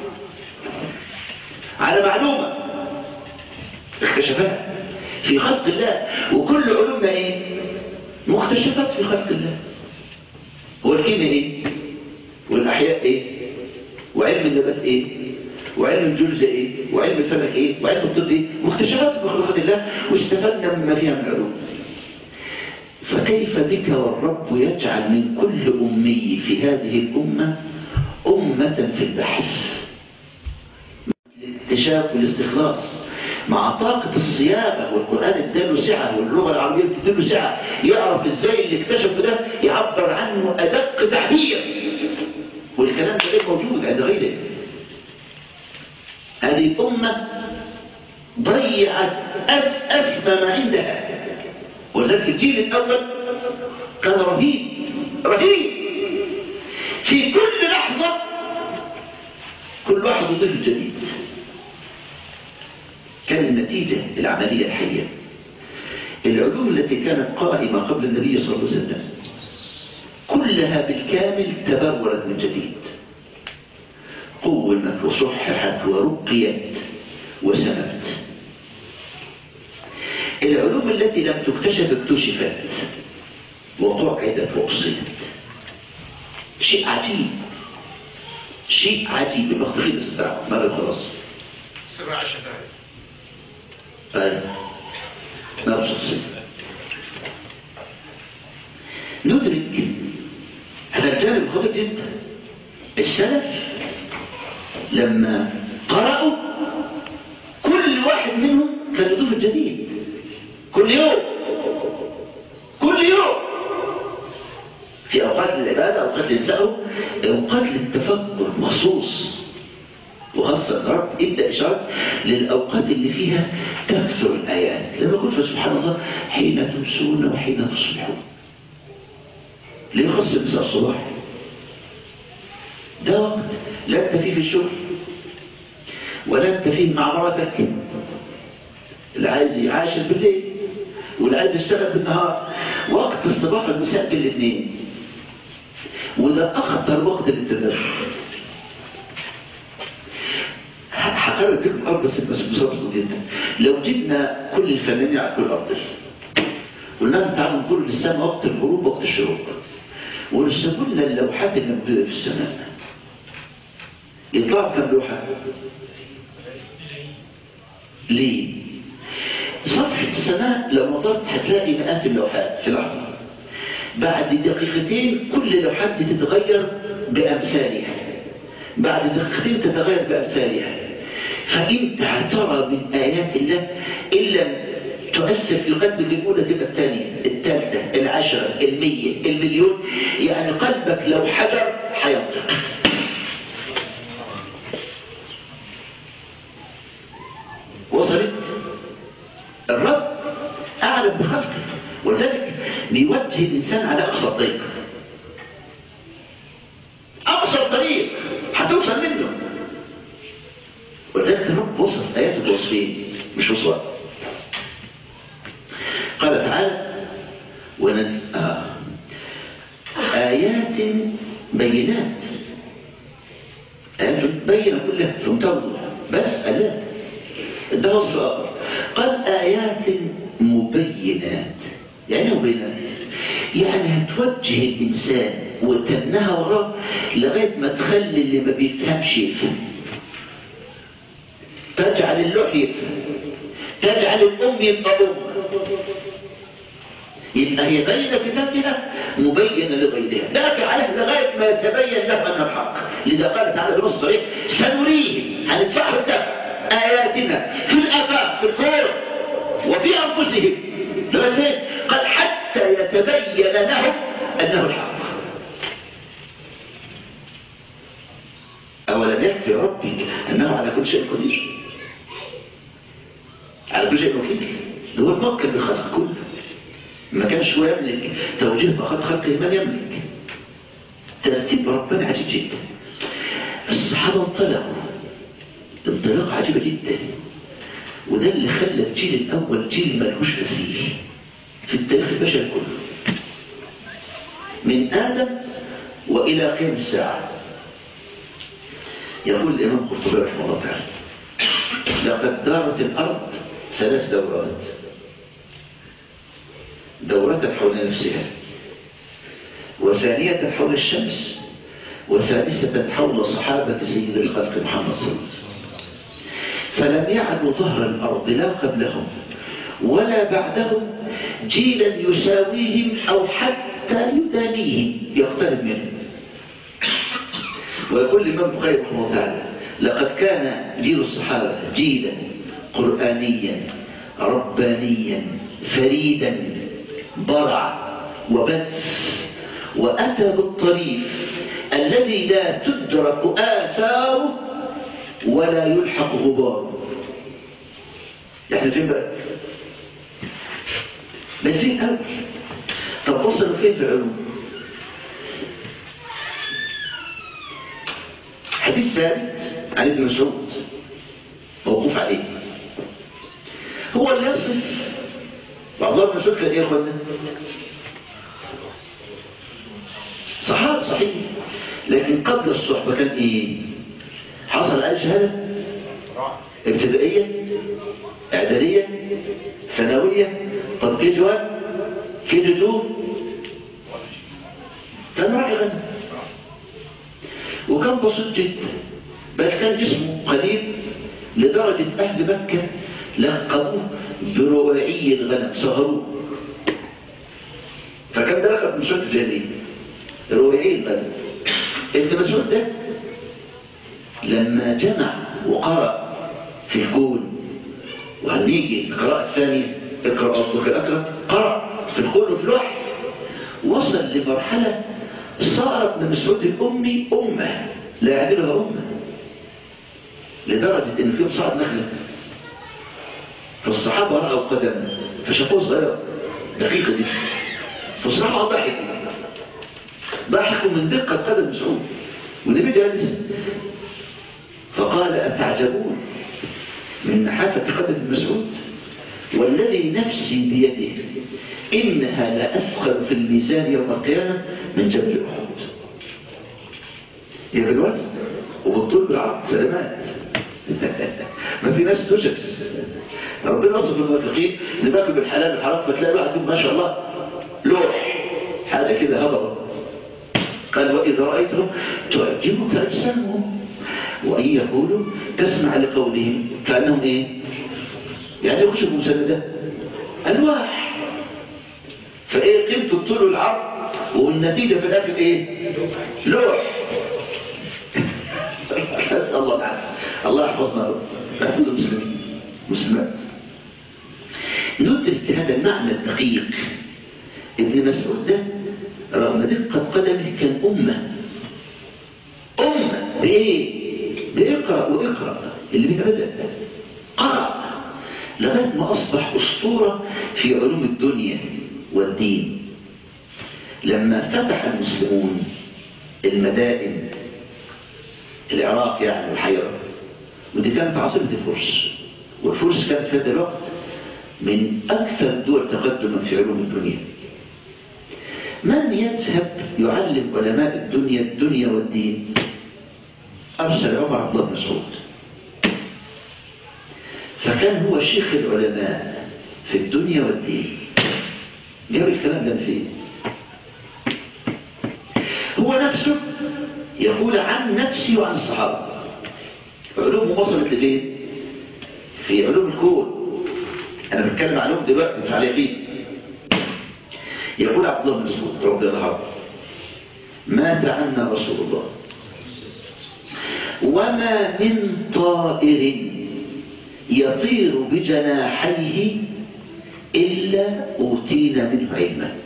على معلومة اكتشفها في خلق الله وكل علومنا ايه مكتشفات في خلق الله هو الكيمياء ايه والاحياء ايه وعلم النبات ايه وعلم الجلد ايه وعلم الفلك ايه وعلم الطب ايه مكتشفات في مخلوقات الله واستفدنا مما فيها من علوم فكيف بك والرب يجعل من كل أمي في هذه الأمة أمة في البحث الاكتشاف والاستخلاص مع طاقة الصياغة والقرآن اداله سعة واللغة العربية بتديله سعة يعرف ازاي اللي اكتشف ده يعبر عنه أدق تعبير والكلام ده غير موجود عند غيره هذه الأمة ضيعت أس أسمى ما عندها ولذلك الجيل الأول كان رهيب رهيب في كل لحظة كل واحد يضيف الجديد كان النتيجة العملية الحية العلوم التي كانت قائمة قبل النبي صلى الله عليه وسلم كلها بالكامل تبررت من جديد قومت وصححت ورقيت وسمت العلوم التي لم تكتشف اكتشفت وقعدت وأصلت شيء عجيب شيء عجيب يبقى تخلص الدعوة ماذا خلاص سبع شدائد أيوة نفس الصفة ندرك هذا الجانب خطير جدا السلف لما قرأوا كل واحد منهم كان يضيف الجديد كل يوم كل يوم في أوقات للعبادة أوقات للسهو أوقات للتفكر مخصوص وخاصة الرب ادى إشارة للأوقات اللي فيها تكثر الآيات لما يقول سبحان الله حين تمسون وحين تصبحون ليه خص مساء الصباح ده وقت لا انت فيه في الشغل ولا انت فيه مع مراتك اللي عايز يعاشر بالليل واللي عايز يشتغل بالنهار وقت الصباح والمساء بالاثنين وده اخطر وقت للتدرج هقرر كلمة الأرض بس بس بسيطة جدا لو جبنا كل الفنانين على كل الأرض قلنا لهم تعالوا نقول للسماء وقت الغروب وقت الشروق ونرسموا لنا اللوحات اللي موجودة في السماء يطلعوا كم لوحة؟ ليه؟ صفحة السماء لو نظرت هتلاقي مئات اللوحات في لحظة بعد دقيقتين كل اللوحات دي تتغير بأمثالها بعد دقيقتين تتغير بأمثالها فأنت هترى من آيات الله إن لم تؤثر في قلبك الأولى تبقى الثانية الثالثة العشرة المية المليون يعني قلبك لو حجر هينطق وصلت الرب أعلم بخلقه ولذلك بيوجه الإنسان على أقصى الطريق أقصى الطريق هتوصل منه ولذلك الرب وصف آيات الوصفين مش وصفات قال تعالى ونز... آه. آيات بينات آيات بينة كلها في توضح بس الله ده وصف آخر قال آيات مبينات يعني مبينات يعني هتوجه الإنسان وتنها وراه لغاية ما تخلي اللي ما بيفهمش يفهم تجعل اللوح يفهم تجعل الأم يبقى أم يبقى هي بينة في ذاتها مبينة لغيرها لا تجعلها لغاية ما يتبين له أن الحق لذا قال تعالى بنص صريح سنريهم هندفعهم دفع آياتنا في الآفاق في الكون وفي أنفسهم لغاية قال حتى يتبين لهم أنه الحق أولم يكفي ربك أنه على كل شيء قدير على كل شيء وكيل هو الموكل بالخلق كله ما كانش هو يملك توجيه فقط خلقه من يملك ترتيب ربنا عجيب جدا الصحابة انطلقوا انطلاقة عجيبة جدا وده اللي خلى الجيل الأول جيل ملهوش مثيل في التاريخ البشري كله من آدم وإلى قيام الساعة يقول الإمام قرطبي رحمه الله تعالى لقد دارت الأرض ثلاث دورات دورة حول نفسها وثانية حول الشمس وثالثة حول صحابة سيد الخلق محمد صلى الله عليه وسلم فلم يعد ظهر الأرض لا قبلهم ولا بعدهم جيلا يساويهم أو حتى يدانيهم يقترب منهم ويقول الإمام البخاري رحمه الله تعالى لقد كان جيل الصحابة جيلا قرآنيا ربانيا فريدا برع وبث وأتى بالطريف الذي لا تدرك آثاره ولا يلحق غباره يعني فين بقى بل فين قوي طب وصلوا فين في العلوم حديث ثابت عن ابن مسعود موقوف عليه هو اللي يصف بعض الله بن مسعود كان ايه يا اخوانا صحابي صحيح لكن قبل الصحبة كان ايه حصل عليه شهادة ابتدائية اعدادية ثانوية طب كي جوان كي جدو كان راعي غنم وكان بسيط جدا بل كان جسمه قليل لدرجة أهل مكة لقبوه بروائي الغنم صهروه فكان ده لقب من شوط الجاهلية روائي الغنم ابن مسعود ده لما جمع وقرأ في الكون وهنيجي القراءة الثانية اقرأ ربك الأكرم قرأ في الكون وفي الوحي وصل لمرحلة صارت من مسعود الأمي أمة لا يعدلها أمة لدرجة إن فيهم صعد نخلة فالصحابة رأوا قدم فشافوه صغيرة دقيقة دي فالصحابة ضحكوا ضحكوا من دقة قدم مسعود والنبي جالس فقال أتعجبون من نحافة قدم مسعود والذي نفسي بيده إنها لأثقل في الميزان يوم القيامة من جبل أحد هي بالوزن وبالطول بالعرض سلامات ما في ناس تجس ربنا وصف الموافقين اللي باكل بالحلال والحرام فتلاقي واحد ما شاء الله لوح حاجه كده هضبه قال واذا رايتهم تعجبك اجسامهم وان يقولوا تسمع لقولهم كانهم ايه يعني يخشوا بمسندة الواح فايه قيمه الطول والعرض والنتيجه في الاخر ايه لوح اسال الله تعالى الله يحفظنا يحفظ المسلمين مسلمات ندرك هذا المعنى الدقيق ابن مسعود ده رغم دقة قدمه كان أمة أمة بإيه؟ بإقرأ وإقرأ اللي بيها بدأ قرأ لغاية ما أصبح أسطورة في علوم الدنيا والدين لما فتح المسلمون المدائن العراق يعني والحيرة ودي كانت عاصمة الفرس والفرس كانت في هذا الوقت من أكثر الدول تقدما في علوم الدنيا من يذهب يعلم علماء الدنيا الدنيا والدين أرسل عمر عبد الله بن مسعود فكان هو شيخ العلماء في الدنيا والدين جاب الكلام ده فين هو نفسه يقول عن نفسي وعن الصحابة علومه وصلت لفين في علوم الكون انا بتكلم عنهم دلوقتي مش على يقين يقول عبد الله بن مسعود رضي الله عنه مات عنا رسول الله وما من طائر يطير بجناحيه إلا أوتينا منه علما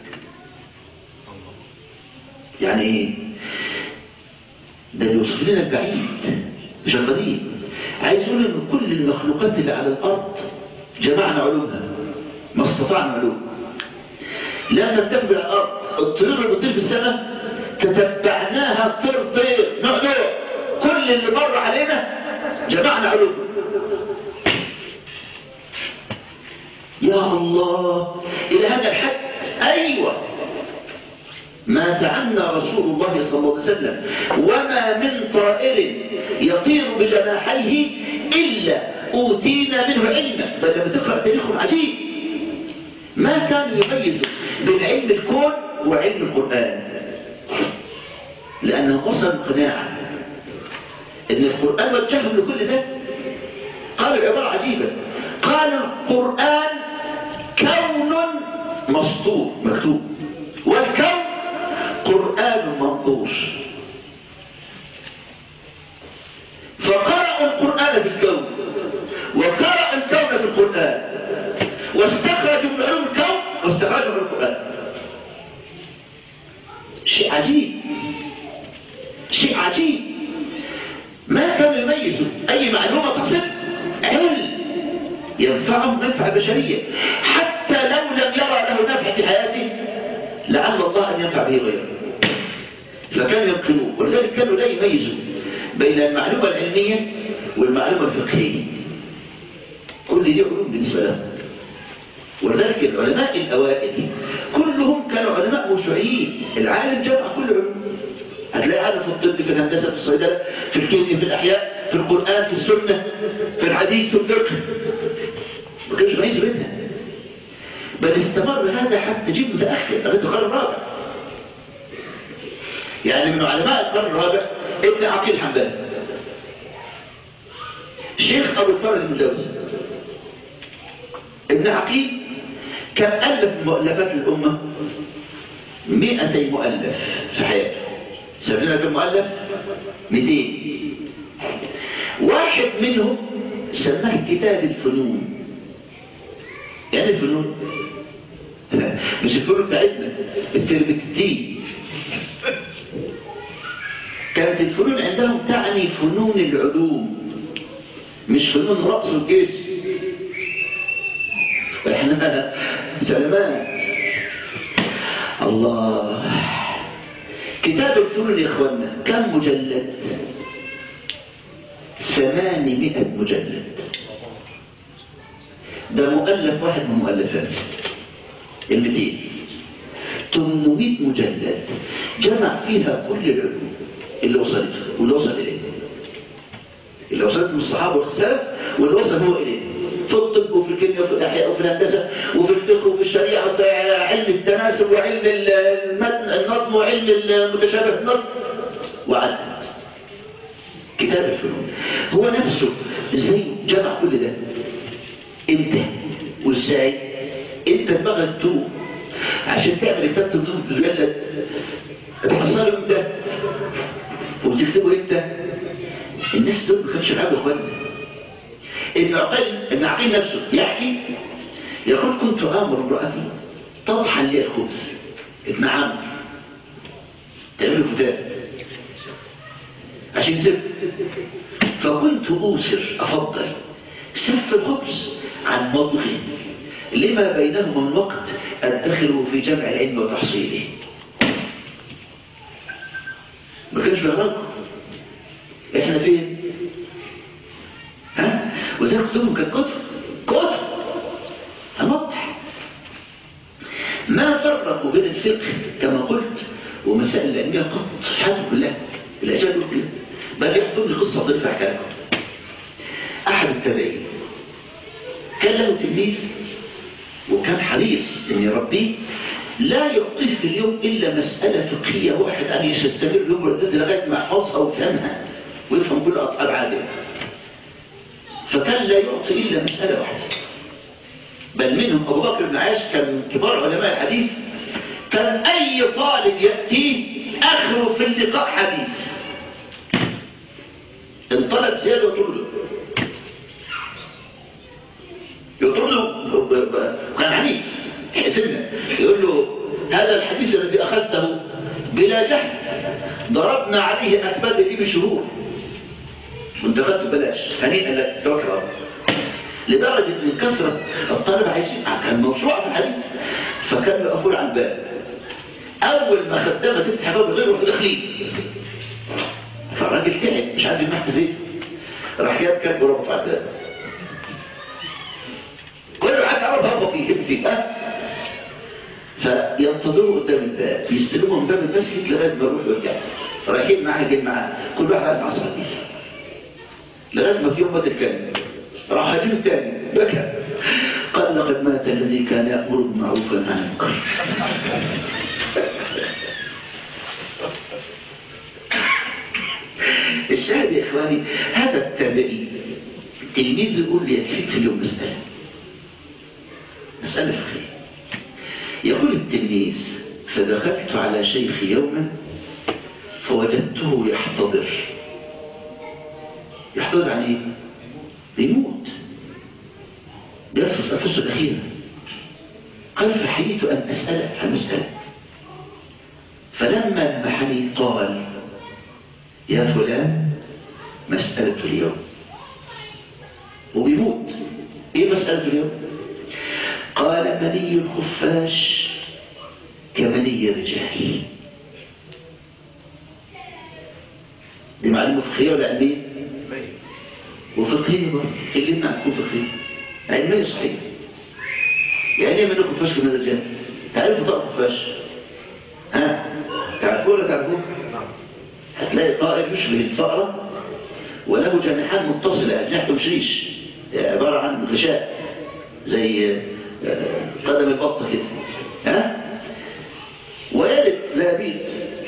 يعني ايه ده بيوصف لنا البعيد مش القريب عايز يقول ان كل المخلوقات اللي على الارض جمعنا علومها ما استطعنا علوم لا تتبع الارض الطيور اللي بتطير في السماء تتبعناها طير طير نوع نوع كل اللي مر علينا جمعنا علوم يا الله الى هذا الحد ايوه مات عنا رسول الله صلى الله عليه وسلم وما من طائر يطير بجناحيه إلا أوتينا منه علما بل لما تقرأ تاريخهم عجيب ما كانوا يميزوا بين علم الكون وعلم القرآن لأنه وصل قناعة إن القرآن وجههم لكل ده قالوا عبارة عجيبة قال القرآن كون مسطور مكتوب والكون قرآن منظور فقرأوا القرآن في الكون وقرأ الكون في القرآن واستخرجوا من علوم الكون واستخرجوا من القرآن شيء عجيب شيء عجيب ما كانوا يميزوا أي معلومة تصل علم ينفعهم منفعة بشرية حتى لو لم يرى له نفع في حياته لعل الله أن ينفع به غيره فكانوا ينقلوه ولذلك كانوا لا يميزوا بين المعلومة العلمية والمعلومة الفقهية كل دي علوم بالنسبة لهم ولذلك العلماء الأوائل كلهم كانوا علماء موسوعيين العالم جمع كل علوم هتلاقي عالم في الطب في الهندسة في الصيدلة في الكيمياء في الأحياء في القرآن في السنة في الحديث في الفقه ما كانش ميز بينها بل استمر هذا حتى جيل متأخر لغاية القرن الرابع يعني من علماء القرن الرابع ابن عقيل الحنبلي الشيخ أبو الفرج المدوسي ابن عقيل كان ألف مؤلفات الأمة مئتي مؤلف في حياته سبعين كم مؤلف مئتين واحد منهم سماه كتاب الفنون يعني الفنون مش الفنون بتاعتنا التربكتين كانت الفنون عندهم تعني فنون العلوم مش فنون رأس الجسم احنا سلامات الله كتاب الفنون يا اخوانا كم مجلد ثمانمائة مجلد ده مؤلف واحد من مؤلفات المدين 800 مجلد جمع فيها كل العلوم اللي وصلت واللي وصل إليه اللي وصلت من الصحابة والخساف واللي وصل هو إليه في الطب وفي الكيمياء وفي الأحياء وفي الهندسة وفي الفقه وفي الشريعة وفي علم التناسب وعلم المتن النظم وعلم المتشابه النظم وعدد كتاب الفنون هو نفسه ازاي جمع كل ده امتى وازاي انت دماغك توب عشان تعمل كتاب تنظيم تجلد تحصله امتى وبتكتبه امتى الناس دول ما كانش معاهم اخوانا ابن عقيل ابن عقيل نفسه يحكي يقول كنت امر امراتي تطحن لي الخبز ابن عمرو تعمل كتاب عشان زبد فكنت اوسر افضل سف الخبز عن مضغ لما بينهما من وقت ادخره في جمع العلم وتحصيله ما كانش بيهرجوا احنا فين ها وزي كتبهم كانت كتب كتب هنوضح ما فرقوا بين الفقه كما قلت ومسائل العلميه قط في حياتهم كلها الاجابه كلها بل يحضر لي قصه ظريفه احكي لكم احد التابعين كان له تلميذ وكان حريص ان يربيه لا يعطيه في اليوم الا مساله فقهيه واحد ان يستمر يوم ردته لغايه ما يحفظها ويفهمها ويفهم كل ابعادها فكان لا يعطي الا مساله واحده بل منهم ابو بكر بن عاش كان من كبار علماء الحديث كان اي طالب ياتيه اخره في اللقاء حديث انطلب زياده وتقول له يقول له كان عنيف سنة يقول له هذا الحديث الذي أخذته بلا جهل ضربنا عليه أكباد لي بشهور وانت أخذته بلاش هنيئا لك توكل لدرجة من كثرة الطلبة عايزين كان موسوعة في الحديث فكان مقفول على الباب أول ما خدامة تفتح باب غيره يروح داخلين فالراجل تعب مش عارف يمحت فين راح جاب كلب وربط على الباب كل واحد عرف هربط فيه فيه ها فينتظروا قدام الباب يستلموا من باب المسجد لغايه ما يروح ويرجع رايحين معاه جايين معاه كل واحد عايز عصا حديث لغايه ما في يوم مات الكلب راح هجيب الثاني بكى قال لقد مات الذي كان يامر بالمعروف وينهى عن المنكر الشاهد يا اخواني هذا التابعي تلميذ يقول لي يكفيك في اليوم مساله مساله فقهيه يقول التلميذ فدخلت على شيخي يوما فوجدته يحتضر يحتضر عن ايه بيموت بيرفض انفسه الاخيره قال فحييت ان اساله عن مساله فلما لمحني قال يا فلان مساله اليوم وبيموت ايه مساله اليوم قال مني الخفاش كمني الرجال دي معلومة فقهية ولا علمية؟ وفقهية برضه كلمنا عن تكون فقهية علمية صحيح يعني ايه مني الخفاش كمني الرجال؟ تعرفوا طائر الخفاش؟ ها؟ تعرفوه ولا تعرفوه؟ هتلاقي طائر يشبه الفأرة وله جناحات متصلة أجنحته مش ريش عبارة عن غشاء زي قدم البطة كده ها ويلد لا بيت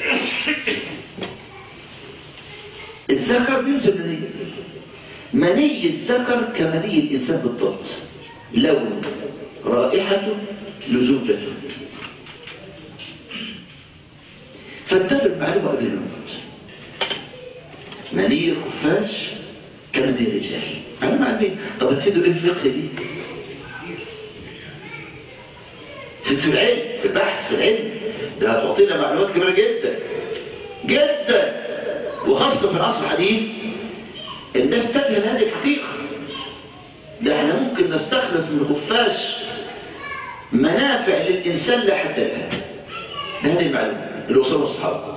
الذكر بينزل مني مني الذكر كمني الإنسان بالضبط لون رائحته لزوجته فانتبه المعلومة قبل الموت مني الخفاش كمان يا رجال معلومة علمية طب هتفيدوا ايه في الفقه دي؟ في في العلم في البحث في العلم ده هتعطينا معلومات كبيرة جدا جدا وخاصة في العصر الحديث الناس تجهل هذه الحقيقة ده احنا ممكن نستخلص من الخفاش منافع للإنسان لا حد لها ده هذه المعلومة اللي وصلوا الصحابة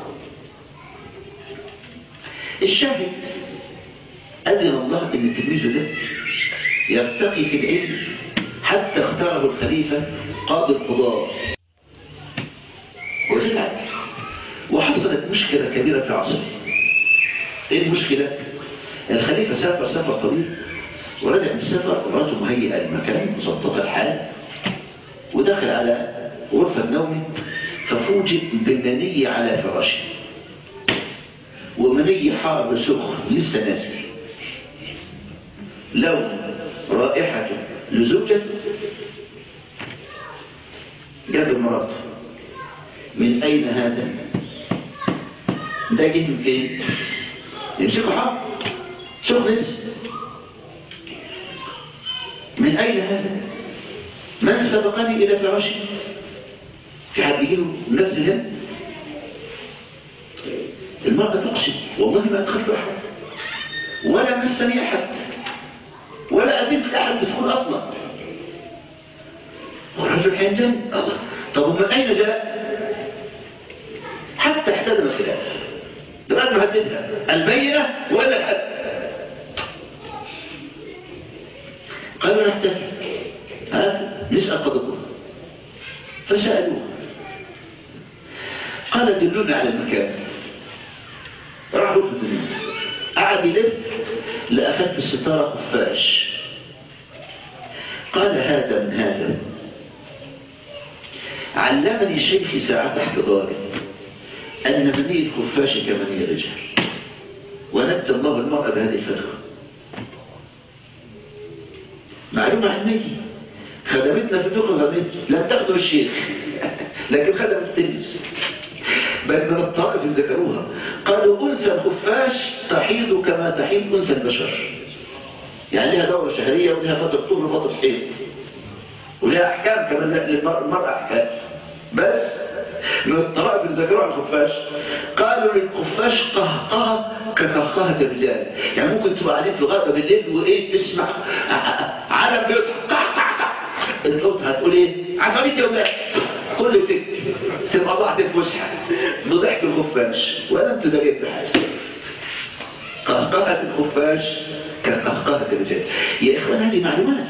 الشاهد أذن الله أن تلميذه ده يرتقي في العلم حتى اختاره الخليفة قاضي القضاء وزي العدل وحصلت مشكلة كبيرة في عصره ايه المشكلة؟ الخليفة سافر سفر طويل ورجع من السفر ومراته مهيئة المكان مظبطة الحال ودخل على غرفة نومه ففوجئ بمني على فراشه ومني حار سخن لسه نازل لون رائحته لزوجته جاب مراته من أين هذا؟ ده جه من فين؟ يمسكوا حق سخن لسه من أين هذا؟ من سبقني إلى فراشي؟ في حد يجيله نزل هنا؟ المرأة تقسم والله ما أدخلت أحد ولا مسني أحد ولا أذنت أحد بدخول أصلا والرجل حينجن الله طب ومن أين جاء؟ حتى احتدم الخلاف ده بعد ما هددها البينة ولا الحد قالوا نحتفل ها نسأل قضبه فسألوه قال دلونا على المكان راح غرفة النوم قعد يلف لأخذ في الستارة خفاش قال هذا من هذا علمني شيخي ساعة احتضاري أن مني الخفاش كمني الرجال ونجى الله المرأة بهذه الفتوى معلومة علمية خدمتنا في الفقه خدمت لم تخدم الشيخ لكن خدمت التلميذ بل من الطائف اللي ذكروها قالوا أنثى الخفاش تحيض كما تحيض أنثى البشر يعني لها دورة شهرية ولها فترة طول وفترة حيض ولها أحكام كمان للمرأة أحكام بس من الطرائف اللي ذكروها الخفاش قالوا للخفاش قهقه كقهقهة الرجال يعني ممكن تبقى قاعدين في غابة بالليل وإيه تسمع علم بيضحك قح قح قح القط هتقول إيه عفاريت يا ولاد كل تك تبقى ضعت الفسحة بضحك الخفاش ولا انت دريت بحاجة قهقهة الخفاش كقهقهة الرجال يا إخوان هذه معلومات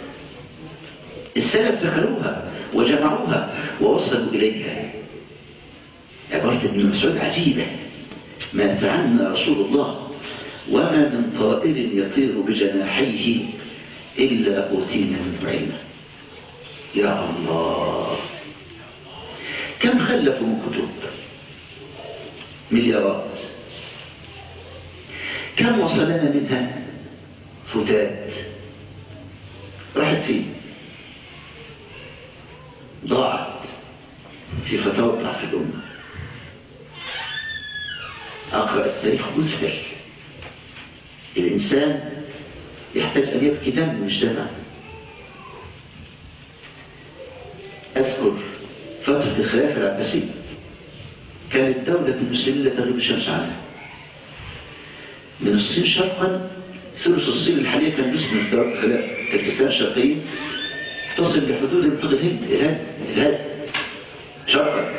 السلف ذكروها وجمعوها ووصلوا إليها عبارة ابن مسعود عجيبة ما فعلنا رسول الله وما من طائر يطير بجناحيه إلا أوتينا من علمه يا الله كم خلفوا من كتب مليارات كم وصلنا منها فتات راحت فين ضاعت في فتاوى ضعف الأمة أقرأ التاريخ مثبر الإنسان يحتاج أن يبكي دم المجتمع أذكر فترة الخلافة العباسية كانت دولة المسلمين لا تغيب الشمس عنها من الصين شرقا ثلث الصين الحالية كان جزء من دولة الخلافة تركستان الشرقية تصل بحدود المحيط الهند الهند الهند شرقا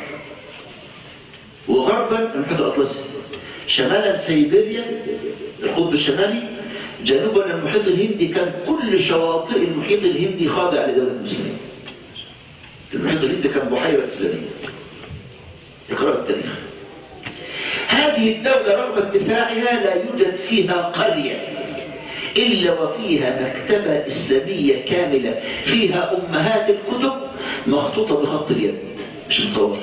وغربا المحيط الأطلسي شمالا سيبيريا القطب الشمالي جنوبا المحيط الهندي كان كل شواطئ المحيط الهندي خاضع لدولة المسلمين المحيط الهندي كان بحيرة إسلامية اقرأ التاريخ هذه الدولة رغم اتساعها لا يوجد فيها قرية إلا وفيها مكتبة إسلامية كاملة فيها أمهات الكتب مخطوطة بخط اليد مش متصور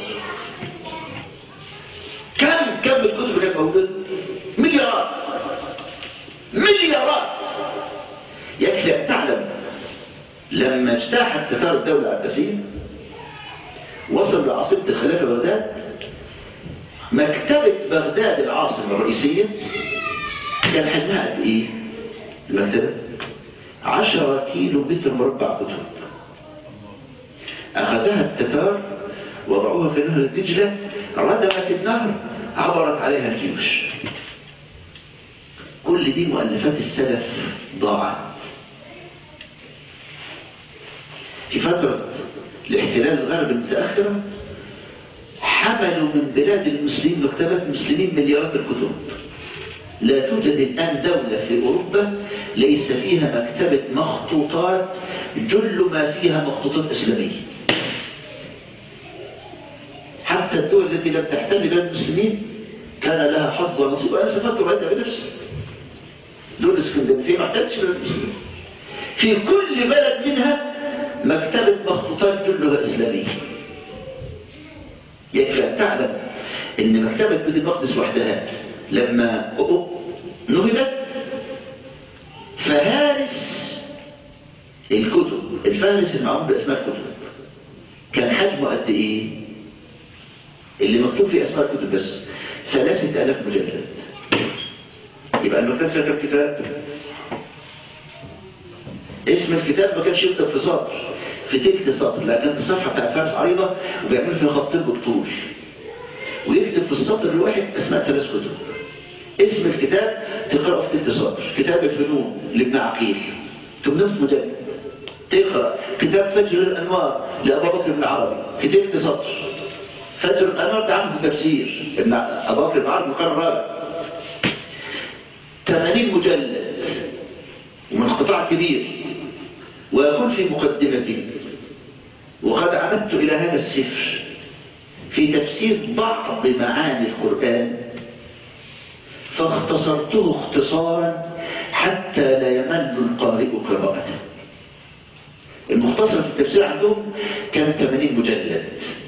كم كم الكتب اللي كانت موجودة مليارات مليارات يكفي أن تعلم لما اجتاحت تتار الدولة العباسية وصل لعاصمة الخلافة بغداد مكتبة بغداد العاصمة الرئيسية كان حجمها قد ايه المكتبة عشرة كيلو متر مربع كتب أخذها التتار وضعوها في نهر دجلة ردمت النهر عبرت عليها الجيوش كل دي مؤلفات السلف ضاعت في فترة الاحتلال الغربي المتأخرة حملوا من بلاد المسلمين مكتبات المسلمين مليارات الكتب لا توجد الآن دولة في أوروبا ليس فيها مكتبة مخطوطات جل ما فيها مخطوطات إسلامية حتى الدول التي لم تحتل بلاد المسلمين كان لها حظ ونصيب أنا سافرت رأيتها بنفسي دول اسكندنافية ما احتلتش بلاد المسلمين في كل بلد منها مكتبة مخطوطات جلها إسلامية يكفي أن تعلم أن مكتبة بيت المقدس وحدها لما نهبت فهارس الكتب الفهرس المعروف بأسماء الكتب كان حجمه قد إيه؟ اللي مكتوب فيه أسماء الكتب بس ثلاثة آلاف مجلد يبقى المكتبة فيها كم كتاب؟ اسم الكتاب ما كانش يكتب في سطر في تلت سطر لا كانت الصفحة بتاعت فارس عريضة وبيعمل فيها خطين بالطول ويكتب في السطر الواحد اسماء ثلاث كتب اسم الكتاب تقرأه في تلت سطر كتاب الفنون لابن عقيل 800 مجلد تقرأ كتاب فجر الأنوار لأبا بكر بن عربي في تلت سطر فجر الأنوار ده عامل في تفسير ابن أبا بكر بن عربي القرن الرابع 80 مجلد ومن قطاع كبير ويقول في مقدمته وقد عمدت إلى هذا السفر في تفسير بعض معاني القرآن فاختصرته اختصارا حتى لا يمل القارئ قراءته المختصر في التفسير عندهم كان 80 مجلد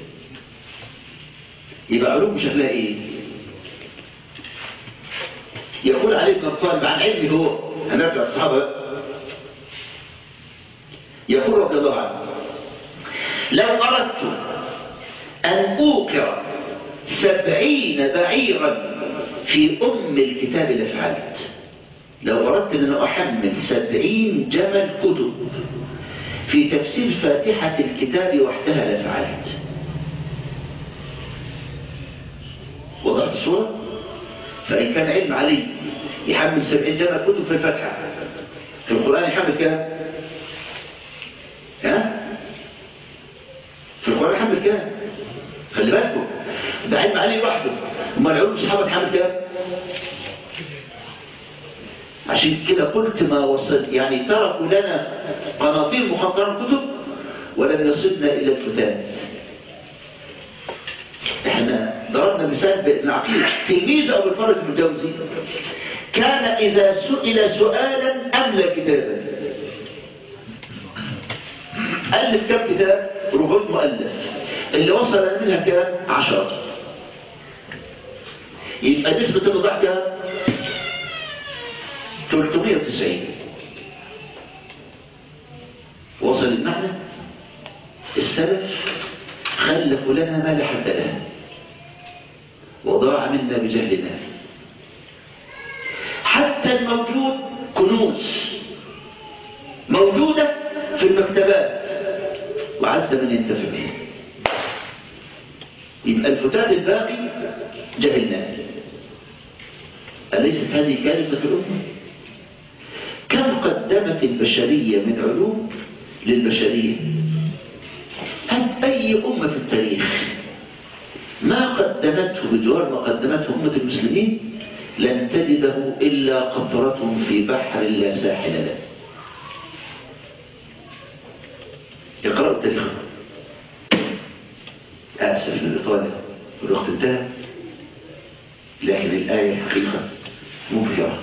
يبقى علوم شكلها ايه يقول عليه ابن الطالب عن علمه هو هنرجع الصحابه يقول رضي الله عنه لو أردت أن أوقع سبعين بعيرا في أم الكتاب لفعلت لو أردت أن أحمل سبعين جمل كتب في تفسير فاتحة الكتاب وحدها لفعلت وضعت الصورة فإن كان علم علي يحمل سبعين جمل كتب في الفاتحة في القرآن يحمل كام؟ ها؟ في القرآن يحمل كام؟ خلي بالكم ده علم علي لوحده امال علوم الصحابه تحمل كام عشان كده قلت ما وصل يعني تركوا لنا قناطير مخطره كتب ولم يصلنا الا الفتات احنا ضربنا مثال بابن عقيل تلميذ ابو الفرج بن جوزي كان اذا سئل سؤالا املى كتابا الف كم كتاب ربع مؤلف اللي وصل منها كام عشرة يبقى نسبة الوضع كام 390 وصل المعنى السلف خلفوا لنا ما لا حد له وضاع منا بجهلنا حتى الموجود كنوز موجودة في المكتبات وعز من ينتفع بها يبقى الفتات الباقي جهلناه أليست هذه كارثة في الأمة؟ كم قدمت البشرية من علوم للبشرية هات أي أمة في التاريخ ما قدمته بجوار ما قدمته أمة المسلمين لن تجده إلا قطرة في بحر لا ساحل له اقرأوا التاريخ آسف للإطالة والوقت انتهى لكن الآية الحقيقة مبهرة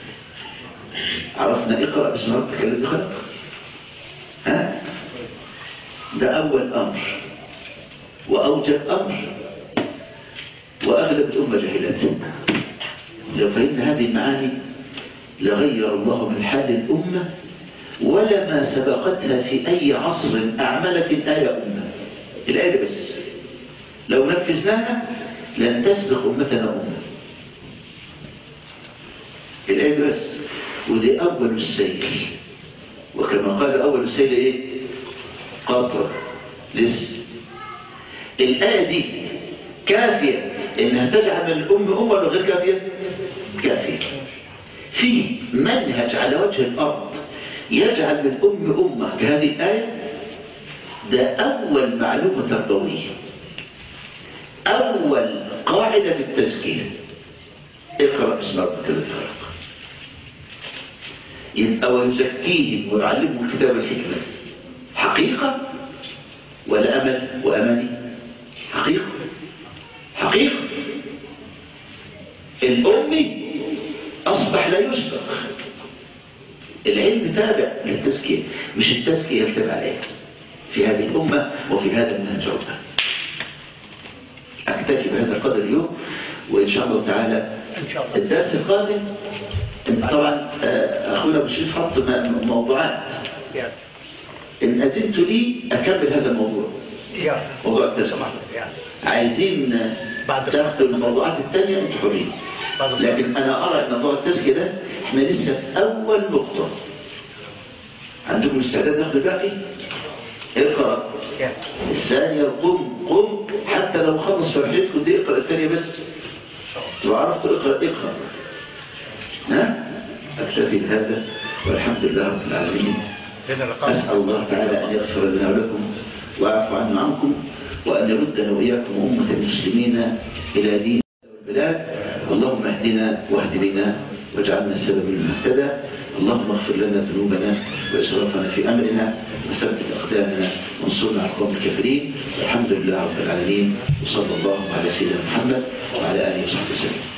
عرفنا اقرأ باسم ربك الذي خلق ها ده أول أمر وأوجب أمر وأغلب الأمة جهلته لو فهمنا هذه المعاني لغير الله من حال الأمة ولا ما سبقتها في أي عصر أعملت الآية أمة الآية بس لو نفذناها لن تسبق أمتنا أمة الآية بس ودي أول السيل وكما قال أول السيل إيه قطر لسه الآية دي كافية إنها تجعل الأم أمة ولا غير كافية كافية في منهج على وجه الأرض يجعل من الأم أمة كهذه الآية ده أول معلومة تربوية أول قاعدة في التزكية اقرأ اسم ربك الذي خلق يبقى ويزكيهم ويعلمهم الكتاب الحكمة حقيقة ولا أمل وأماني حقيقة حقيقة الأمي أصبح لا يسبق العلم تابع للتزكية مش التزكية يكتب عليها في هذه الأمة وفي هذا المنهج الأمة أكتفي بهذا القدر اليوم وإن شاء الله تعالى إن شاء الله الدرس القادم انت طبعا آه، أخونا بشريف حط م- موضوعات يا إن أذنت لي أكمل هذا الموضوع يا موضوع التزكية سمحت يا عايزين بعد- تاخدوا الموضوعات الثانية انتوا حرين بعد- لكن انا ارى ان موضوع التزكية ده احنا لسه في اول نقطة عندكم استعداد ناخد الباقي اقرأ يا الثانية قم قم حتى لو خلص في رحلتكم دي اقرأ الثانية بس لو عرفت اقرأ اقرأ ها اكتفي بهذا والحمد لله رب العالمين لنا لقاء أسأل الله تعالى أن يغفر لنا ولكم ويعفو عنا عنكم وأن يردنا وإياكم أمة المسلمين إلى دين البلاد اللهم اهدنا واهد بنا واجعلنا السبب من اهتدى اللهم اغفر لنا ذنوبنا وإسرافنا في أمرنا وثبت أقدامنا وانصرنا على القوم الكافرين والحمد لله رب العالمين وصلى الله على سيدنا محمد وعلى آله وصحبه وسلم